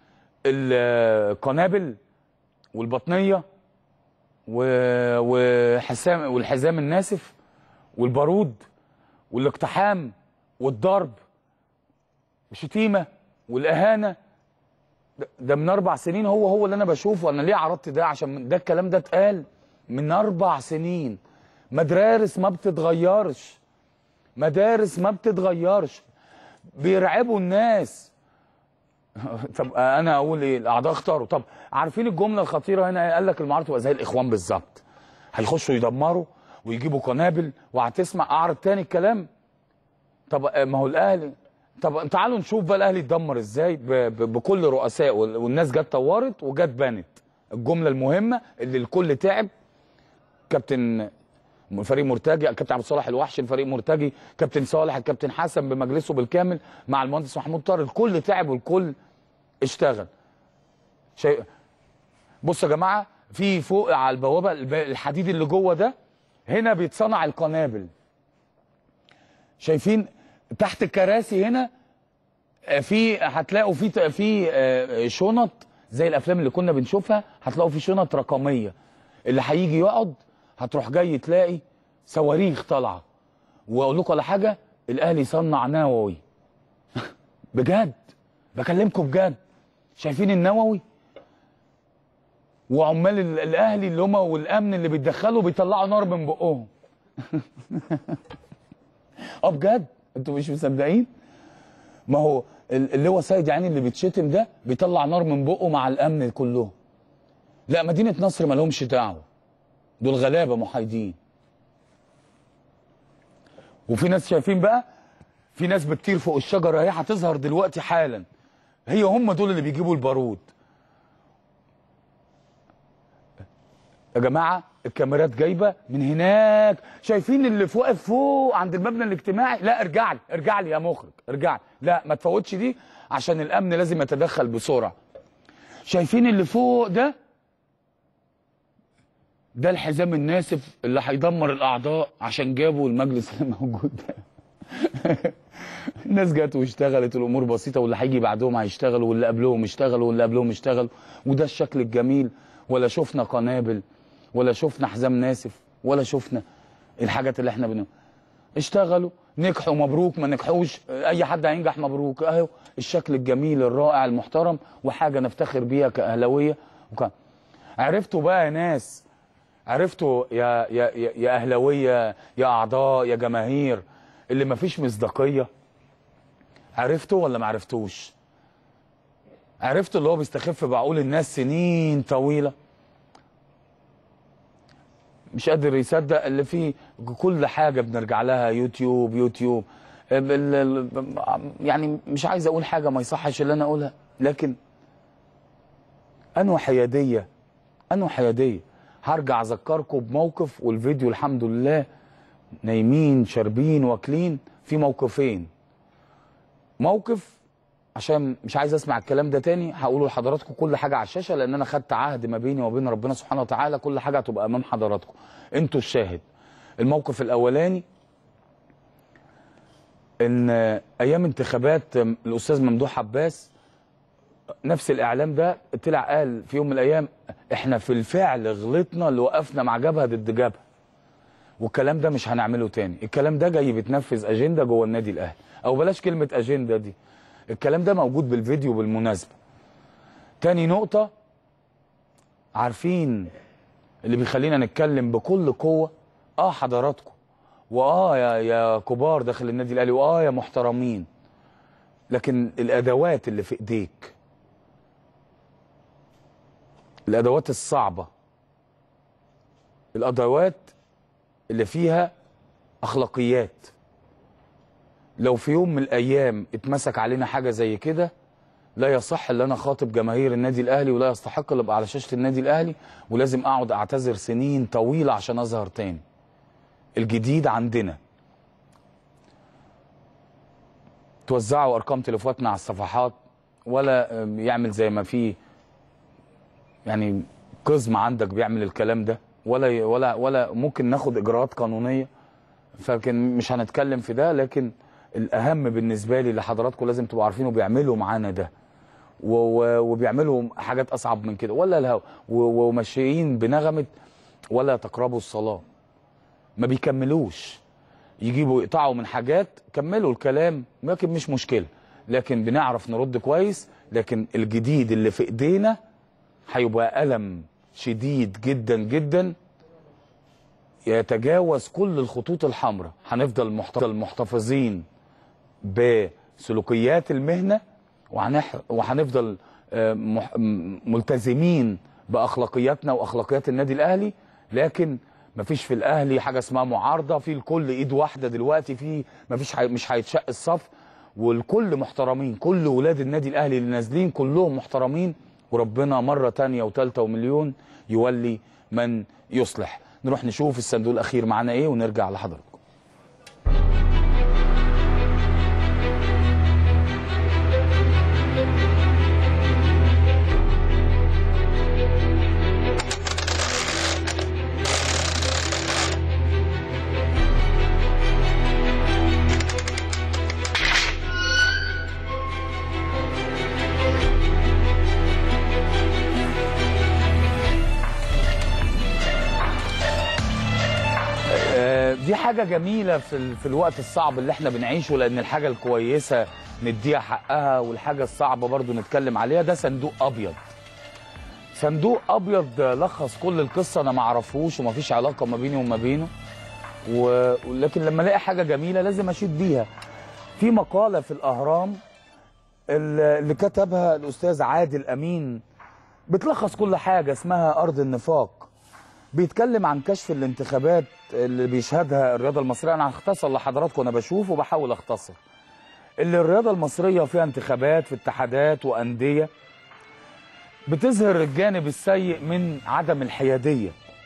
القنابل والبطنيه و- وحسام والحزام الناسف والبارود والاقتحام والضرب والشتيمه والاهانه ده- ده من اربع سنين هو هو اللي انا بشوفه انا ليه عرضت ده عشان ده الكلام ده اتقال من اربع سنين مدارس ما بتتغيرش مدارس ما بتتغيرش بيرعبوا الناس طب انا اقول ايه الاعضاء اختاروا طب عارفين الجمله الخطيره هنا قال لك المعارضه تبقى زي الاخوان بالظبط هيخشوا يدمروا ويجيبوا قنابل وهتسمع اعرض تاني الكلام طب ما هو الاهلي طب تعالوا نشوف بقى الاهلي اتدمر ازاي ب- ب- بكل رؤسائه وال- والناس جت طورت وجت بنت الجمله المهمه اللي الكل تعب كابتن فريق مرتجي كابتن عبد الصالح الوحش الفريق مرتجي كابتن صالح الكابتن حسن بمجلسه بالكامل مع المهندس محمود طاهر الكل تعب والكل اشتغل شيء بصوا يا جماعه في فوق على البوابه الب- الحديد اللي جوه ده هنا بيتصنع القنابل شايفين تحت الكراسي هنا آه، في هتلاقوا في ت- في آه، شنط زي الافلام اللي كنا بنشوفها هتلاقوا في شنط رقميه اللي هيجي يقعد هتروح جاي تلاقي صواريخ طالعه واقول لكم على حاجه الاهلي صنع نووي بجد بكلمكم بجد شايفين النووي وعمال ال- الاهلي اللي هم والامن اللي بيتدخلوا بيطلعوا نار من بقهم اه بجد انتوا مش مصدقين ما هو ال- اللي هو سيد يعني اللي بيتشتم ده بيطلع نار من بقه مع الامن كلهم لا مدينه نصر ما لهمش دعوه دول غلابه محايدين وفي ناس شايفين بقى في ناس بتطير فوق الشجره اهي هتظهر دلوقتي حالا هي هم دول اللي بيجيبوا البارود يا جماعه الكاميرات جايبه من هناك شايفين اللي فوق فوق عند المبنى الاجتماعي لا ارجع لي ارجع لي يا مخرج ارجع لي لا ما تفوتش دي عشان الامن لازم يتدخل بسرعه شايفين اللي فوق ده ده الحزام الناسف اللي هيدمر الاعضاء عشان جابوا المجلس اللي موجود ده الناس جت واشتغلت الامور بسيطه واللي هيجي بعدهم هيشتغلوا واللي قبلهم اشتغلوا واللي قبلهم اشتغلوا وده الشكل الجميل ولا شفنا قنابل ولا شفنا حزام ناسف ولا شفنا الحاجات اللي احنا بنقول اشتغلوا نجحوا مبروك ما نجحوش اي حد هينجح مبروك اهو الشكل الجميل الرائع المحترم وحاجه نفتخر بيها كاهلاويه وك... عرفتوا بقى يا ناس عرفتوا يا يا يا, يا اهلاويه يا اعضاء يا جماهير اللي مفيش مصداقيه عرفتوا ولا ما عرفتوش عرفتوا اللي هو بيستخف بعقول الناس سنين طويله مش قادر يصدق اللي فيه كل حاجه بنرجع لها يوتيوب يوتيوب ال- ال- يعني مش عايز اقول حاجه ما يصحش اللي انا اقولها لكن انو حياديه انو حياديه هرجع اذكركم بموقف والفيديو الحمد لله نايمين شاربين واكلين في موقفين موقف عشان مش عايز اسمع الكلام ده تاني هقوله لحضراتكم كل حاجه على الشاشه لان انا خدت عهد ما بيني وبين ربنا سبحانه وتعالى كل حاجه هتبقى امام حضراتكم انتوا الشاهد الموقف الاولاني ان ايام انتخابات الاستاذ ممدوح عباس نفس الاعلام ده طلع قال في يوم من الايام احنا في الفعل غلطنا اللي وقفنا مع جبهه ضد جبهه والكلام ده مش هنعمله تاني الكلام ده جاي بتنفذ اجنده جوه النادي الاهلي او بلاش كلمه اجنده دي الكلام ده موجود بالفيديو بالمناسبه تاني نقطه عارفين اللي بيخلينا نتكلم بكل قوه اه حضراتكم واه يا يا كبار داخل النادي الاهلي واه يا محترمين لكن الادوات اللي في ايديك الادوات الصعبه الادوات اللي فيها اخلاقيات لو في يوم من الايام اتمسك علينا حاجه زي كده لا يصح ان انا خاطب جماهير النادي الاهلي ولا يستحق اللي ابقى على شاشه النادي الاهلي ولازم اقعد اعتذر سنين طويله عشان اظهر تاني الجديد عندنا توزعوا ارقام تليفوناتنا على الصفحات ولا أم، يعمل زي ما في يعني قزم عندك بيعمل الكلام ده ولا ولا ولا ممكن ناخد اجراءات قانونيه فلكن مش هنتكلم في ده لكن الاهم بالنسبه لي اللي حضراتكم لازم تبقوا عارفينه بيعملوا معانا ده و- و- وبيعملوا حاجات اصعب من كده ولا الهوا و- وماشيين بنغمه ولا تقربوا الصلاه ما بيكملوش يجيبوا يقطعوا من حاجات كملوا الكلام لكن مش مشكله لكن بنعرف نرد كويس لكن الجديد اللي في ايدينا هيبقى ألم شديد جدا جدا يتجاوز كل الخطوط الحمراء هنفضل محت- محتفظين بسلوكيات المهنة وهنح- وهنفضل آه، مح- م- ملتزمين بأخلاقياتنا وأخلاقيات النادي الأهلي لكن مفيش في الأهلي حاجة اسمها معارضة في الكل إيد واحدة دلوقتي في مفيش حي... مش هيتشق الصف والكل محترمين كل ولاد النادي الأهلي اللي نازلين كلهم محترمين وربنا مرة تانية وتالتة ومليون يولي من يصلح نروح نشوف الصندوق الأخير معانا إيه ونرجع لحضراتكم آه، دي حاجة جميلة في, ال- في الوقت الصعب اللي احنا بنعيشه لأن الحاجة الكويسة نديها حقها والحاجة الصعبة برضو نتكلم عليها ده صندوق أبيض صندوق أبيض لخص كل القصة أنا ما أعرفوش ومفيش علاقة ما بيني وما بينه و... لكن لما الاقي حاجة جميلة لازم أشيد بيها في مقالة في الأهرام اللي اللي كتبها الأستاذ عادل أمين بتلخص كل حاجة اسمها أرض النفاق بيتكلم عن كشف الانتخابات اللي بيشهدها الرياضه المصريه انا هختصر لحضراتكم انا بشوف وبحاول اختصر اللي الرياضه المصريه فيها انتخابات في اتحادات وانديه بتظهر الجانب السيء من عدم الحياديه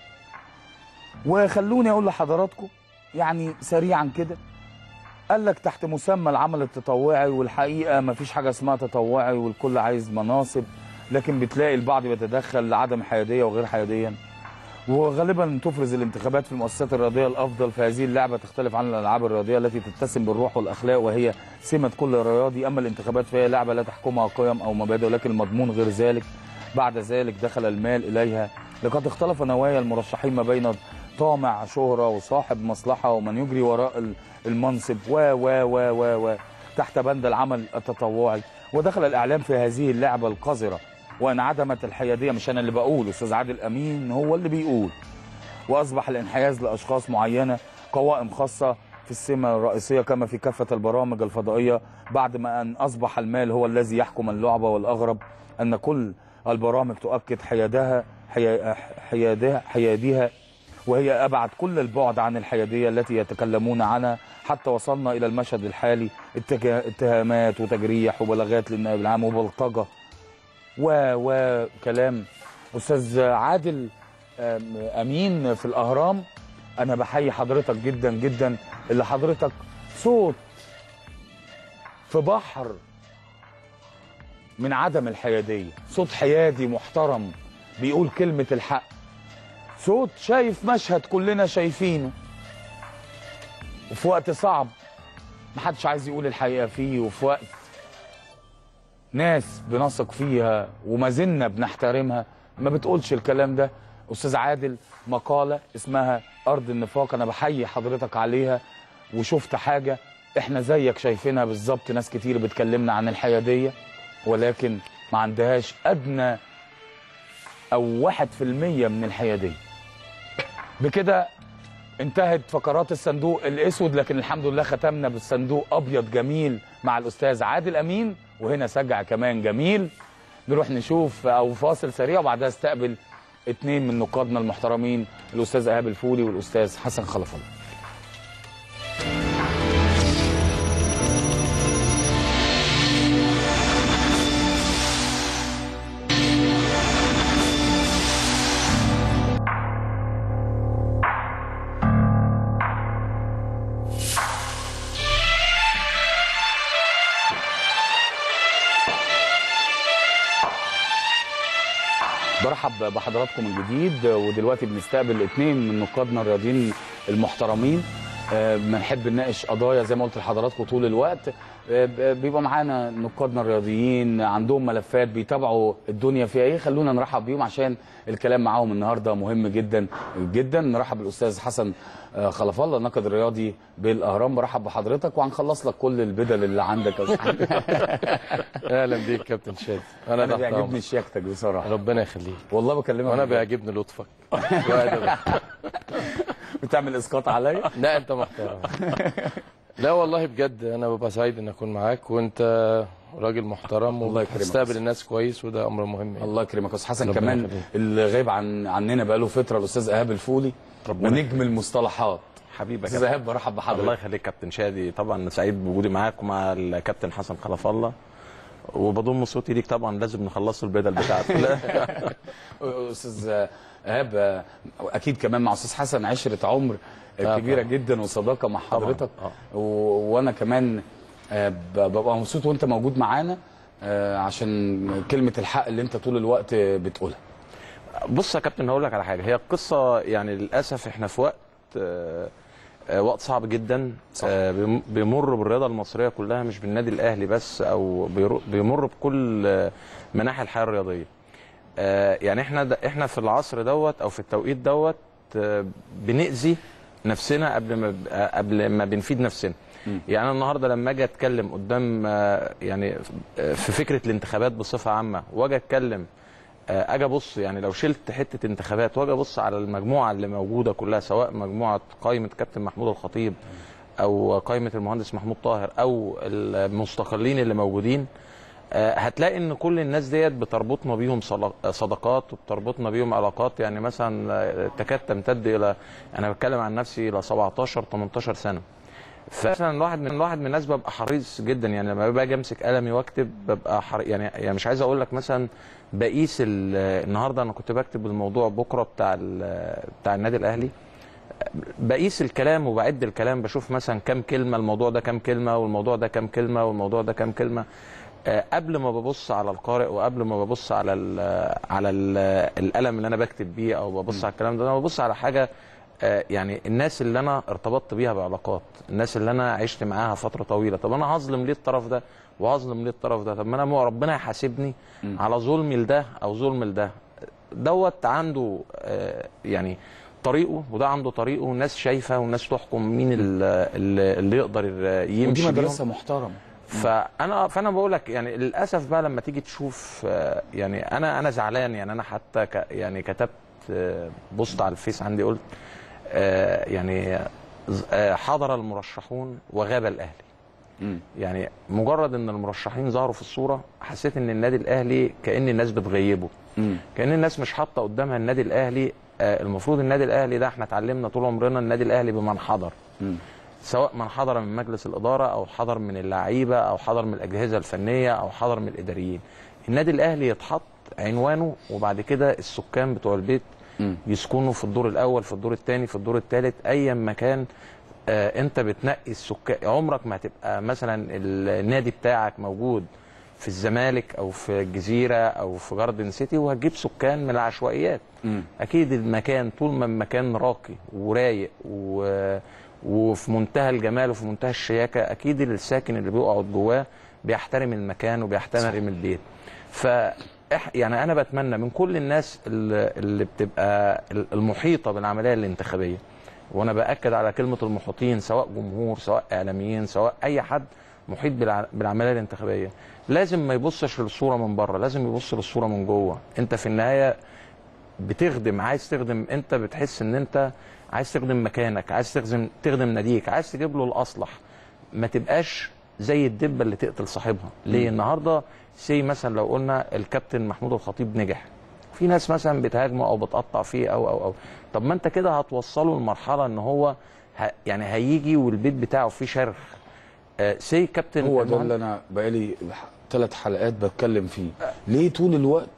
وخلوني اقول لحضراتكم يعني سريعا كده قال لك تحت مسمى العمل التطوعي والحقيقه ما فيش حاجه اسمها تطوعي والكل عايز مناصب لكن بتلاقي البعض بيتدخل لعدم حياديه وغير حياديه وغالبا تفرز الانتخابات في المؤسسات الرياضيه الافضل في هذه اللعبه تختلف عن الالعاب الرياضيه التي تتسم بالروح والاخلاق وهي سمه كل رياضي اما الانتخابات فهي لعبه لا تحكمها قيم او مبادئ ولكن المضمون غير ذلك بعد ذلك دخل المال اليها لقد اختلف نوايا المرشحين ما بين طامع شهره وصاحب مصلحه ومن يجري وراء ال- المنصب و و و و و تحت بند العمل التطوعي ودخل الاعلام في هذه اللعبه القذره وانعدمت الحياديه مش انا اللي بقول استاذ عادل امين هو اللي بيقول واصبح الانحياز لاشخاص معينه قوائم خاصه في السمه الرئيسيه كما في كافه البرامج الفضائيه بعد ما ان اصبح المال هو الذي يحكم اللعبه والاغرب ان كل البرامج تؤكد حيادها حيا- حيادها حيادها وهي ابعد كل البعد عن الحياديه التي يتكلمون عنها حتى وصلنا الى المشهد الحالي اتجا- اتهامات وتجريح وبلاغات للنائب العام وبلطجه و وكلام استاذ عادل آم، امين في الاهرام انا بحيي حضرتك جدا جدا اللي حضرتك صوت في بحر من عدم الحياديه صوت حيادي محترم بيقول كلمه الحق صوت شايف مشهد كلنا شايفينه وفي وقت صعب محدش عايز يقول الحقيقه فيه وفي وقت ناس بنثق فيها وما زلنا بنحترمها ما بتقولش الكلام ده استاذ عادل مقاله اسمها ارض النفاق انا بحيي حضرتك عليها وشفت حاجه احنا زيك شايفينها بالظبط ناس كتير بتكلمنا عن الحياديه ولكن ما عندهاش ادنى او واحد في المية من الحياديه بكده انتهت فقرات الصندوق الاسود لكن الحمد لله ختمنا بالصندوق ابيض جميل مع الاستاذ عادل امين وهنا سجع كمان جميل نروح نشوف او فاصل سريع وبعدها استقبل اتنين من نقادنا المحترمين الاستاذ ايهاب الفولي والاستاذ حسن خلف الله برحب بحضراتكم من جديد ودلوقتي بنستقبل اثنين من نقادنا الرياضيين المحترمين آه، بنحب نناقش قضايا زي ما قلت لحضراتكم طول الوقت آه، ب- بيبقى معانا نقادنا الرياضيين عندهم ملفات بيتابعوا الدنيا فيها ايه خلونا نرحب بيهم عشان الكلام معاهم النهارده مهم جدا جدا نرحب بالاستاذ حسن آه، خلف الله الناقد الرياضي بالاهرام برحب بحضرتك وهنخلص لك كل البدل اللي عندك يا أستاذ. اهلا بيك كابتن شادي انا تحت بيعجبني أمرك. شياكتك بصراحه ربنا يخليك والله بكلمك وانا بجد. بيعجبني لطفك وأدبك. بتعمل اسقاط عليا لا انت محترم لا والله بجد انا ببقى سعيد ان اكون معاك وانت راجل محترم الله يكرمك. وبتستقبل الناس كويس وده امر مهم يعني. الله يكرمك يا استاذ حسن ربنا كمان يخليك. اللي غايب عن عننا بقاله فتره الاستاذ ايهاب الفولي ربنا ونجم المصطلحات حبيبك استاذ ايهاب برحب بحضرتك الله يخليك كابتن شادي طبعا سعيد بوجودي معاك ومع الكابتن حسن خلف الله وبضم صوتي ليك طبعا لازم نخلصوا البدل بتاعته استاذ ايهاب اكيد كمان مع استاذ حسن عشره عمر آه، كبيره طبعا. جدا وصداقه مع طبعا، حضرتك آه. و... وانا كمان آه، ب- ببقى مبسوط وانت موجود معانا آه، عشان كلمه الحق اللي انت طول الوقت بتقولها بص يا كابتن هقول لك على حاجه هي القصه يعني للاسف احنا في وقت آه، آه، وقت صعب جدا صح. آه، بيم- بيمر بالرياضه المصريه كلها مش بالنادي الاهلي بس او بيرو- بيمر بكل آه، مناحي الحياه الرياضيه آه، يعني احنا د- احنا في العصر دوت او في التوقيت دوت آه، بنأذي نفسنا قبل ما ب- آه، قبل ما بنفيد نفسنا م. يعني انا النهارده لما اجي اتكلم قدام آه، يعني آه، في فكره الانتخابات بصفه عامه واجي اتكلم آه، اجي ابص يعني لو شلت حته انتخابات واجي ابص على المجموعه اللي موجوده كلها سواء مجموعه قائمه كابتن محمود الخطيب او قائمه المهندس محمود طاهر او المستقلين اللي موجودين آه، هتلاقي ان كل الناس ديت بتربطنا بيهم صلا- صداقات وبتربطنا بيهم علاقات يعني مثلا آه، تكاد تمتد الى انا بتكلم عن نفسي الى 17 18 سنه فمثلا الواحد من الواحد من الناس ببقى حريص جدا يعني لما باجي امسك قلمي واكتب ببقى حر... يعني يعني مش عايز اقول لك مثلا بقيس ال- النهارده انا كنت بكتب الموضوع بكره بتاع ال- بتاع النادي الاهلي بقيس الكلام وبعد الكلام بشوف مثلا كام كلمه الموضوع ده كام كلمه والموضوع ده كام كلمه والموضوع ده كام كلمه آه، قبل ما ببص على القارئ وقبل ما ببص على ال على ال القلم اللي انا بكتب بيه او ببص على الكلام ده انا ببص على حاجه آه، يعني الناس اللي انا ارتبطت بيها بعلاقات الناس اللي انا عشت معاها فتره طويله طب انا هظلم ليه الطرف ده وهظلم ليه الطرف ده طب ما انا مو- ربنا يحاسبني على ظلمي لده او ظلم لده دوت عنده آه، يعني طريقه وده عنده طريقه والناس شايفه والناس تحكم مين ال- اللي اللي يقدر يمشي ودي بيهم. مدرسه محترمه فانا فانا بقول لك يعني للاسف بقى لما تيجي تشوف آه، يعني انا انا زعلان يعني انا حتى ك يعني كتبت آه، بوست على الفيس عندي قلت آه، يعني ز- آه، حضر المرشحون وغاب الاهلي مم. يعني مجرد ان المرشحين ظهروا في الصوره حسيت ان النادي الاهلي كان الناس بتغيبه مم. كان الناس مش حاطه قدامها النادي الاهلي آه، المفروض النادي الاهلي ده احنا اتعلمنا طول عمرنا النادي الاهلي بمن حضر مم. سواء من حضر من مجلس الاداره او حضر من اللعيبه او حضر من الاجهزه الفنيه او حضر من الاداريين النادي الاهلي يتحط عنوانه وبعد كده السكان بتوع البيت مم. يسكنوا في الدور الاول في الدور الثاني في الدور الثالث ايا ما كان آه انت بتنقي السكان عمرك ما هتبقى مثلا النادي بتاعك موجود في الزمالك او في الجزيره او في جاردن سيتي وهتجيب سكان من العشوائيات مم. اكيد المكان طول ما المكان راقي ورايق و... وفي منتهى الجمال وفي منتهى الشياكه اكيد الساكن اللي بيقعد جواه بيحترم المكان وبيحترم البيت ف إح- يعني انا بتمنى من كل الناس اللي اللي بتبقى المحيطه بالعمليه الانتخابيه وانا باكد على كلمه المحيطين سواء جمهور سواء اعلاميين سواء اي حد محيط بالع- بالعمليه الانتخابيه لازم ما يبصش للصوره من بره لازم يبص للصوره من جوه انت في النهايه بتخدم عايز تخدم انت بتحس ان انت عايز تخدم مكانك عايز تخدم تخدم ناديك عايز تجيب له الاصلح ما تبقاش زي الدبه اللي تقتل صاحبها ليه النهارده سي مثلا لو قلنا الكابتن محمود الخطيب نجح في ناس مثلا بتهاجمه او بتقطع فيه او او او طب ما انت كده هتوصله لمرحله ان هو ه... يعني هيجي والبيت بتاعه فيه شرخ آه سي كابتن هو ده المهند- اللي انا بقالي ثلاث حلقات بتكلم فيه ليه طول الوقت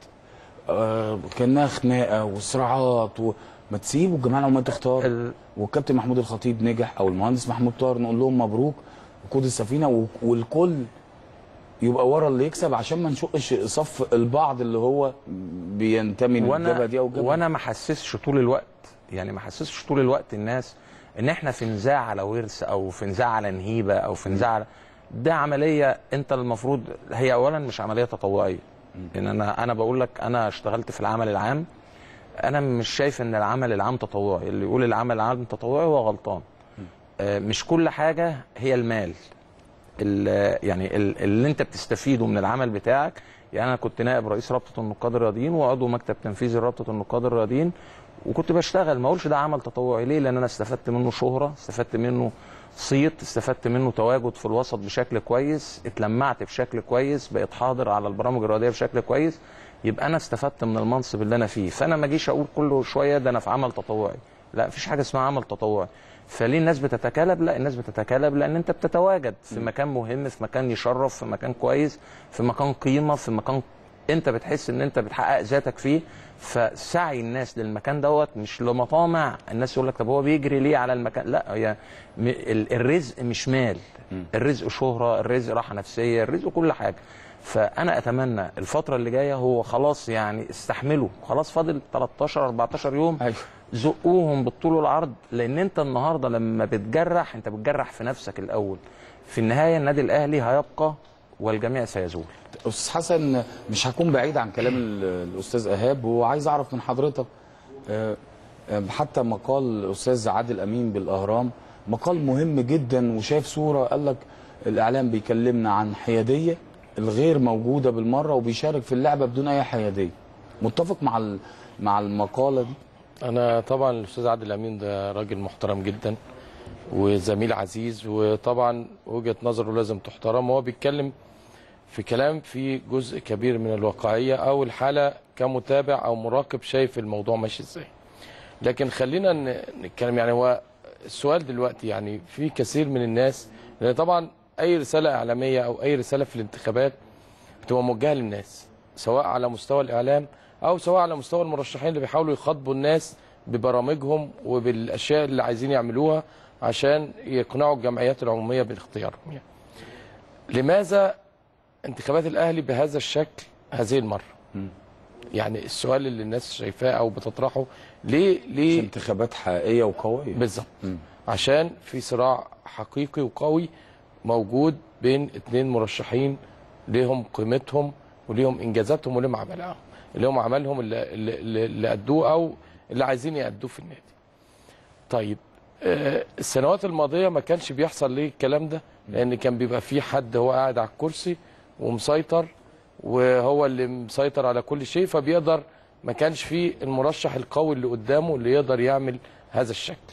آه كانها خناقه وصراعات وما تسيبوا الجماعه لما تختار والكابتن محمود الخطيب نجح او المهندس محمود طاهر نقول لهم مبروك وقود السفينه و- والكل يبقى ورا اللي يكسب عشان ما نشقش صف البعض اللي هو بينتمي للجبهه وانا دي او الجبهه وانا ما حسسش طول الوقت يعني ما حسسش طول الوقت الناس ان احنا في نزاع على ورث او في نزاع على نهيبه او في نزاع على- ده عمليه انت المفروض هي اولا مش عمليه تطوعيه ان انا انا بقول لك انا اشتغلت في العمل العام انا مش شايف ان العمل العام تطوعي اللي يقول العمل العام تطوعي هو غلطان آه، مش كل حاجه هي المال ال- يعني ال- اللي انت بتستفيده من العمل بتاعك يعني انا كنت نائب رئيس رابطه النقاد الرياضيين وعضو مكتب تنفيذي لرابطه النقاد الرياضيين وكنت بشتغل ما اقولش ده عمل تطوعي ليه لان انا استفدت منه شهره استفدت منه صيت استفدت منه تواجد في الوسط بشكل كويس اتلمعت بشكل كويس بقيت حاضر على البرامج الرياضيه بشكل كويس يبقى انا استفدت من المنصب اللي انا فيه فانا ما اجيش اقول كل شويه ده انا في عمل تطوعي لا مفيش حاجه اسمها عمل تطوعي فليه الناس بتتكالب لا الناس بتتكالب لان انت بتتواجد في مكان مهم في مكان يشرف في مكان كويس في مكان قيمه في مكان انت بتحس ان انت بتحقق ذاتك فيه فسعي الناس للمكان دوت مش لمطامع الناس يقول لك طب هو بيجري ليه على المكان لا هي م- ال- الرزق مش مال الرزق شهره الرزق راحه نفسيه الرزق كل حاجه فانا اتمنى الفتره اللي جايه هو خلاص يعني استحملوا خلاص فاضل 13 14 يوم زقوهم بالطول والعرض لان انت النهارده لما بتجرح انت بتجرح في نفسك الاول في النهايه النادي الاهلي هيبقى والجميع سيزول استاذ حسن مش هكون بعيد عن كلام ال- الاستاذ ايهاب وعايز اعرف من حضرتك آه، آه، حتى مقال الاستاذ عادل امين بالاهرام مقال مهم جدا وشايف صوره قال لك الاعلام بيكلمنا عن حياديه الغير موجوده بالمره وبيشارك في اللعبه بدون اي حياديه متفق مع ال- مع المقاله دي انا طبعا الاستاذ عادل امين ده راجل محترم جدا وزميل عزيز وطبعا وجهه نظره لازم تحترم هو بيتكلم في كلام في جزء كبير من الواقعيه او الحاله كمتابع او مراقب شايف الموضوع ماشي ازاي لكن خلينا ن- نتكلم يعني هو السؤال دلوقتي يعني في كثير من الناس لان طبعا اي رساله اعلاميه او اي رساله في الانتخابات بتبقى موجهه للناس سواء على مستوى الاعلام او سواء على مستوى المرشحين اللي بيحاولوا يخاطبوا الناس ببرامجهم وبالاشياء اللي عايزين يعملوها عشان يقنعوا الجمعيات العموميه باختيارهم يعني. لماذا انتخابات الاهلي بهذا الشكل هذه المره؟ يعني السؤال اللي الناس شايفاه او بتطرحه ليه ليه انتخابات حقيقيه وقويه بالظبط عشان في صراع حقيقي وقوي موجود بين اتنين مرشحين ليهم قيمتهم وليهم انجازاتهم وليهم عملهم اللي هم عملهم اللي, اللي, اللي ادوه او اللي عايزين يادوه في النادي. طيب آه، السنوات الماضيه ما كانش بيحصل ليه الكلام ده لان كان بيبقى في حد هو قاعد على الكرسي ومسيطر وهو اللي مسيطر على كل شيء فبيقدر ما كانش فيه المرشح القوي اللي قدامه اللي يقدر يعمل هذا الشكل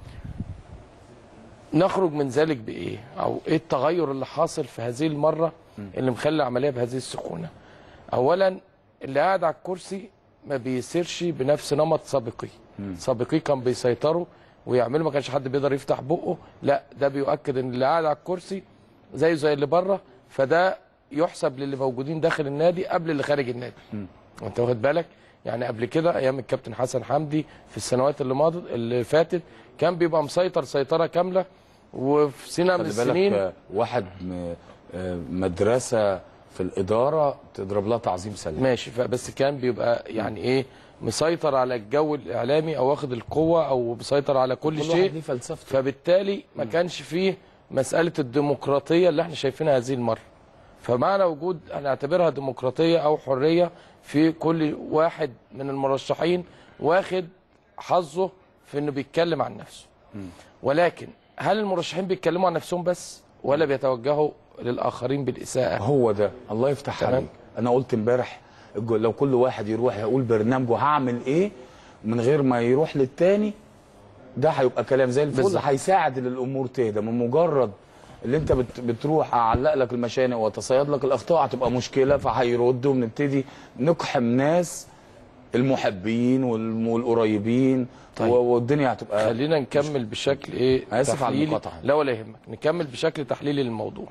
نخرج من ذلك بايه او ايه التغير اللي حاصل في هذه المره اللي مخلي العمليه بهذه السخونه اولا اللي قاعد على الكرسي ما بيسيرش بنفس نمط سابقي سابقي كان بيسيطروا ويعملوا ما كانش حد بيقدر يفتح بقه لا ده بيؤكد ان اللي قاعد على الكرسي زيه زي اللي بره فده يحسب للي موجودين داخل النادي قبل اللي خارج النادي انت واخد بالك يعني قبل كده ايام الكابتن حسن حمدي في السنوات اللي مضت اللي فاتت كان بيبقى مسيطر سيطره كامله وفي سنه من خلي السنين بالك آه، واحد م- آه، مدرسه في الاداره تضرب لها تعظيم سلام ماشي بس كان بيبقى يعني ايه مسيطر على الجو الاعلامي او واخد القوه او مسيطر على كل, كل شيء واحد ليه فلسفته فبالتالي ما كانش فيه مساله الديمقراطيه اللي احنا شايفينها هذه المره فمعنى وجود هنعتبرها ديمقراطيه او حريه في كل واحد من المرشحين واخد حظه في انه بيتكلم عن نفسه ولكن هل المرشحين بيتكلموا عن نفسهم بس ولا بيتوجهوا للاخرين بالاساءه هو ده الله يفتح تمام. عليك انا قلت امبارح الج- لو كل واحد يروح يقول برنامجه هعمل ايه من غير ما يروح للتاني ده هيبقى كلام زي الفل بالظبط. هيساعد ان الامور تهدى من مجرد اللي انت بت بتروح اعلق لك المشانق واتصيد لك الاخطاء هتبقى مشكله فهيردوا ونبتدي نقحم ناس المحبين والم- والقريبين طيب. و- والدنيا هتبقى خلينا نكمل بشكل ايه آسف على تحليلي. المقاطعة. لا ولا يهمك نكمل بشكل تحليلي للموضوع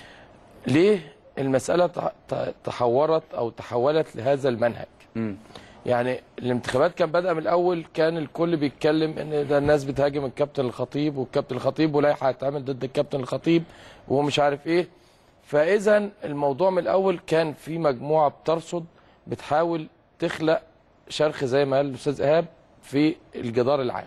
ليه المساله ت- ت- تحورت او تحولت لهذا المنهج مم. يعني الانتخابات كان بدأ من الاول كان الكل بيتكلم ان ده الناس بتهاجم الكابتن الخطيب والكابتن الخطيب ولائحه هتعمل ضد الكابتن الخطيب ومش عارف ايه فاذا الموضوع من الاول كان في مجموعه بترصد بتحاول تخلق شرخ زي ما قال الاستاذ ايهاب في الجدار العام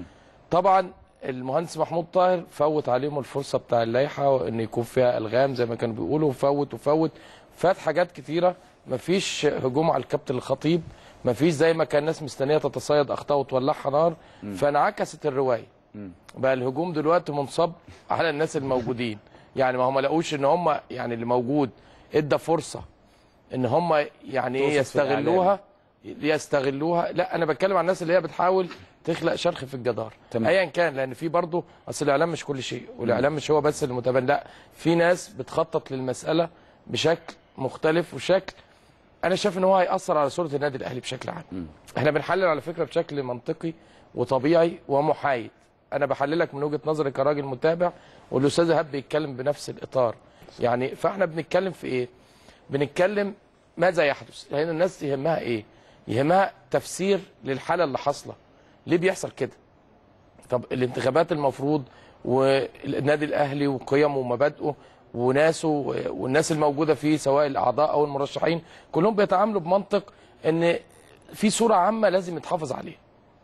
طبعا المهندس محمود طاهر فوت عليهم الفرصه بتاع اللائحه وان يكون فيها الغام زي ما كانوا بيقولوا فوت وفوت فات حاجات كتيره مفيش هجوم على الكابتن الخطيب مفيش زي ما كان الناس مستنيه تتصيد اخطاء وتولعها نار فانعكست الروايه بقى الهجوم دلوقتي منصب على الناس الموجودين يعني ما هم لقوش ان هم يعني اللي موجود ادى فرصه ان هم يعني ايه تقصد في الإعلام. يستغلوها يستغلوها لا انا بتكلم عن الناس اللي هي بتحاول تخلق شرخ في الجدار تمام. ايا كان لان في برضه اصل الاعلام مش كل شيء والاعلام مش هو بس المتبنى لا في ناس بتخطط للمساله بشكل مختلف وشكل انا شايف ان هو هياثر على صوره النادي الاهلي بشكل عام احنا بنحلل على فكره بشكل منطقي وطبيعي ومحايد انا بحللك من وجهه نظري كراجل متابع والاستاذ ايهاب بيتكلم بنفس الاطار يعني فاحنا بنتكلم في ايه بنتكلم ماذا يحدث لان الناس يهمها ايه يهمها تفسير للحاله اللي حاصله ليه بيحصل كده طب الانتخابات المفروض والنادي الاهلي وقيمه ومبادئه وناسه والناس الموجوده فيه سواء الاعضاء او المرشحين كلهم بيتعاملوا بمنطق ان في صوره عامه لازم يتحافظ عليها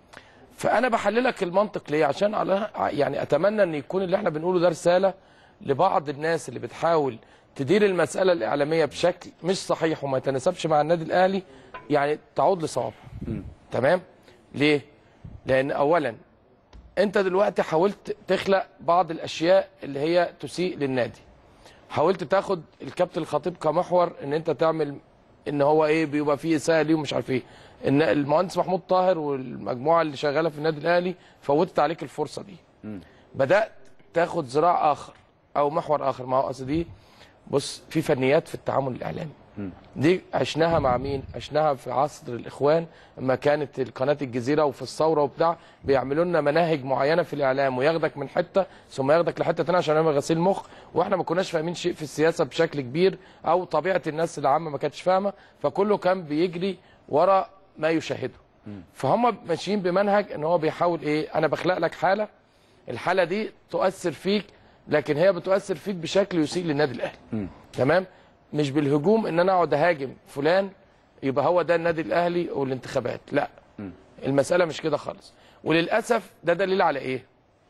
فانا بحللك المنطق ليه عشان على يعني اتمنى ان يكون اللي احنا بنقوله ده رساله لبعض الناس اللي بتحاول تدير المساله الاعلاميه بشكل مش صحيح وما يتناسبش مع النادي الاهلي يعني تعود لصوابها تمام ليه لان اولا انت دلوقتي حاولت تخلق بعض الاشياء اللي هي تسيء للنادي حاولت تاخد الكابتن الخطيب كمحور ان انت تعمل ان هو ايه بيبقى فيه اساءه ليه ومش عارف ايه ان المهندس محمود طاهر والمجموعه اللي شغاله في النادي الاهلي فوتت عليك الفرصه دي بدات تاخد ذراع اخر او محور اخر ما هو اصل دي بص في فنيات في التعامل الاعلامي دي عشناها مع مين؟ عشناها في عصر الاخوان لما كانت القناه الجزيره وفي الثوره وبتاع بيعملوا لنا مناهج معينه في الاعلام وياخدك من حته ثم ياخدك لحته ثانيه عشان يعمل غسيل مخ واحنا ما كناش فاهمين شيء في السياسه بشكل كبير او طبيعه الناس العامه ما كانتش فاهمه فكله كان بيجري ورا ما يشاهده فهم ماشيين بمنهج ان هو بيحاول ايه انا بخلق لك حاله الحاله دي تؤثر فيك لكن هي بتؤثر فيك بشكل يسيء للنادي الاهلي تمام مش بالهجوم ان انا اقعد اهاجم فلان يبقى هو ده النادي الاهلي والانتخابات لا المساله مش كده خالص وللاسف ده دليل على ايه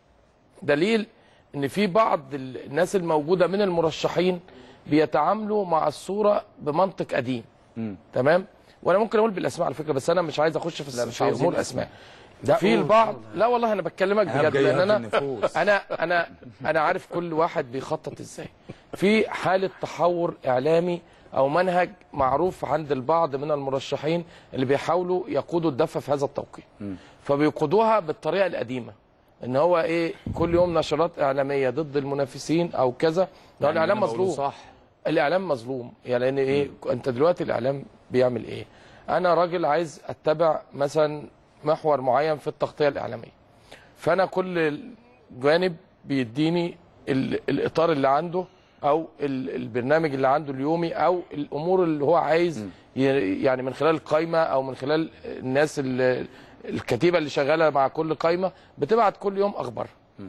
دليل ان في بعض ال- الناس الموجوده من المرشحين بيتعاملوا مع الصوره بمنطق قديم تمام وانا ممكن اقول بالاسماء على فكره بس انا مش عايز اخش في, لا، مش في عاوزين امور أسماء. اسماء في البعض لا والله انا بكلمك إيهاب بجد جاي لان انا يهدي النفوس. انا انا انا عارف كل واحد بيخطط ازاي في حاله تحور اعلامي او منهج معروف عند البعض من المرشحين اللي بيحاولوا يقودوا الدفه في هذا التوقيت فبيقودوها بالطريقه القديمه ان هو ايه كل يوم نشرات اعلاميه ضد المنافسين او كذا ده يعني الاعلام أنا بقوله مظلوم صح. الاعلام مظلوم يعني لان ايه انت دلوقتي الاعلام بيعمل ايه انا راجل عايز اتبع مثلا محور معين في التغطيه الاعلاميه فانا كل جانب بيديني ال- الاطار اللي عنده او ال- البرنامج اللي عنده اليومي او الامور اللي هو عايز ي- يعني من خلال القايمه او من خلال الناس اللي الكتيبه اللي شغاله مع كل قايمه بتبعت كل يوم اخبار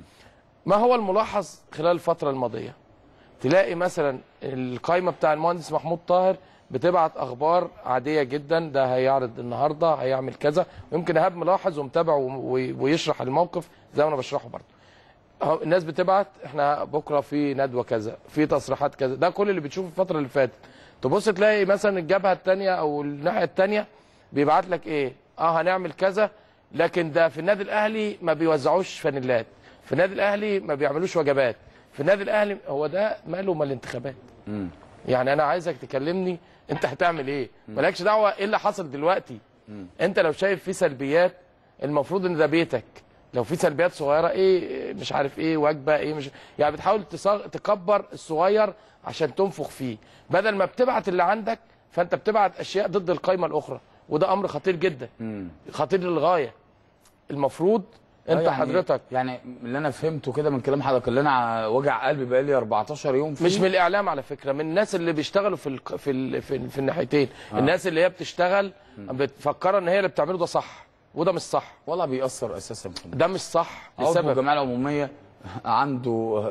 ما هو الملاحظ خلال الفتره الماضيه تلاقي مثلا القايمه بتاع المهندس محمود طاهر بتبعت اخبار عاديه جدا ده هيعرض النهارده هيعمل كذا ويمكن ايهاب ملاحظ ومتابع و- و- ويشرح الموقف زي ما انا بشرحه برضه أهو الناس بتبعت احنا بكره في ندوه كذا في تصريحات كذا ده كل اللي بتشوفه الفتره اللي فاتت تبص تلاقي مثلا الجبهه الثانيه او الناحيه الثانيه بيبعت لك ايه اه هنعمل كذا لكن ده في النادي الاهلي ما بيوزعوش فانيلات في النادي الاهلي ما بيعملوش وجبات في النادي الاهلي هو ده ماله مال الانتخابات يعني انا عايزك تكلمني انت هتعمل ايه مالكش دعوه ايه اللي حصل دلوقتي انت لو شايف في سلبيات المفروض ان ده بيتك لو في سلبيات صغيره ايه مش عارف ايه وجبه ايه مش يعني بتحاول تصغ... تكبر الصغير عشان تنفخ فيه بدل ما بتبعت اللي عندك فانت بتبعت اشياء ضد القائمه الاخرى وده امر خطير جدا خطير للغايه المفروض انت يعني حضرتك يعني اللي انا فهمته كده من كلام حضرتك اللي انا ع- وجع قلبي بقالي 14 يوم فيه مش من الاعلام على فكره من الناس اللي بيشتغلوا في ال... في ال... في, ال... في الناحيتين آه. آه. الناس اللي هي بتشتغل بتفكر ان هي اللي بتعمله ده صح وده مش صح ولا بيأثر اساسا في ده مش صح عضو لسبب الجمعيه العموميه عنده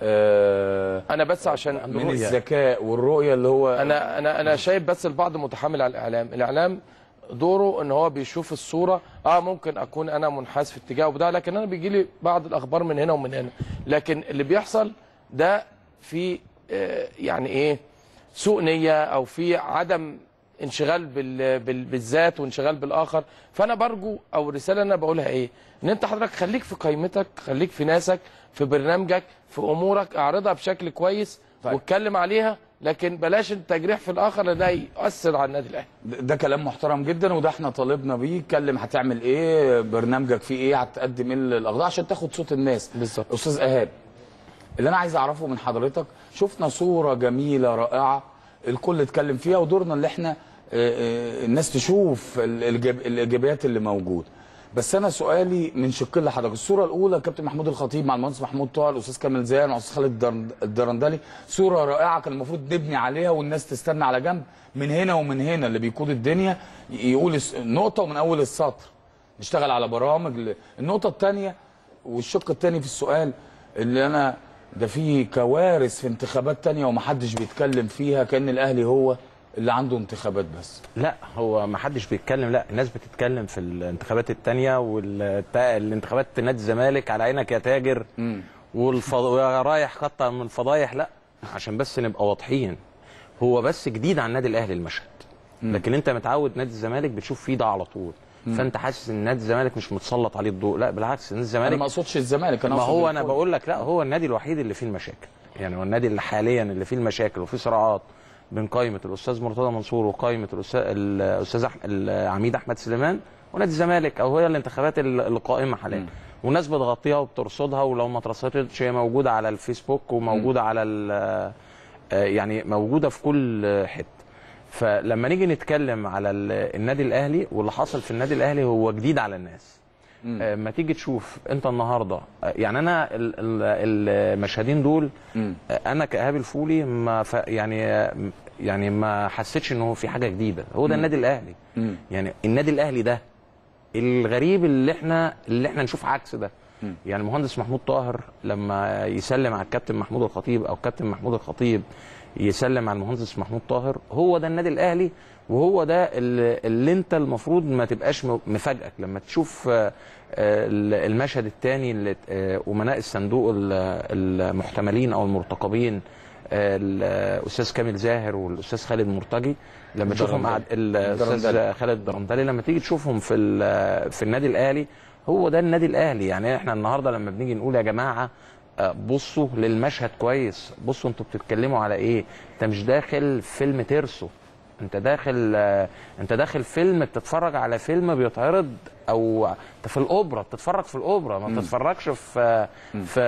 آه انا بس عشان من الذكاء والرؤيه اللي هو انا انا انا شايف بس البعض متحامل على الاعلام الاعلام دوره ان هو بيشوف الصوره اه ممكن اكون انا منحاز في اتجاه وبتاع لكن انا بيجي لي بعض الاخبار من هنا ومن هنا لكن اللي بيحصل ده في آه يعني ايه سوء نيه او في عدم انشغال بال بال بالذات وانشغال بالاخر فانا برجو او الرساله اللي انا بقولها ايه ان انت حضرتك خليك في قائمتك خليك في ناسك في برنامجك في امورك اعرضها بشكل كويس طيب. واتكلم عليها لكن بلاش التجريح في الاخر لأن ده يؤثر على النادي الاهلي ده ده كلام محترم جدا وده احنا طالبنا بيه اتكلم هتعمل ايه برنامجك فيه ايه هتقدم ايه للاخضاع عشان تاخد صوت الناس بالظبط استاذ ايهاب اللي انا عايز اعرفه من حضرتك شفنا صوره جميله رائعه الكل اتكلم فيها ودورنا اللي احنا آه، آه، الناس تشوف ال- الإيجاب- الايجابيات اللي موجوده بس انا سؤالي من شقين لحضرتك الصوره الاولى كابتن محمود الخطيب مع المهندس محمود طه الاستاذ كامل زاهر مع الاستاذ خالد الدرن- الدرندلي صوره رائعه كان المفروض نبني عليها والناس تستنى على جنب من هنا ومن هنا اللي بيقود الدنيا يقول الس- النقطه ومن اول السطر نشتغل على برامج ل- النقطه الثانيه والشق الثاني في السؤال اللي انا ده في كوارث في انتخابات تانية ومحدش بيتكلم فيها كان الاهلي هو اللي عنده انتخابات بس لا هو ما حدش بيتكلم لا الناس بتتكلم في الانتخابات التانية والانتخابات نادي الزمالك على عينك يا تاجر والفض... رايح خطة من الفضايح لا عشان بس نبقى واضحين هو بس جديد عن النادي الاهلي المشهد لكن انت متعود نادي الزمالك بتشوف فيه ده على طول مم. فانت حاسس ان نادي الزمالك مش متسلط عليه الضوء لا بالعكس نادي الزمالك انا ما اقصدش الزمالك انا ما أقصد هو انا الكل. بقول لك لا هو النادي الوحيد اللي فيه المشاكل يعني هو النادي اللي حاليا اللي فيه المشاكل وفيه صراعات بين قائمه الاستاذ مرتضى منصور وقائمه الاستاذ الاستاذ أح... العميد احمد سليمان ونادي الزمالك او هي الانتخابات ال- القائمه حاليا والناس بتغطيها وبترصدها ولو ما اترصدتش هي موجوده على الفيسبوك وموجوده على ال- آه، يعني موجوده في كل حته فلما نيجي نتكلم على ال- النادي الاهلي واللي حصل في النادي الاهلي هو جديد على الناس آه، ما تيجي تشوف انت النهارده آه، يعني انا ال- ال- المشهدين دول آه، انا كايهاب الفولي ما ف يعني آه، يعني ما حسيتش انه في حاجه جديده هو ده مم. النادي الاهلي مم. يعني النادي الاهلي ده الغريب اللي احنا اللي احنا نشوف عكس ده يعني المهندس محمود طاهر لما يسلم على الكابتن محمود الخطيب او الكابتن محمود الخطيب يسلم على المهندس محمود طاهر هو ده النادي الاهلي وهو ده اللي, اللي انت المفروض ما تبقاش م- مفاجئك لما تشوف آه، آه، المشهد الثاني اللي آه، امناء الصندوق ال- المحتملين او المرتقبين آه، الاستاذ كامل زاهر والاستاذ خالد مرتجي لما تشوفهم قاعد الاستاذ الدرندلي. خالد الدرندلي لما تيجي تشوفهم في ال- في النادي الاهلي هو ده النادي الاهلي يعني احنا النهارده لما بنيجي نقول يا جماعه آه، بصوا للمشهد كويس بصوا انتوا بتتكلموا على ايه انت مش داخل فيلم ترسو انت داخل آه، انت داخل فيلم بتتفرج على فيلم بيتعرض او انت في الاوبرا بتتفرج في الاوبرا ما مم. بتتفرجش في في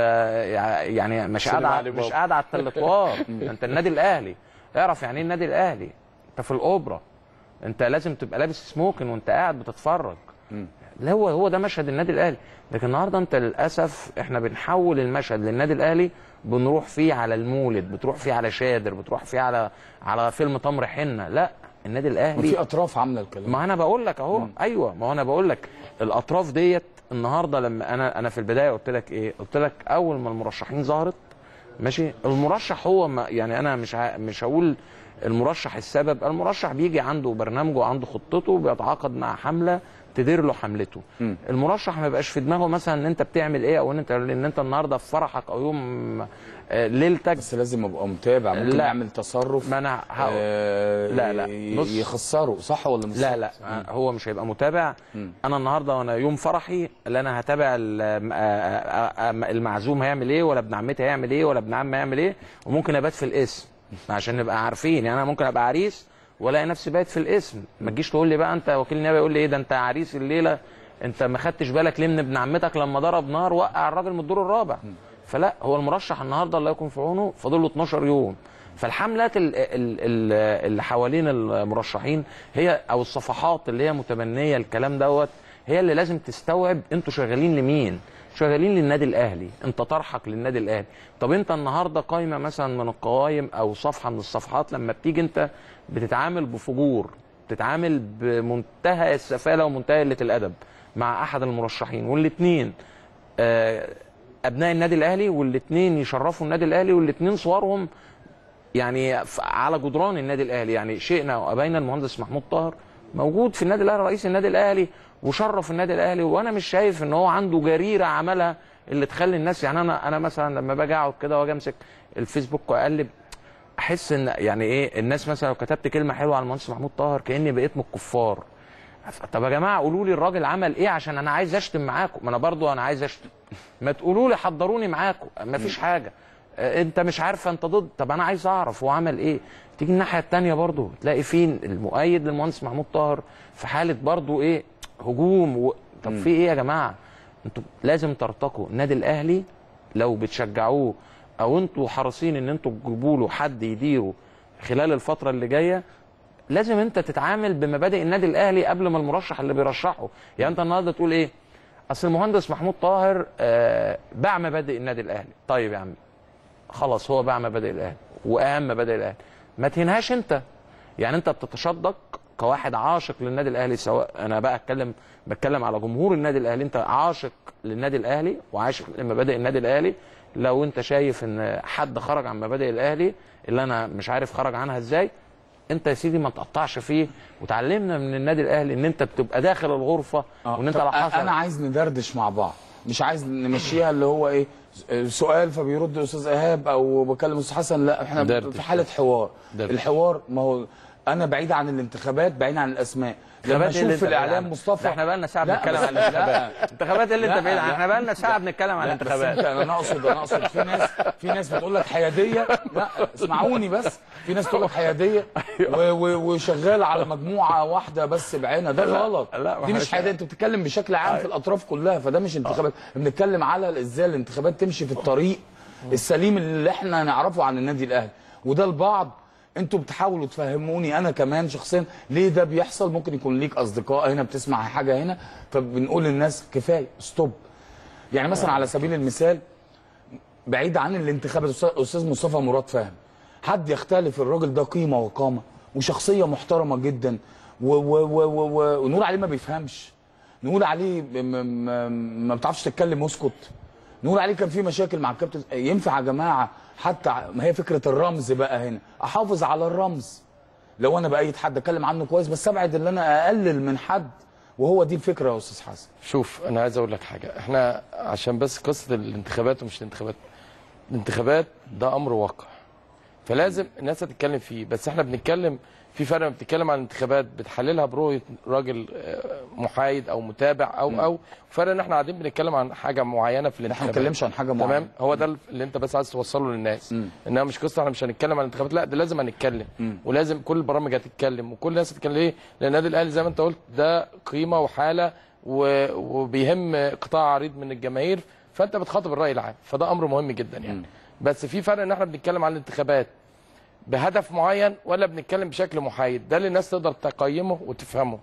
يعني مش قاعد سينما على- علي مش بابا. قاعد على التلقوار انت النادي الاهلي اعرف يعني ايه النادي الاهلي انت في الاوبرا انت لازم تبقى لابس سموكن وانت قاعد بتتفرج لا هو هو ده مشهد النادي الاهلي لكن النهارده انت للاسف احنا بنحول المشهد للنادي الاهلي بنروح فيه على المولد بتروح فيه على شادر بتروح فيه على على فيلم تمر حنه لا النادي الاهلي وفي اطراف عامله الكلام ما انا بقول لك اهو ايوه ما هو انا بقول لك الاطراف ديت النهارده لما انا انا في البدايه قلت لك ايه قلت لك اول ما المرشحين ظهرت ماشي المرشح هو ما يعني انا مش ه- مش هقول المرشح السبب المرشح بيجي عنده برنامجه وعنده خطته بيتعاقد مع حمله تدير له حملته المرشح ما يبقاش في دماغه مثلا ان انت بتعمل ايه او ان انت ان انت النهارده في فرحك او يوم آه، ليلتك بس لازم ابقى متابع ممكن لا. يعمل تصرف ما انا هقول. آه لا لا ي- بص. يخسره صح ولا مش لا صح؟ لا آه، هو مش هيبقى متابع انا النهارده وانا يوم فرحي اللي انا هتابع ال- آه، آه، آه، المعزوم هيعمل ايه ولا ابن عمتي هيعمل ايه ولا ابن عمي هيعمل ايه وممكن ابات في الاسم عشان نبقى عارفين يعني انا ممكن ابقى عريس والاقي نفسي بايت في الاسم ما تجيش تقول لي بقى انت وكيل نيابه يقول لي ايه ده انت عريس الليله انت ما خدتش بالك ليه من ابن عمتك لما ضرب نار وقع الراجل من الدور الرابع فلا هو المرشح النهارده الله يكون في عونه فاضل له 12 يوم فالحملات ال- ال- ال- اللي حوالين المرشحين هي او الصفحات اللي هي متبنيه الكلام دوت هي اللي لازم تستوعب انتوا شغالين لمين شغالين للنادي الاهلي انت طرحك للنادي الاهلي طب انت النهارده قايمه مثلا من القوائم او صفحه من الصفحات لما بتيجي انت بتتعامل بفجور بتتعامل بمنتهى السفاله ومنتهى قله الادب مع احد المرشحين والاثنين ابناء النادي الاهلي والاثنين يشرفوا النادي الاهلي والاثنين صورهم يعني ف- على جدران النادي الاهلي يعني شئنا وابينا المهندس محمود طاهر موجود في النادي الاهلي رئيس النادي الاهلي وشرف النادي الاهلي وانا مش شايف ان هو عنده جريره عملها اللي تخلي الناس يعني انا انا مثلا لما باجي اقعد كده واجي امسك الفيسبوك واقلب احس ان يعني ايه الناس مثلا لو كتبت كلمه حلوه على المهندس محمود طاهر كاني بقيت من الكفار طب يا جماعه قولوا لي الراجل عمل ايه عشان انا عايز اشتم معاكم ما انا برضو انا عايز اشتم ما تقولوا لي حضروني معاكم ما فيش حاجه آه، انت مش عارفه انت ضد طب انا عايز اعرف هو عمل ايه تيجي الناحيه الثانيه برضو تلاقي فين المؤيد للمهندس محمود طاهر في حاله برضو ايه هجوم و... طب في ايه يا جماعه انتوا لازم ترتقوا النادي الاهلي لو بتشجعوه او انتوا حريصين ان انتوا تجيبوا له حد يديره خلال الفتره اللي جايه لازم انت تتعامل بمبادئ النادي الاهلي قبل ما المرشح اللي بيرشحه يعني انت النهارده تقول ايه اصل المهندس محمود طاهر آه باع مبادئ النادي الاهلي طيب يا عم خلاص هو باع مبادئ الاهلي واهم مبادئ الاهلي ما تنهاش انت يعني انت بتتشدق كواحد عاشق للنادي الاهلي سواء انا بقى اتكلم بتكلم على جمهور النادي الاهلي انت عاشق للنادي الاهلي وعاشق لمبادئ النادي الاهلي لو انت شايف ان حد خرج عن مبادئ الاهلي اللي انا مش عارف خرج عنها ازاي انت يا سيدي ما تقطعش فيه وتعلمنا من النادي الاهلي ان انت بتبقى داخل الغرفه وان انت طب لو حصل انا عايز ندردش مع بعض مش عايز نمشيها اللي هو ايه سؤال فبيرد الاستاذ ايهاب او بكلم الاستاذ حسن لا احنا دردش. في حاله حوار دردش. الحوار ما هو انا بعيد عن الانتخابات بعيد عن الاسماء لما انتخابات ايه اللي اشوف في انت بعيد الاعلام عنها؟ مصطفى ده احنا بقى لنا ساعه لا، بنتكلم بس- عن الانتخابات لا. انتخابات ايه اللي انت لا، بعيد لا. احنا بقى لنا ساعه بنتكلم عن لا، بس الانتخابات انت- انا اقصد انا اقصد في ناس في ناس بتقول لك حياديه لا اسمعوني بس في ناس تقول لك حياديه و- و- وشغال على مجموعه واحده بس بعينها ده لا، غلط لا، ما دي احنا مش حياديه انت بتتكلم بشكل عام في الاطراف كلها فده مش انتخابات بنتكلم على ازاي الانتخابات تمشي في الطريق السليم اللي احنا نعرفه عن النادي الاهلي وده البعض انتوا بتحاولوا تفهموني انا كمان شخصيا ليه ده بيحصل ممكن يكون ليك اصدقاء هنا بتسمع حاجه هنا فبنقول للناس كفايه ستوب يعني مثلا على سبيل المثال بعيد عن الانتخابات أستاذ- استاذ مصطفى مراد فهم حد يختلف الراجل ده قيمه وقامه وشخصيه محترمه جدا و- و- و- و- و- ونقول عليه ما بيفهمش نقول عليه ب- م- م- ما بتعرفش تتكلم واسكت نقول عليه كان في مشاكل مع الكابتن ينفع يا جماعه حتى ع- ما هي فكره الرمز بقى هنا احافظ على الرمز لو انا بايد حد اتكلم عنه كويس بس ابعد ان انا اقلل من حد وهو دي الفكره يا استاذ حسن شوف انا عايز اقول لك حاجه احنا عشان بس قصه الانتخابات ومش الانتخابات الانتخابات ده امر واقع فلازم الناس تتكلم فيه بس احنا بنتكلم في فرق لما بتتكلم عن الانتخابات بتحللها برؤيه راجل آه، محايد او متابع او او فرق ان احنا قاعدين بنتكلم عن حاجه معينه في احنا ما الانتخابات بنتكلمش عن حاجه معينه تمام هو ده اللي انت بس عايز توصله للناس انها مش قصه احنا مش هنتكلم عن الانتخابات لا ده لازم هنتكلم ولازم كل البرامج هتتكلم وكل الناس هتتكلم ليه؟ لان النادي الاهلي زي ما انت قلت ده قيمه وحاله و- وبيهم قطاع عريض من الجماهير فانت بتخاطب الراي العام فده امر مهم جدا يعني بس في فرق ان احنا بنتكلم عن الانتخابات بهدف معين ولا بنتكلم بشكل محايد ده اللي الناس تقدر تقيمه وتفهمه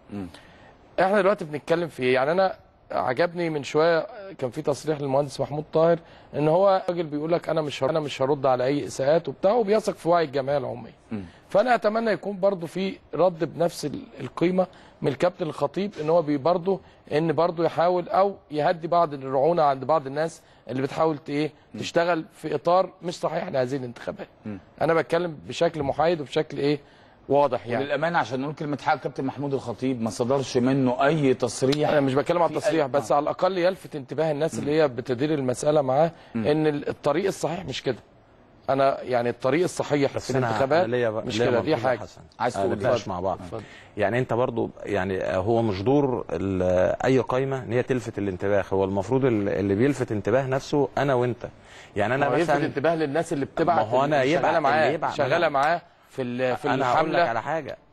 احنا دلوقتي بنتكلم في ايه يعني انا عجبني من شويه كان في تصريح للمهندس محمود طاهر ان هو راجل بيقول لك انا مش انا مش هرد على اي اساءات وبتاع وبيثق في وعي الجمعيه العموميه فانا اتمنى يكون برضو في رد بنفس ال- القيمه من الكابتن الخطيب ان هو بي برضو ان برضو يحاول او يهدي بعض الرعونه عند بعض الناس اللي بتحاول ت- ايه تشتغل في اطار مش صحيح لهذه الانتخابات انا بتكلم بشكل محايد وبشكل ايه واضح يعني وللامانه عشان نقول كلمه حق كابتن محمود الخطيب ما صدرش منه اي تصريح انا مش بتكلم عن في التصريح أي- بس على الاقل يلفت انتباه الناس اللي هي بتدير المساله معاه ان ال- الطريق الصحيح مش كده انا يعني الطريق الصحيح بس في أنا- الانتخابات أنا ليا بقى- مش ليا كده دي ملحوظة يا حاجه حسن. عايز آه، تقول نتناقش اتفضل. مع بعض اتفضل. يعني انت برضو يعني هو مش دور ال- اي قايمه ان هي تلفت الانتباه هو المفروض ال- اللي بيلفت انتباه نفسه انا وانت يعني انا انا يلفت مثلا انتباه للناس اللي بتبعت ما هو أنا اللي يبعت- شغاله اللي معاه يبعت- شغاله معاه في ال- في انا هقول لك الحمله على حاجه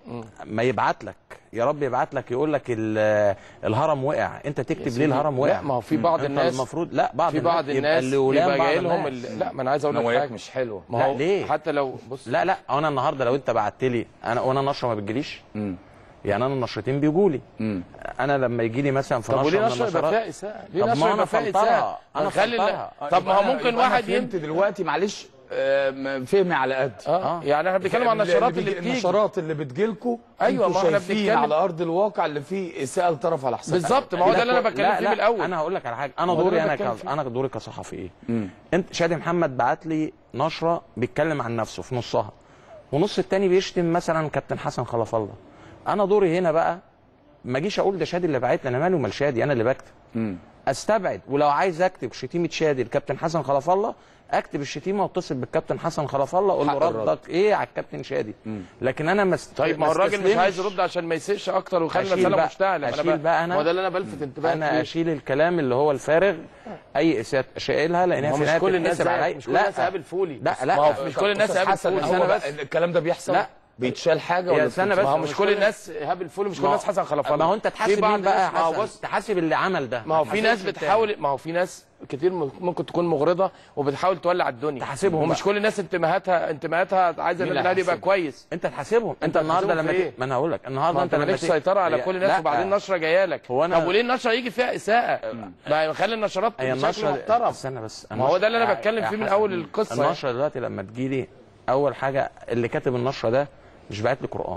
ما يبعت لك يا رب يبعت لك يقول لك ال- الهرم وقع انت تكتب ليه الهرم وقع لا ما هو في بعض أنت الناس المفروض لا بعض في بعض يبقى الناس اللي ولام يبقى بعض جاي لهم الناس. ال- لا ما انا عايز اقول لك نواياك حاجه مش حلوه ما لا، هو ليه؟ حتى لو بص لا لا انا النهارده لو انت بعت لي انا وانا نشره ما بتجيليش يعني انا النشرتين بيجوا لي انا لما يجي لي مثلا في طب نشره وليه من نشره يبقى النشرات فيها اساءه؟ ليه طب ما نشره أنا يبقى فيها فلترها. اساءه؟ أنا نخلي فلترها. ال- طب ما هو ممكن يبقى أنا واحد فهمت يم... دلوقتي معلش آه، فهمي على قد اه يعني احنا بنتكلم عن النشرات اللي بتيجي النشرات اللي بتجيلكوا أيوة، انتوا ما احنا شايفين بنتكلم- على ارض الواقع اللي فيه اساءه لطرف على حساب بالظبط ما هو ده اللي انا بتكلم لا فيه لا من الاول انا هقول لك على حاجه انا هو ده دوري اللي انا بتكلم ك... فيه. انا دوري كصحفي ايه انت شادي محمد بعت لي نشره بيتكلم عن نفسه في نصها ونص التاني بيشتم مثلا كابتن حسن خلف الله انا دوري هنا بقى ما اجيش اقول ده شادي اللي بعت لي انا مالي ومال شادي انا اللي بكتب استبعد ولو عايز اكتب شتيمه شادي الكابتن حسن خلف الله اكتب الشتيمه واتصل بالكابتن حسن خلف الله اقول له حق الرد. ردك ايه على الكابتن شادي لكن انا مست... طيب ما هو الراجل مش استسلمش. عايز يرد عشان ما يسيئش اكتر ويخلي أشيل المساله بقى- مشتعله ما أشيل بقى أنا- ما هو ده اللي انا بلفت انتباهك انا ليه. اشيل الكلام اللي هو الفارغ اي اساءه شائلها لان ما هي هو في مش النهايه كل الناس بتتحسب زيك، عليا مش كل الناس قابل فولي لا لا ما هو مش كل الناس أستاذ قابل حسن فولي هو استنى بقى بس الكلام ده بيحصل لا. بيتشال حاجه يا ولا استنى بتتشال؟ بس ما هو مش كل الناس هابل فولي مش كل ما هو- الناس حسن خلف الله ما هو انت في تحاسب بعض مين بقى الناس- ما هو حسن بص تحاسب اللي عمل ده ما هو في ناس بتحاول ما هو في ناس كتير م- ممكن تكون مغرضه وبتحاول تولع الدنيا تحاسبهم ومش بقى. كل الناس انتماءاتها انتماءاتها عايزه مين النادي اللي الاهلي يبقى هيحاسبهم؟ كويس انت تحاسبهم انت انت النهارده هتحاسبهم لما في ت... ايه؟ ما انا هقول لك ما النهارده انت انت لما مالكش ت- سيطره على هي- كل الناس لا، وبعدين نشره جايه لك هو أنا- طب وليه النشره يجي فيها اساءه ما يخلي النشرات هي بشكل النشره محترم استنى بس ما هو ده اللي انا يا- بتكلم يا فيه من حسن، اول القصه يعني. النشره دلوقتي لما تجيلي اول حاجه اللي كاتب النشره ده مش باعت لي قران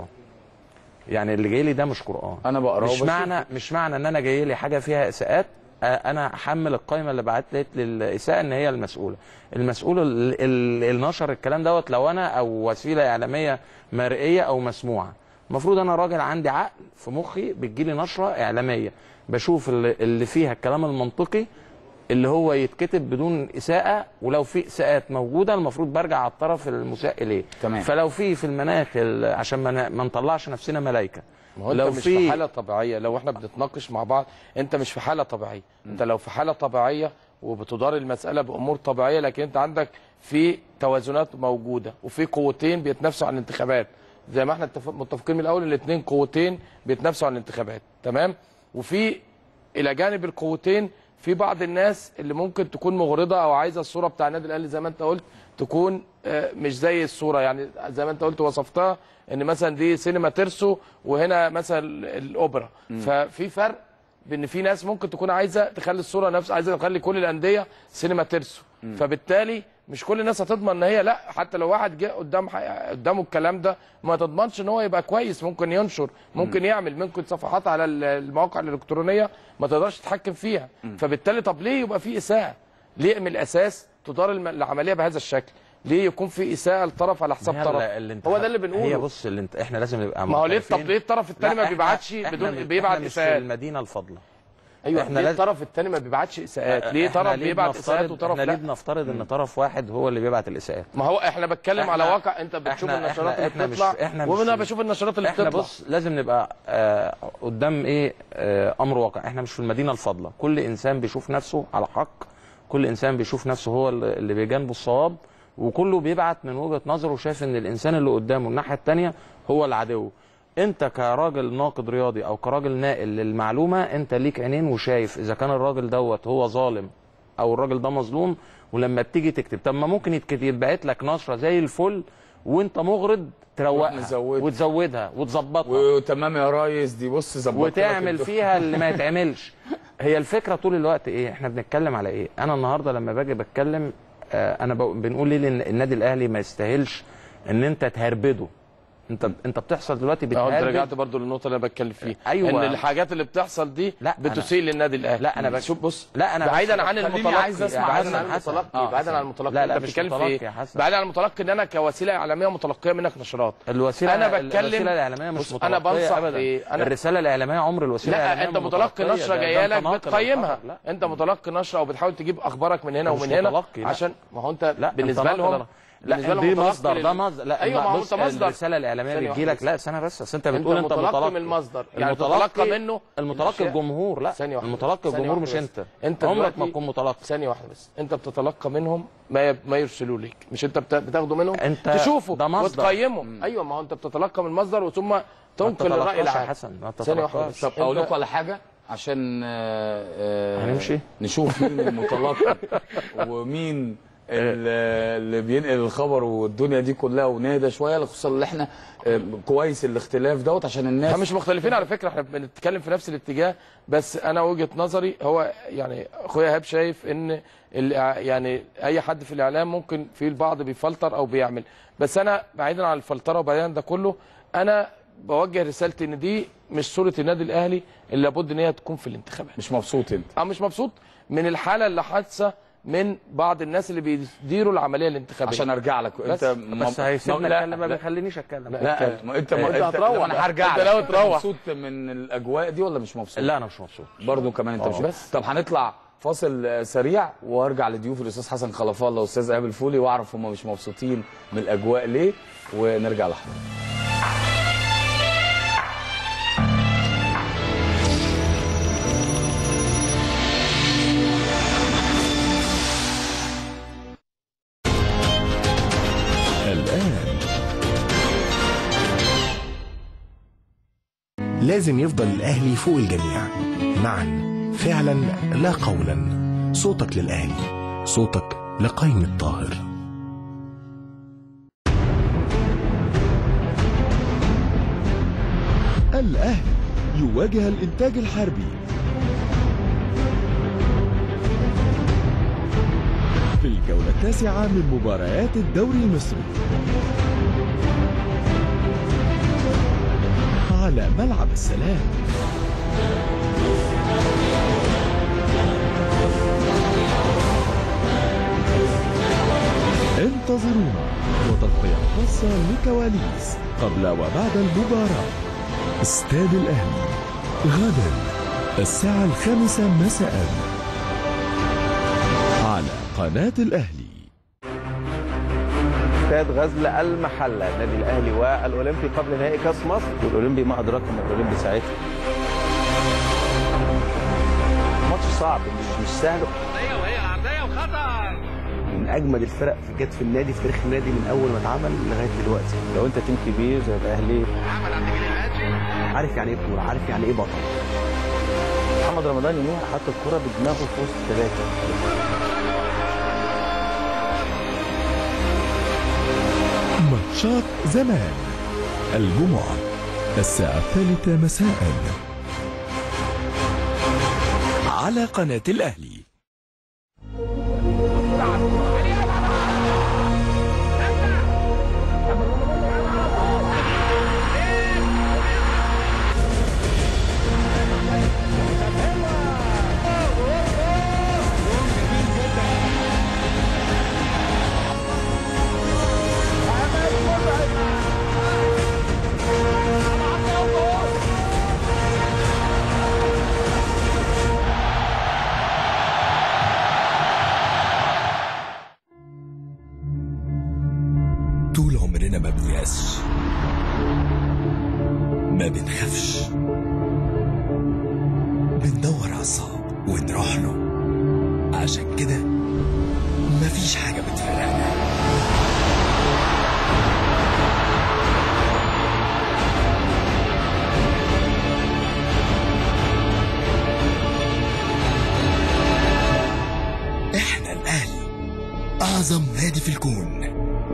يعني اللي جاي لي ده مش قران انا بقراه مش وبشوف. معنى مش معنى ان انا جاي لي حاجه فيها اساءات آه، انا احمل القائمه اللي بعتت لي الاساءه ان هي المسؤوله المسؤول ال- ال- اللي نشر الكلام دوت لو انا او وسيله اعلاميه مرئيه او مسموعه المفروض انا راجل عندي عقل في مخي بتجيلي نشره اعلاميه بشوف اللي اللي فيها الكلام المنطقي اللي هو يتكتب بدون اساءه ولو في اساءات موجوده المفروض برجع على الطرف المساء اليه تمام. فلو في في المناخ ال- عشان ما ن- ما نطلعش نفسنا ملائكه ما هو انت لو مش في في حاله طبيعيه لو احنا بنتناقش مع بعض انت مش في حاله طبيعيه انت لو في حاله طبيعيه وبتدار المساله بامور طبيعيه لكن انت عندك في توازنات موجوده وفي قوتين بيتنافسوا على الانتخابات زي ما احنا اتفق- متفقين من الاول الاثنين قوتين بيتنافسوا على الانتخابات تمام وفي الى جانب القوتين في بعض الناس اللي ممكن تكون مغرضه او عايزه الصوره بتاع النادي الاهلي زي ما انت قلت تكون آه، مش زي الصوره يعني زي ما انت قلت وصفتها ان مثلا دي سينما ترسو وهنا مثلا الاوبرا ففي فرق بان في ناس ممكن تكون عايزه تخلي الصوره نفس عايزه تخلي كل الانديه سينما ترسو فبالتالي مش كل الناس هتضمن ان هي لا حتى لو واحد جه قدام ح- قدامه الكلام ده ما تضمنش ان هو يبقى كويس ممكن ينشر ممكن يعمل ممكن صفحات على ال- المواقع الالكترونيه ما تقدرش تتحكم فيها فبالتالي طب ليه يبقى في اساءه ليه من الاساس تدار الم- العمليه بهذا الشكل ليه يكون في اساءه لطرف على حساب هي طرف الانتخاب- هو ده اللي بنقوله هي بص اللي انت احنا لازم نبقى ما هو ليه معترفين. طب ليه الطرف الثاني لا، ما إحنا- بيبعتش إحنا بدون مش- بيبعت إحنا مش في اساءات المدينه الفاضله ايوه إحنا احنا ليه لازم- الطرف الثاني ما بيبعتش اساءات ليه إحنا طرف بيبعت بنفترض- اساءات وطرف احنا ليه لا بنفترض ان طرف واحد هو اللي بيبعت الاساءات ما هو احنا بتكلم إحنا- على واقع انت بتشوف إحنا- النشرات إحنا- اللي إحنا مش- بتطلع إحنا مش- وانا بشوف النشرات اللي احنا بتطلع بص لازم نبقى آه قدام ايه آه امر واقع احنا مش في المدينه الفاضله كل انسان بيشوف نفسه على حق كل انسان بيشوف نفسه هو اللي اللي بيجانبه الصواب وكله بيبعت من وجهه نظره وشايف ان الانسان اللي قدامه الناحيه الثانيه هو العدو انت كراجل ناقد رياضي او كراجل ناقل للمعلومه انت ليك عينين وشايف اذا كان الراجل دوت هو ظالم او الراجل ده مظلوم ولما بتيجي تكتب طب ما ممكن يتكتب يتبعت لك نشره زي الفل وانت مغرض تروقها نزودها. وتزودها وتظبطها وتمام يا ريس دي بص ظبطت لك وتعمل الدنيا. فيها اللي ما يتعملش هي الفكره طول الوقت ايه احنا بنتكلم على ايه انا النهارده لما باجي بتكلم آه انا ب- بنقول ليه لان النادي الاهلي ما يستاهلش ان انت تهربده انت انت بتحصل دلوقتي اه انت بتهربد رجعت برضو للنقطه اللي انا بتكلم فيها أيوة. ان الحاجات اللي بتحصل دي لا، أنا- بتسيء للنادي الاهلي لا، أنا بس- شوف بص لا، أنا بعيدا بس- عن خليني المتلقي عايز أسمع بعيدا عن حسن، حسن. المتلقي آه، بعيدا حسن. عن المتلقي لا، لا، انت مش بتتكلم في متلقي ايه يا حسن. بعيدا عن المتلقي ان انا كوسيله اعلاميه متلقيه منك نشرات الوسيله انا بتكلم الوسيله الاعلاميه مش بص، متلقيه انا بنصح ابدا في انا الرساله الاعلاميه عمر الوسيله لا الاعلاميه انت متلقي متلقية. نشره ده- ده جايه أنت لك ناقل بتقيمها الخبر. لا انت متلقي نشره او بتحاول تجيب اخبارك من هنا مش ومن هنا متلقي، لا. عشان ما هو انت لا بالنسبه أنت ناقل لهم الخبر. بالنسبة لا لهم دي متلقي مصدر لل- ده مصدر لا ايوه ما هو بص انت مصدر الرساله الاعلاميه ثانية بتجي واحدة لك لا سنه بس اصل انت انت بتقول انت متلقي متلقي من المصدر يعني المتلقي متلقي منه المتلقي الأشياء. الجمهور لا ثانية واحدة المتلقي ثانية الجمهور واحدة مش بس. انت انت عمرك دلوقتي- ما تكون متلقي ثانية واحدة بس انت بتتلقى منهم ما ي... ما يرسلوا لك مش انت بت... بتاخده منهم انت تشوفه ده مصدر. وتقيمه ايوه ما هو انت بتتلقى من المصدر ثم تنقل الراي تتلقاش يا العام حسن، ما ثانية واحدة تتلقاش. بس طب اقول انت- لكم على حاجه عشان آه، آه، هنمشي؟ نشوف مين المتلقي ومين ال- اللي بينقل الخبر والدنيا دي كلها ونهدى شويه خصوصا اللي احنا آه، كويس الاختلاف دوت عشان الناس احنا مش مختلفين على فكره احنا بنتكلم في نفس الاتجاه بس انا وجهه نظري هو يعني اخويا ايهاب شايف ان الإع- يعني اي حد في الاعلام ممكن في البعض بيفلتر او بيعمل بس انا بعيدا عن الفلتره وبعيدا ده كله انا بوجه رسالتي ان دي مش صوره النادي الاهلي اللي لابد ان هي تكون في الانتخابات مش مبسوط انت اه مش مبسوط من الحاله اللي حادثه من بعض الناس اللي بيديروا العمليه الانتخابيه عشان ارجع لك بس- انت بس هيسيبنا لا، اتكلم ما لا. بيخلينيش اتكلم لا ما انت ما انت انت هتروح لما انا هرجع انت لك ناوي انت تروح. مبسوط من الاجواء دي ولا مش مبسوط؟ لا انا مش مبسوط برضه كمان انت مش بس. طب هنطلع فاصل آه، سريع وارجع لضيوف الاستاذ حسن خلف الله والاستاذ ايهاب الفولي واعرف هم مش مبسوطين من الاجواء ليه ونرجع لحضرتك الآن لازم يفضل الأهلي فوق الجميع معا فعلا لا قولا صوتك للأهلي صوتك لقيم الطاهر الأهلي يواجه الإنتاج الحربي في الجولة التاسعة من مباريات الدوري المصري على ملعب السلام انتظرونا وتغطية خاصة لكواليس قبل وبعد المباراة استاد الأهلي غدا الساعة الخامسة مساء على قناة الأهلي استاد غزل المحله النادي الاهلي والاولمبي قبل نهائي كاس مصر والاولمبي ما ادراك ما الاولمبي ساعتها ماتش صعب مش مش سهل العرضية وهي العرضية وخطر من اجمد الفرق في جت في النادي في تاريخ النادي من اول ما اتعمل لغايه دلوقتي لو انت تيم كبير زي الاهلي محمد عبد الجليل العدلي عارف يعني ايه كوره عارف يعني ايه بطل محمد رمضان يوميها حط الكوره بدماغه في وسط ثلاثه ماتشات زمان الجمعة الساعة الثالثة مساء على قناة الأهلي طول عمرنا ما بنيأسش ما بنخافش بندور على الصعب ونروح له عشان كده مفيش حاجة بتفرقنا احنا الأهلي أعظم نادي في الكون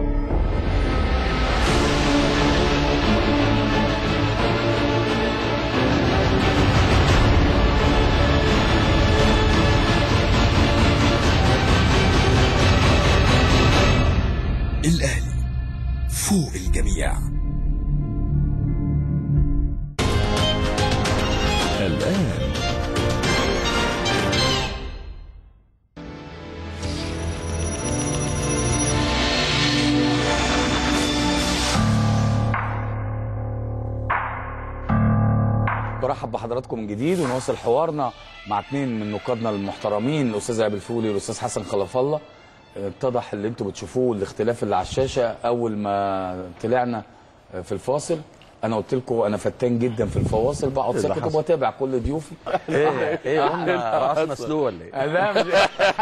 الأهلي فوق الجميع الآن برحب بحضراتكم من جديد ونواصل حوارنا مع اثنين من نقادنا المحترمين الاستاذ ايهاب الفولي والاستاذ حسن خلف الله اتضح اللي انتوا بتشوفوه الاختلاف اللي على الشاشه اول ما طلعنا في الفاصل انا قلت لكم انا فتان جدا في الفواصل بقعد إيه اللي ساكت حصل؟ وبتابع كل ضيوفي ايه ايه قلنا راس مسلوق ولا ايه؟ لا مش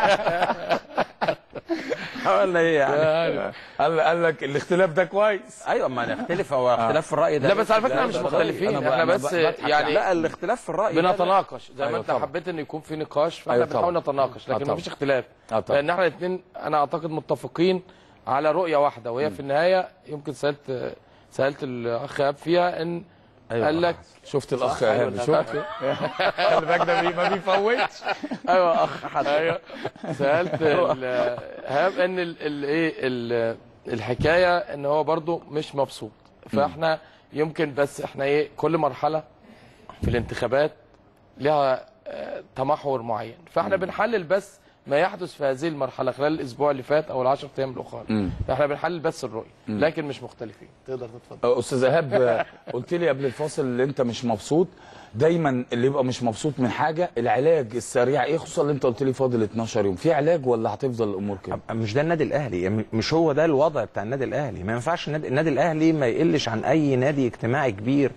ولا ايه يعني؟ قال قال لك الاختلاف ده كويس ايوه ما نختلف هو اختلاف في الراي ده لا بس على فكره لا، مش ده مختلفين رأيي. احنا أنا ب- بس بضحك يعني لا الاختلاف في الراي ده- بنتناقش زي ما أيوة انت طبعا. حبيت ان يكون في نقاش فاحنا أيوة بنحاول طبعا. نتناقش آه لكن طبعا. مفيش اختلاف آه طبعا. لان احنا الاثنين انا اعتقد متفقين على رؤيه واحده وهي في النهايه يمكن سالت سالت الاخ ايهاب فيها ان أيوة. قال لك شفت الاخ صح، ايهاب أيوة، شفت خلي بالك ده بي- ما بيفوتش ايوه اخ حد ايوه سالت ال- ايهاب ان ال- ال- ايه ال- الحكايه ان هو برضو مش مبسوط فاحنا يمكن بس احنا ايه كل مرحله في الانتخابات لها آه، تمحور معين فاحنا بنحلل بس ما يحدث في هذه المرحله خلال الاسبوع اللي فات او العشر ايام الاخرى مم. احنا بنحلل بس الرؤيه لكن مش مختلفين تقدر تتفضل استاذ ايهاب قلت لي قبل الفاصل اللي انت مش مبسوط دايما اللي يبقى مش مبسوط من حاجه العلاج السريع ايه خصوصا اللي انت قلت لي فاضل 12 يوم في علاج ولا هتفضل الامور كده مش ده النادي الاهلي يعني مش هو ده الوضع بتاع النادي الاهلي ما ينفعش النادي, النادي الاهلي ما يقلش عن اي نادي اجتماعي كبير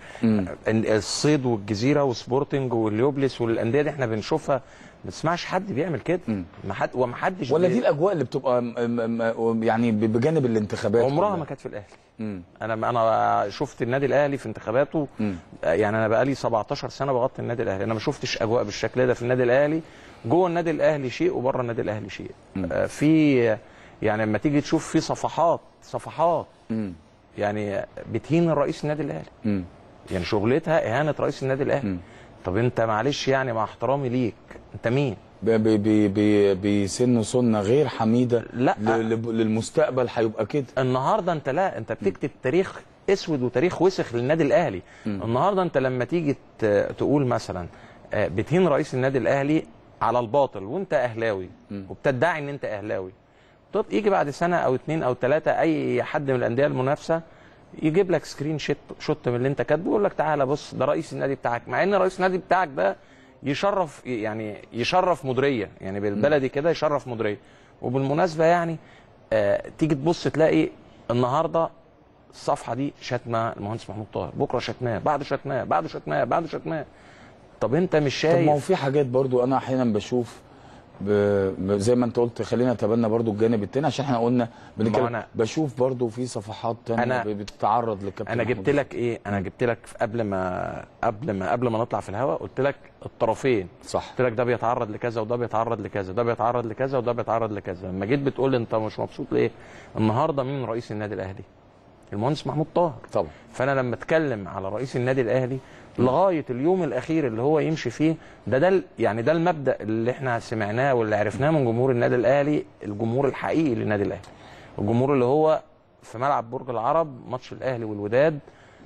الصيد والجزيره وسبورتنج واليوبلس والانديه دي احنا بنشوفها ما تسمعش حد بيعمل كده ما حد وما حدش ولا بي- دي الاجواء اللي بتبقى م- م- م- يعني بجانب الانتخابات عمرها كلها؟ ما كانت في الاهلي مم. انا انا شفت النادي الاهلي في انتخاباته مم. يعني انا بقالي 17 سنه بغطي النادي الاهلي انا ما شفتش اجواء بالشكل ده في النادي الاهلي جوه النادي الاهلي شيء وبره النادي الاهلي شيء آه، في يعني لما تيجي تشوف في صفحات صفحات مم. يعني بتهين رئيس النادي الاهلي مم. يعني شغلتها اهانه رئيس النادي الاهلي مم. طب انت معلش يعني مع احترامي ليك انت مين ب- ب- ب- ب- بيسنوا سنه غير حميده لا. ل- ل- للمستقبل هيبقى كده النهارده انت لا انت بتكتب تاريخ اسود وتاريخ وسخ للنادي الاهلي النهارده انت لما تيجي ت- تقول مثلا آه، بتهين رئيس النادي الاهلي على الباطل وانت اهلاوي وبتدعي ان انت اهلاوي طب يجي بعد سنه او اتنين او ثلاثه اي حد من الانديه المنافسه يجيب لك سكرين شوت شوت من اللي انت كاتبه ويقول لك تعالى بص ده رئيس النادي بتاعك مع ان رئيس النادي بتاعك ده يشرف يعني يشرف مديريه يعني بالبلدي كده يشرف مديريه وبالمناسبه يعني آه تيجي تبص تلاقي النهارده الصفحه دي شتمه المهندس محمود طاهر بكره شتماه بعده شتماه بعده شتماه بعده شتماه طب انت مش طب ما هو شايف في حاجات برضو انا احيانا بشوف ب... ب- زي ما انت قلت خلينا نتبنى برضو الجانب التاني عشان احنا قلنا ما بنتكلم أنا- بشوف برضو في صفحات تانية أنا- ب- بتتعرض للكابتن انا محمود جبت لك ايه انا جبت لك قبل ما قبل ما قبل ما نطلع في الهواء قلت لك الطرفين صح قلت لك ده بيتعرض لكذا وده بيتعرض لكذا ده بيتعرض لكذا وده بيتعرض لكذا لما جيت بتقول لي انت مش مبسوط ليه النهارده مين رئيس النادي الاهلي المهندس محمود طاهر طبعا فانا لما اتكلم على رئيس النادي الاهلي لغايه اليوم الاخير اللي هو يمشي فيه ده ده ال- يعني ده المبدا اللي احنا سمعناه واللي عرفناه من جمهور النادي الاهلي الجمهور الحقيقي للنادي الاهلي الجمهور اللي هو في ملعب برج العرب ماتش الاهلي والوداد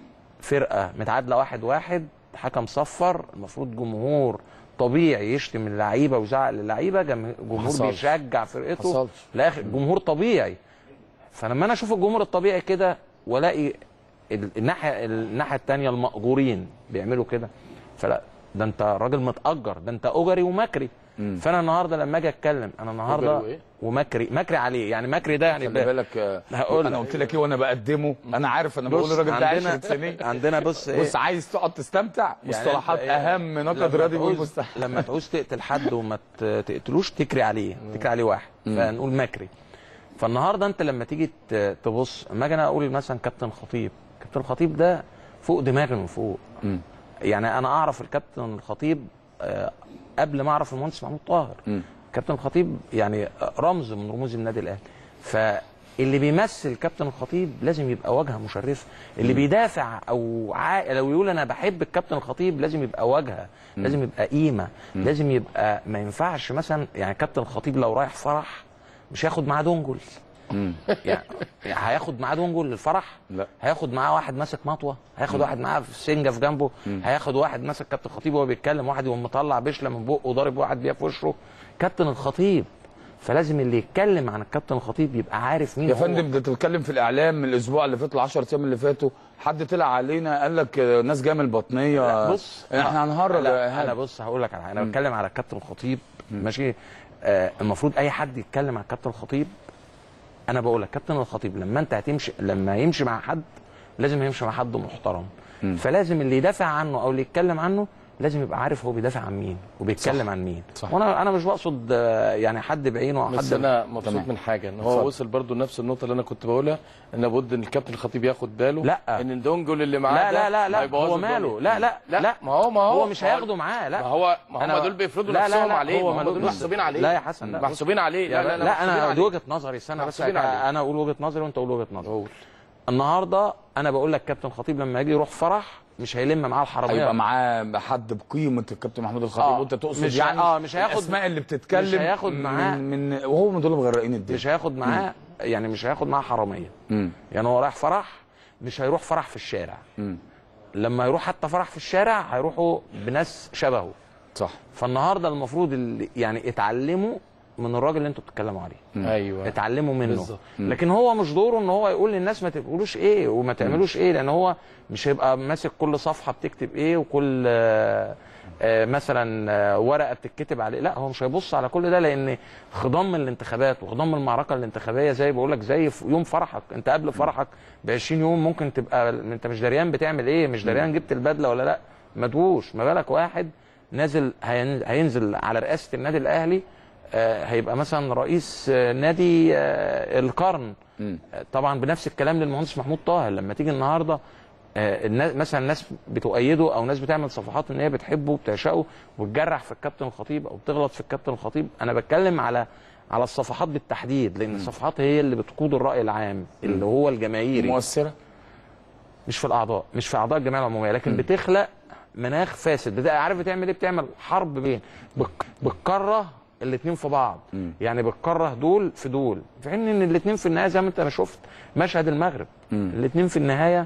فرقه متعادله واحد واحد حكم صفر المفروض جمهور طبيعي يشتم اللعيبه ويزعق للعيبه جم- جمهور حصلش. بيشجع فرقته حصلش. لاخر جمهور طبيعي فلما انا اشوف الجمهور الطبيعي كده والاقي ال- الناحيه الناحيه الثانيه المأجورين بيعملوا كده فلا ده انت راجل متأجر ده انت أجري ومكري فانا النهارده لما اجي اتكلم انا النهارده أجري وإيه؟ ومكري مكري عليه يعني مكري ده يعني خلي ب- بالك آه، هقول انا لك. قلت لك ايه وانا بقدمه انا عارف انا بقول بص، الراجل ده عندنا- 10 سنين عندنا بص إيه؟ بص عايز تقعد تستمتع يعني مصطلحات أنت إيه؟ اهم نقد لما رياضي بيقول تعوز- مستحيل لما تعوز تقتل حد وما ت- تقتلوش تكري عليه تكري عليه واحد فنقول مكري فالنهارده انت لما تيجي ت- تبص اما اجي انا اقول مثلا كابتن خطيب كابتن الخطيب ده فوق دماغي من فوق مم. يعني انا اعرف الكابتن الخطيب آه، قبل ما اعرف المهندس محمود طاهر مم. كابتن الخطيب يعني رمز من رموز النادي الاهلي فاللي بيمثل كابتن الخطيب لازم يبقى واجهه مشرفه اللي بيدافع او عا... لو يقول انا بحب الكابتن الخطيب لازم يبقى واجهه لازم يبقى قيمه لازم يبقى ما ينفعش مثلا يعني كابتن الخطيب لو رايح فرح مش هياخد معاه دونجل مم. يعني هياخد معاه دونجل للفرح لا. هياخد معاه واحد ماسك مطوه هياخد واحد معاه في سنجه في جنبه هياخد واحد ماسك كابتن الخطيب وهو بيتكلم واحد يقوم مطلع بشله من بقه وضارب واحد بيها في وشه كابتن الخطيب فلازم اللي يتكلم عن الكابتن الخطيب يبقى عارف مين يا هو. فندم ده بتتكلم في الاعلام من الاسبوع اللي فات ال 10 ايام اللي فاتوا حد طلع علينا قال لك آه، ناس جايه من البطنيه لا، بص احنا هنهرج لا يا انا إيهاب. بص هقول لك على حاجه انا بتكلم على الكابتن الخطيب ماشي آه المفروض اي حد يتكلم عن كابتن الخطيب انا بقول لك كابتن الخطيب لما انت هتمشي لما يمشي مع حد لازم يمشي مع حد محترم فلازم اللي يدافع عنه او اللي يتكلم عنه لازم يبقى عارف هو بيدافع عن مين وبيتكلم صح. عن مين صح. وانا انا مش بقصد آه، يعني حد بعينه او بس حد انا مبسوط تمام. من حاجه ان هو اتفضل. وصل برضو لنفس النقطه اللي انا كنت بقولها ان لابد ان الكابتن الخطيب ياخد باله لا. ان الدونجل اللي معاه لا ده لا لا لا هيبوظ هو الدنيا. ماله لا لا لا, لا ما هو ما هو هو مش ما هياخده معاه لا ما هو ما هم أنا- دول بيفرضوا لا لا نفسهم لا عليه هو ما هم ملوش- دول محسوبين عليه لا يا حسن لا محسوبين عليه لا لا, لا, محسوبين انا دي عليه. وجهه نظري استنى بس محسوبين عليه. انا اقول وجهه نظري وانت قول وجهه نظرك النهارده انا بقول لك كابتن خطيب لما يجي يروح فرح مش هيلم معاه الحراميه هيبقى معاه حد بقيمه الكابتن محمود الخطيب آه. وانت تقصد مش يعني اه مش هياخد الاسماء اللي بتتكلم مش هياخد معاه من, من وهو من دول مغرقين الدنيا مش هياخد معاه يعني مش هياخد معاه حراميه مم. يعني هو رايح فرح مش هيروح فرح في الشارع مم. لما يروح حتى فرح في الشارع هيروحوا بناس شبهه صح فالنهارده المفروض اللي يعني اتعلموا من الراجل اللي انتوا بتتكلموا عليه ايوه اتعلموا منه بالظبط. مم. لكن هو مش دوره ان هو يقول للناس ما تقولوش ايه وما تعملوش ايه لان هو مش هيبقى ماسك كل صفحه بتكتب ايه وكل آه، آه، مثلا آه، ورقه بتتكتب عليه لا هو مش هيبص على كل ده لان خضم الانتخابات وخضم المعركه الانتخابيه زي بقول لك زي في يوم فرحك انت قبل فرحك ب 20 يوم ممكن تبقى انت مش دريان بتعمل ايه مش دريان جبت البدله ولا لا ما تجوش ما بالك واحد نازل هين- هينزل على رئاسه النادي الاهلي آه، هيبقى مثلا رئيس آه، نادي آه، القرن مم. آه، طبعا بنفس الكلام للمهندس محمود طاهر لما تيجي النهارده آه، الناس مثلا ناس بتؤيده او ناس بتعمل صفحات ان هي بتحبه وبتعشقه وتجرح في الكابتن الخطيب او بتغلط في الكابتن الخطيب انا بتكلم على على الصفحات بالتحديد لان الصفحات هي اللي بتقود الراي العام اللي هو الجماهيري مؤثره مش في الاعضاء مش في اعضاء الجمعيه العموميه لكن بتخلق مناخ فاسد بتبقى عارف بتعمل ايه بتعمل حرب بين بك- بتكره الاثنين في بعض مم. يعني بتكره دول في دول في حين ان الاثنين في النهايه زي ما انت ما شفت مشهد المغرب مم. الاثنين في النهايه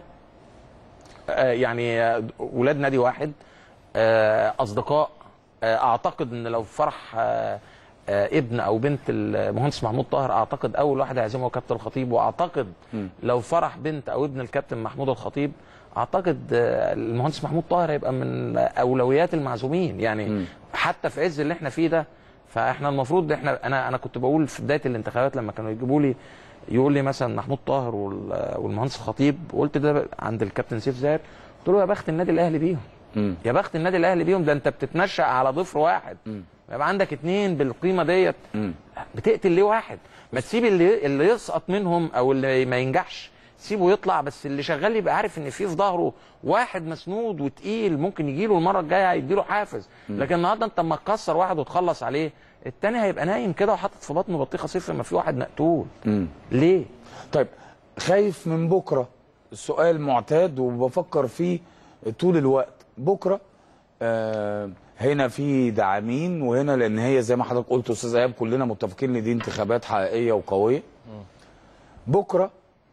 آه، يعني آه، ولاد نادي واحد آه، اصدقاء آه، اعتقد ان لو فرح آه، آه، ابن او بنت المهندس محمود طاهر اعتقد اول واحد هيعزمه هو كابتن الخطيب واعتقد مم. لو فرح بنت او ابن الكابتن محمود الخطيب اعتقد آه، المهندس محمود طاهر هيبقى من اولويات المعزومين يعني مم. حتى في عز اللي احنا فيه ده فاحنا المفروض احنا انا انا كنت بقول في بدايه الانتخابات لما كانوا يجيبوا لي يقول لي مثلا محمود طاهر وال- والمهندس الخطيب قلت ده عند الكابتن سيف زاهر قلت له يا بخت النادي الاهلي بيهم مم. يا بخت النادي الاهلي بيهم ده انت بتتنشأ على ضفر واحد مم. يبقى عندك اتنين بالقيمه ديت مم. بتقتل ليه واحد ما تسيب اللي اللي يسقط منهم او اللي ما ينجحش سيبه يطلع بس اللي شغال يبقى عارف ان في في ظهره واحد مسنود وتقيل ممكن يجي له المره الجايه هيديله حافز لكن النهارده انت اما تكسر واحد وتخلص عليه التاني هيبقى نايم كده وحاطط في بطنه بطيخه صفر ما في واحد مقتول مم. ليه؟ طيب خايف من بكره السؤال معتاد وبفكر فيه طول الوقت بكره آه هنا في داعمين وهنا لان هي زي ما حضرتك قلت يا استاذ ايهاب كلنا متفقين ان دي انتخابات حقيقيه وقويه بكره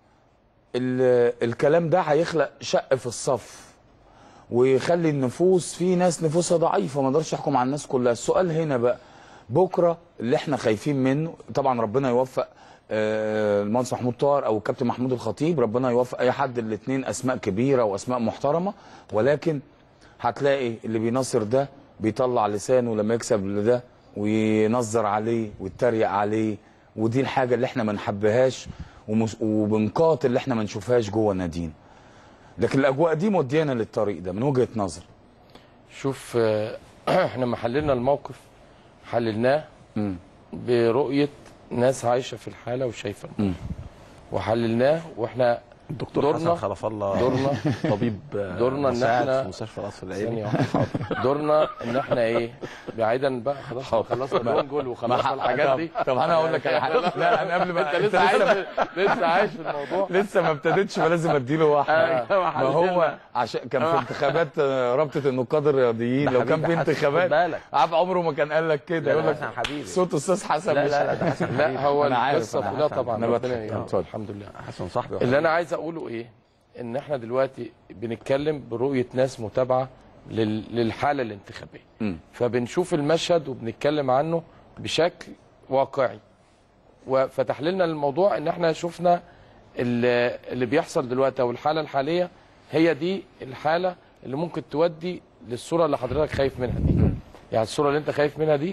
ال- الكلام ده هيخلق شق في الصف ويخلي النفوس في ناس نفوسها ضعيفه ما اقدرش احكم على الناس كلها السؤال هنا بقى بكره اللي احنا خايفين منه طبعا ربنا يوفق آه، المهندس محمود طاهر او الكابتن محمود الخطيب ربنا يوفق اي حد الاثنين اسماء كبيره واسماء محترمه ولكن هتلاقي اللي بينصر ده بيطلع لسانه لما يكسب لده وينظر عليه ويتريق عليه ودي الحاجه اللي احنا ما نحبهاش ومس- وبنقاط اللي احنا ما نشوفهاش جوه نادينا لكن الاجواء دي موديانا للطريق ده من وجهه نظري شوف آه، احنا ما حللنا الموقف حللناه مم. برؤيه ناس عايشه في الحاله وشايفه مم. وحللناه واحنا الدكتور دورنا- حسن خلف الله دورنا طبيب آه، دورنا ان مساعد احنا في مستشفى القصر ثانية العيني واحدة، حاضر. دورنا ان احنا ايه بعيدا بقى خلاص خلصنا دونجول وخلصنا الحاجات دي طب انا اقول لك على حاجه لا انا قبل ما انت لسه عايش في- لسه عايش في الموضوع لسه ما ابتدتش فلازم اديله واحده أيوة، ما هو عشان كان في انتخابات آه، رابطه النقاد الرياضيين ده لو كان حبيبي في حسن، انتخابات خد بالك. عارف عمره ما كان قال لك كده لا، يقول لا، لك حسن حبيبي. صوت استاذ حسن لا، مش لا، لا، ده حسن لا حبيبي. هو أنا عارف، القصه أنا كلها عارف. طبعا أنا ربنا بضحك. يعينه. اتفضل. الحمد لله حسن صاحبي اللي انا عايز اقوله ايه ان احنا دلوقتي بنتكلم برؤيه ناس متابعه لل- للحاله الانتخابيه مم. فبنشوف المشهد وبنتكلم عنه بشكل واقعي وفتح لنا الموضوع ان احنا شفنا اللي اللي بيحصل دلوقتي او الحاله الحاليه هي دي الحاله اللي ممكن تودي للصوره اللي حضرتك خايف منها دي يعني الصوره اللي انت خايف منها دي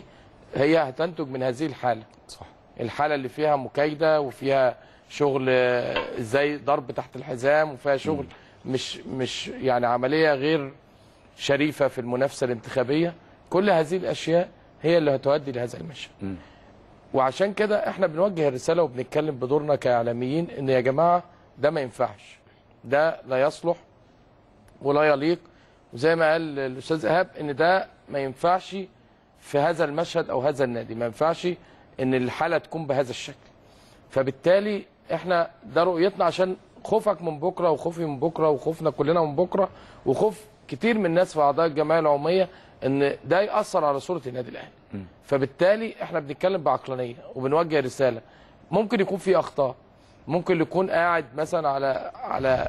هي هتنتج من هذه الحاله صح الحاله اللي فيها مكايده وفيها شغل آه، ازاي ضرب تحت الحزام وفيها شغل مش مش يعني عمليه غير شريفه في المنافسه الانتخابيه كل هذه الاشياء هي اللي هتؤدي لهذا المشهد وعشان كده احنا بنوجه الرساله وبنتكلم بدورنا كاعلاميين ان يا جماعه ده ما ينفعش ده لا يصلح ولا يليق وزي ما قال الاستاذ ايهاب ان ده ما ينفعش في هذا المشهد او هذا النادي ما ينفعش ان الحاله تكون بهذا الشكل فبالتالي احنا ده رؤيتنا عشان خوفك من بكره وخوفي من بكره وخوفنا كلنا من بكره وخوف كتير من الناس في اعضاء الجمعيه العموميه ان ده ياثر على صوره النادي الاهلي فبالتالي احنا بنتكلم بعقلانيه وبنوجه رساله ممكن يكون في اخطاء ممكن يكون قاعد مثلا على على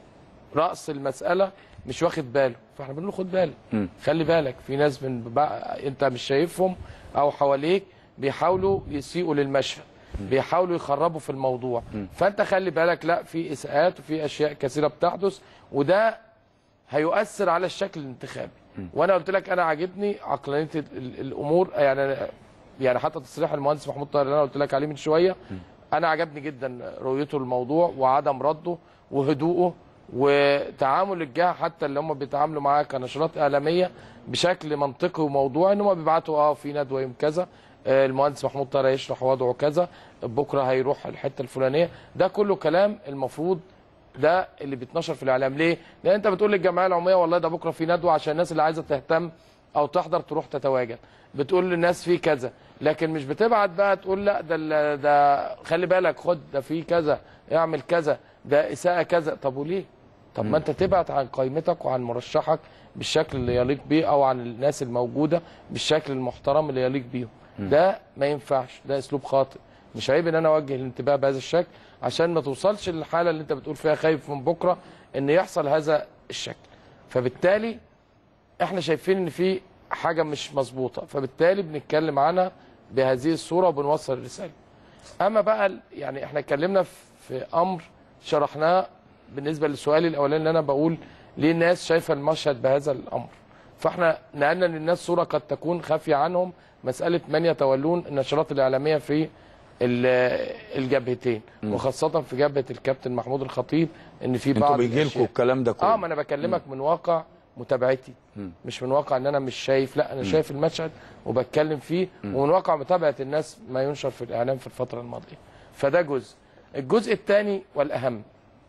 راس المساله مش واخد باله فاحنا بنقول له خد بالك خلي بالك في ناس من بقى انت مش شايفهم او حواليك بيحاولوا يسيئوا للمشهد بيحاولوا يخربوا في الموضوع فانت خلي بالك لا في اساءات وفي اشياء كثيره بتحدث وده هيؤثر على الشكل الانتخابي وانا قلت لك انا عاجبني عقلانيه ال- ال- الامور يعني يعني حتى تصريح المهندس محمود طاهر اللي انا قلت لك عليه من شويه انا عجبني جدا رؤيته للموضوع وعدم رده وهدوءه وتعامل الجهه حتى اللي هم بيتعاملوا معاه كنشرات اعلاميه بشكل منطقي وموضوعي ان هم بيبعتوا اه في ندوه يوم كذا آه، المهندس محمود طاهر يشرح وضعه كذا بكره هيروح الحته الفلانيه ده كله كلام المفروض ده اللي بيتنشر في الاعلام ليه؟ لان انت بتقول للجمعيه العموميه والله ده بكره في ندوه عشان الناس اللي عايزه تهتم او تحضر تروح تتواجد بتقول للناس في كذا لكن مش بتبعت بقى تقول لا ده ال- ده خلي بالك خد ده في كذا اعمل كذا ده اساءه كذا طب وليه؟ طب ما انت تبعت عن قائمتك وعن مرشحك بالشكل اللي يليق بيه او عن الناس الموجوده بالشكل المحترم اللي يليق بيهم ده ما ينفعش ده اسلوب خاطئ مش عيب ان انا اوجه الانتباه بهذا الشكل عشان ما توصلش للحاله اللي انت بتقول فيها خايف من بكره ان يحصل هذا الشكل فبالتالي احنا شايفين ان في حاجه مش مظبوطه فبالتالي بنتكلم عنها بهذه الصوره وبنوصل الرساله اما بقى ال- يعني احنا اتكلمنا في- في امر شرحناه بالنسبه للسؤال الاولاني اللي انا بقول ليه الناس شايفه المشهد بهذا الامر فاحنا نقلنا للناس صوره قد تكون خافيه عنهم مساله من يتولون النشرات الاعلاميه في ال- الجبهتين وخاصه في جبهه الكابتن محمود الخطيب ان في انتوا بعض بيجي لكم الأشياء. الكلام ده كله اه ما انا بكلمك من واقع متابعتي مش من واقع ان انا مش شايف لا انا مم. شايف المشهد وبتكلم فيه ومن واقع متابعه الناس ما ينشر في الاعلام في الفتره الماضيه فده جزء الجزء الثاني والاهم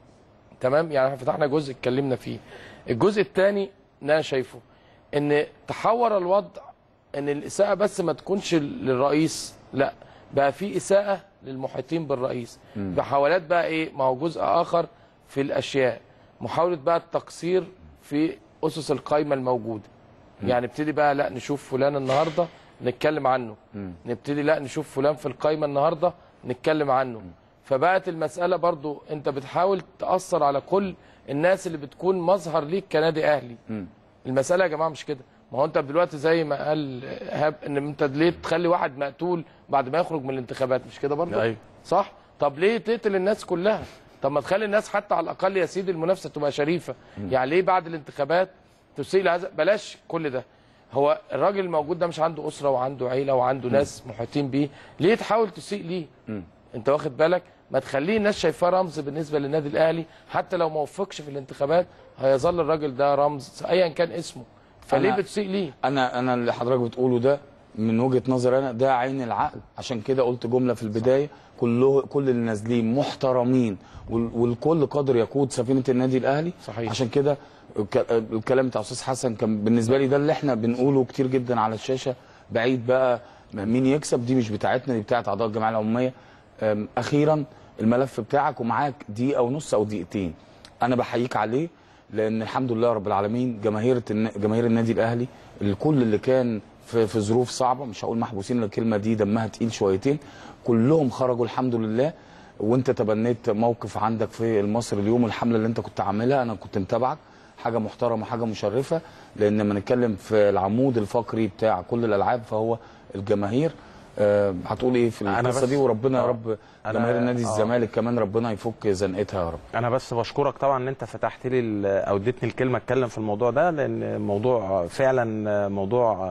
تمام يعني احنا فتحنا جزء اتكلمنا فيه الجزء الثاني اللي انا شايفه ان تحور الوضع ان الاساءه بس ما تكونش للرئيس لا بقى في اساءه للمحيطين بالرئيس مم. بحاولات بقى ايه ما هو جزء اخر في الاشياء محاوله بقى التقصير في اسس القايمه الموجوده يعني ابتدي بقى لا نشوف فلان النهارده نتكلم عنه نبتدي لا نشوف فلان في القايمه النهارده نتكلم عنه فبقت المساله برضو انت بتحاول تاثر على كل الناس اللي بتكون مظهر ليك كنادي اهلي المساله يا جماعه مش كده ما هو انت دلوقتي زي ما قال ايهاب ان انت ليه تخلي واحد مقتول بعد ما يخرج من الانتخابات مش كده برضه أيوة. صح طب ليه تقتل الناس كلها طب ما تخلي الناس حتى على الاقل يا سيدي المنافسه تبقى شريفه يعني ليه بعد الانتخابات تسيء لهذا بلاش كل ده هو الراجل الموجود ده مش عنده اسره وعنده عيله وعنده ناس محيطين بيه ليه تحاول تسيء ليه انت واخد بالك ما تخليه الناس شايفاه رمز بالنسبه للنادي الاهلي حتى لو ما وفقش في الانتخابات هيظل الراجل ده رمز ايا كان اسمه فليه أنا- بتسيء ليه انا انا اللي حضرتك بتقوله ده من وجهه نظري انا ده عين العقل عشان كده قلت جمله في البدايه كله كل اللي نازلين محترمين وال- والكل قادر يقود سفينه النادي الاهلي صحيح. عشان كده الك- الكلام بتاع استاذ حسن كان بالنسبه لي ده اللي احنا بنقوله كتير جدا على الشاشه بعيد بقى مين يكسب دي مش بتاعتنا دي بتاعت اعضاء الجمعيه العموميه أم، اخيرا الملف بتاعك ومعاك دقيقه ونص او دقيقتين انا بحييك عليه لان الحمد لله رب العالمين جماهير الن- جماهير النادي الاهلي الكل اللي كان في, في ظروف صعبه مش هقول محبوسين الكلمه دي دمها تقيل شويتين كلهم خرجوا الحمد لله وانت تبنيت موقف عندك في المصري اليوم الحمله اللي انت كنت عاملها انا كنت متابعك حاجه محترمه حاجه مشرفه لان لما نتكلم في العمود الفقري بتاع كل الالعاب فهو الجماهير آه، هتقول ايه في أنا القصه بس- دي وربنا يا آه. رب أنا- جماهير نادي آه. الزمالك كمان ربنا يفك زنقتها يا رب انا بس بشكرك طبعا ان انت فتحت لي ال- او اديتني الكلمه اتكلم في الموضوع ده لان موضوع فعلا موضوع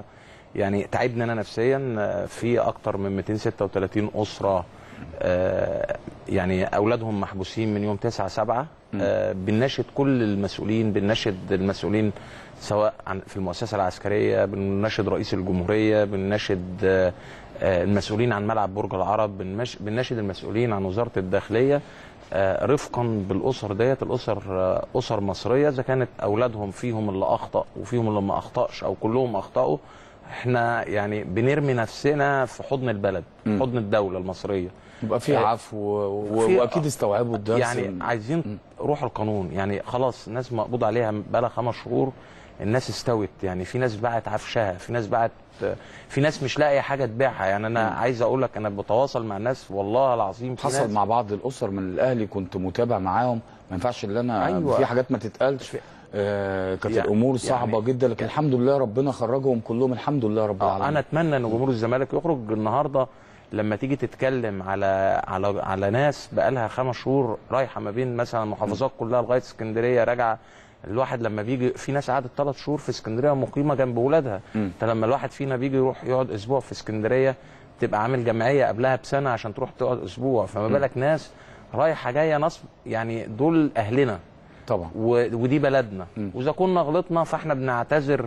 يعني تعبني انا نفسيا آه، في اكتر من 236 اسره آه، يعني اولادهم محبوسين من يوم 9 7 آه، بنناشد كل المسؤولين بنناشد المسؤولين سواء عن في المؤسسه العسكريه بنناشد رئيس الجمهوريه بنناشد آه، آه، المسؤولين عن ملعب برج العرب بنمش- بنناشد المسؤولين عن وزاره الداخليه آه، رفقا بالاسر ديت الاسر آه، اسر مصريه اذا كانت اولادهم فيهم اللي اخطا وفيهم اللي ما اخطاش او كلهم اخطاوا احنا يعني بنرمي نفسنا في حضن البلد في حضن الدوله المصريه يبقى في آه، عفو و- في- واكيد استوعبوا الدرس يعني عايزين روح القانون يعني خلاص الناس مقبوض عليها بقى خمس شهور الناس استوت يعني في ناس باعت عفشها في ناس باعت في ناس مش لاقيه حاجه تبيعها يعني انا عايز اقول لك انا بتواصل مع الناس والله العظيم في حصل ناس مع بعض الاسر من الاهلي كنت متابع معاهم ما ينفعش ان انا أيوة. في حاجات ما تتقالش آه كانت يعني- الامور صعبه يعني- جدا لكن الحمد لله ربنا خرجهم كلهم الحمد لله رب آه، العالمين انا اتمنى ان جمهور الزمالك يخرج النهارده لما تيجي تتكلم على على على ناس بقالها خمس شهور رايحه ما بين مثلا المحافظات كلها لغايه اسكندريه راجعه الواحد لما بيجي في ناس قعدت ثلاث شهور في اسكندريه مقيمه جنب ولادها انت لما الواحد فينا بيجي يروح يقعد اسبوع في اسكندريه تبقى عامل جمعيه قبلها بسنه عشان تروح تقعد اسبوع فما مم. بالك ناس رايحه جايه نصب يعني دول اهلنا طبعا و... ودي بلدنا واذا كنا غلطنا فاحنا بنعتذر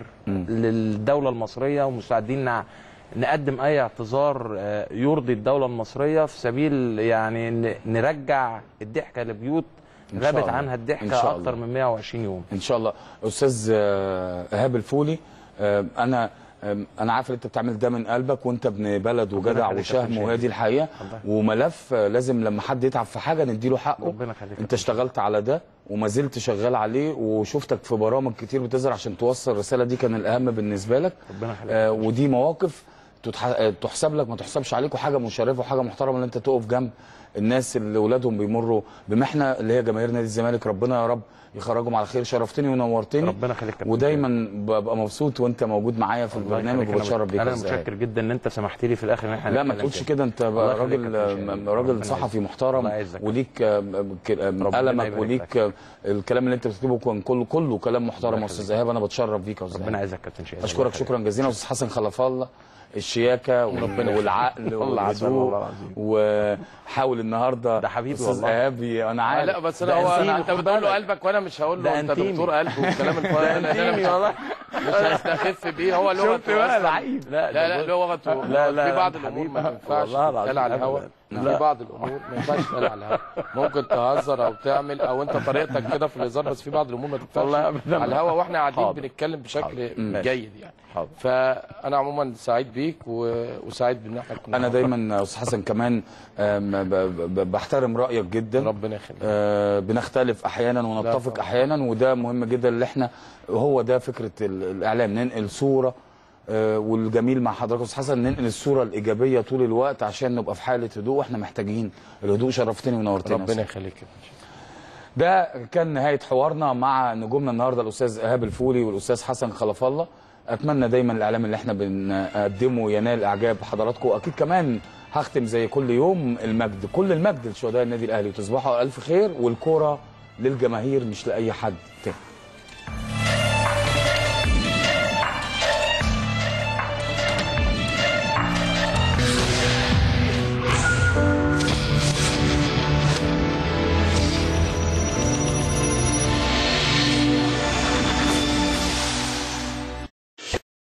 للدوله المصريه ومستعدين نع... نقدم اي اعتذار آه، يرضي الدوله المصريه في سبيل يعني ن... نرجع الضحكه لبيوت إن شاء غابت الله. عنها إن الضحكه شاء اكتر الله. من 120 يوم ان شاء الله استاذ آه، ايهاب الفولي آه، انا آه، انا عارف ان انت بتعمل ده من قلبك وانت ابن بلد وجدع يخليك يا وشهم كابتن وهي دي الحقيقه وملف آه، لازم لما حد يتعب في حاجه نديله حقه ربنا يخليك انت اشتغلت على ده وما زلت شغال عليه وشفتك في برامج كتير بتظهر عشان توصل الرساله دي كان الاهم بالنسبه لك ربنا يخليك آه ودي مواقف تتح... آه، تحسب لك ما تحسبش عليك وحاجه مشرفه وحاجه محترمه ان انت تقف جنب الناس اللي اولادهم بيمروا بمحنه اللي هي جماهير نادي الزمالك ربنا يا رب يخرجهم على خير شرفتني ونورتني ربنا يخليك يا كابتن ودايما ببقى مبسوط وانت موجود معايا في الله البرنامج يخليك. وبتشرف بيك انا يا زهير. متشكر جدا ان انت سمحت لي في الاخر ان احنا لا ما نتكلم تقولش كده انت الله بقى يخليك راجل يا كابتن شادي. راجل ربنا صحفي يعزك. محترم الله يعزك. وليك آه، ك- آه، ربنا قلمك يبارك وليك آه، الكلام اللي انت بتكتبه كان كله كله كلام محترم يا استاذ ايهاب انا بتشرف بيك يا استاذ ربنا إيهاب. يعزك يا كابتن شادي. اشكرك شكرا جزيلا استاذ حسن خلف الله الشياكه وال- ربنا يخليك. والعقل والله عسل والله والهدوء العظيم. وحاول النهارده ده حبيبي استاذ والله. ايهاب انا آه عارف لا بس انا ده هو أنتيمي، أنا انت خد بتقول له بالك. قلبك وانا مش هقول ده له انت أنتيمي. دكتور قلب والكلام الفاضي ده ده انا أنتيمي مش والله. مش هستخف بيه هو لغته شفت بقى أصلاً. العيب. لا لا، لا ده لغته لا، لا، في بعض أنت الامور ما حبيبي. تنفعش والله العظيم تتقال على الهوا أبداً. في بعض الامور ما ينفعش تتقال على الهوا ممكن تهزر او تعمل او انت طريقتك كده في الهزار بس في بعض الامور ما تنفعش والله أبداً. على الهوا واحنا قاعدين حاضر. بنتكلم بشكل حاضر. ماشي. جيد يعني حاضر. فانا عموما سعيد بيك و- وسعيد بان احنا كنا انا دايما يا استاذ حسن كمان آم، ب- ب- بحترم رايك جدا ربنا يخليك آه، بنختلف احيانا ونتفق طبعا. احيانا وده مهم جدا اللي احنا هو ده فكره ال- الاعلام ننقل صوره آه، والجميل مع حضرتك يا استاذ حسن ننقل الصوره الايجابيه طول الوقت عشان نبقى في حاله هدوء واحنا محتاجين الهدوء شرفتني ونورتني يا ربنا أستاذ. يخليك يا باشا. ده كان نهايه حوارنا مع نجومنا النهارده الاستاذ ايهاب الفولي والاستاذ حسن خلف الله اتمنى دايما الاعلام اللي احنا بنقدمه ينال اعجاب حضراتكم واكيد كمان هختم زي كل يوم المجد كل المجد لشهداء النادي الاهلي وتصبحوا على الف خير والكوره للجماهير مش لاي حد تاني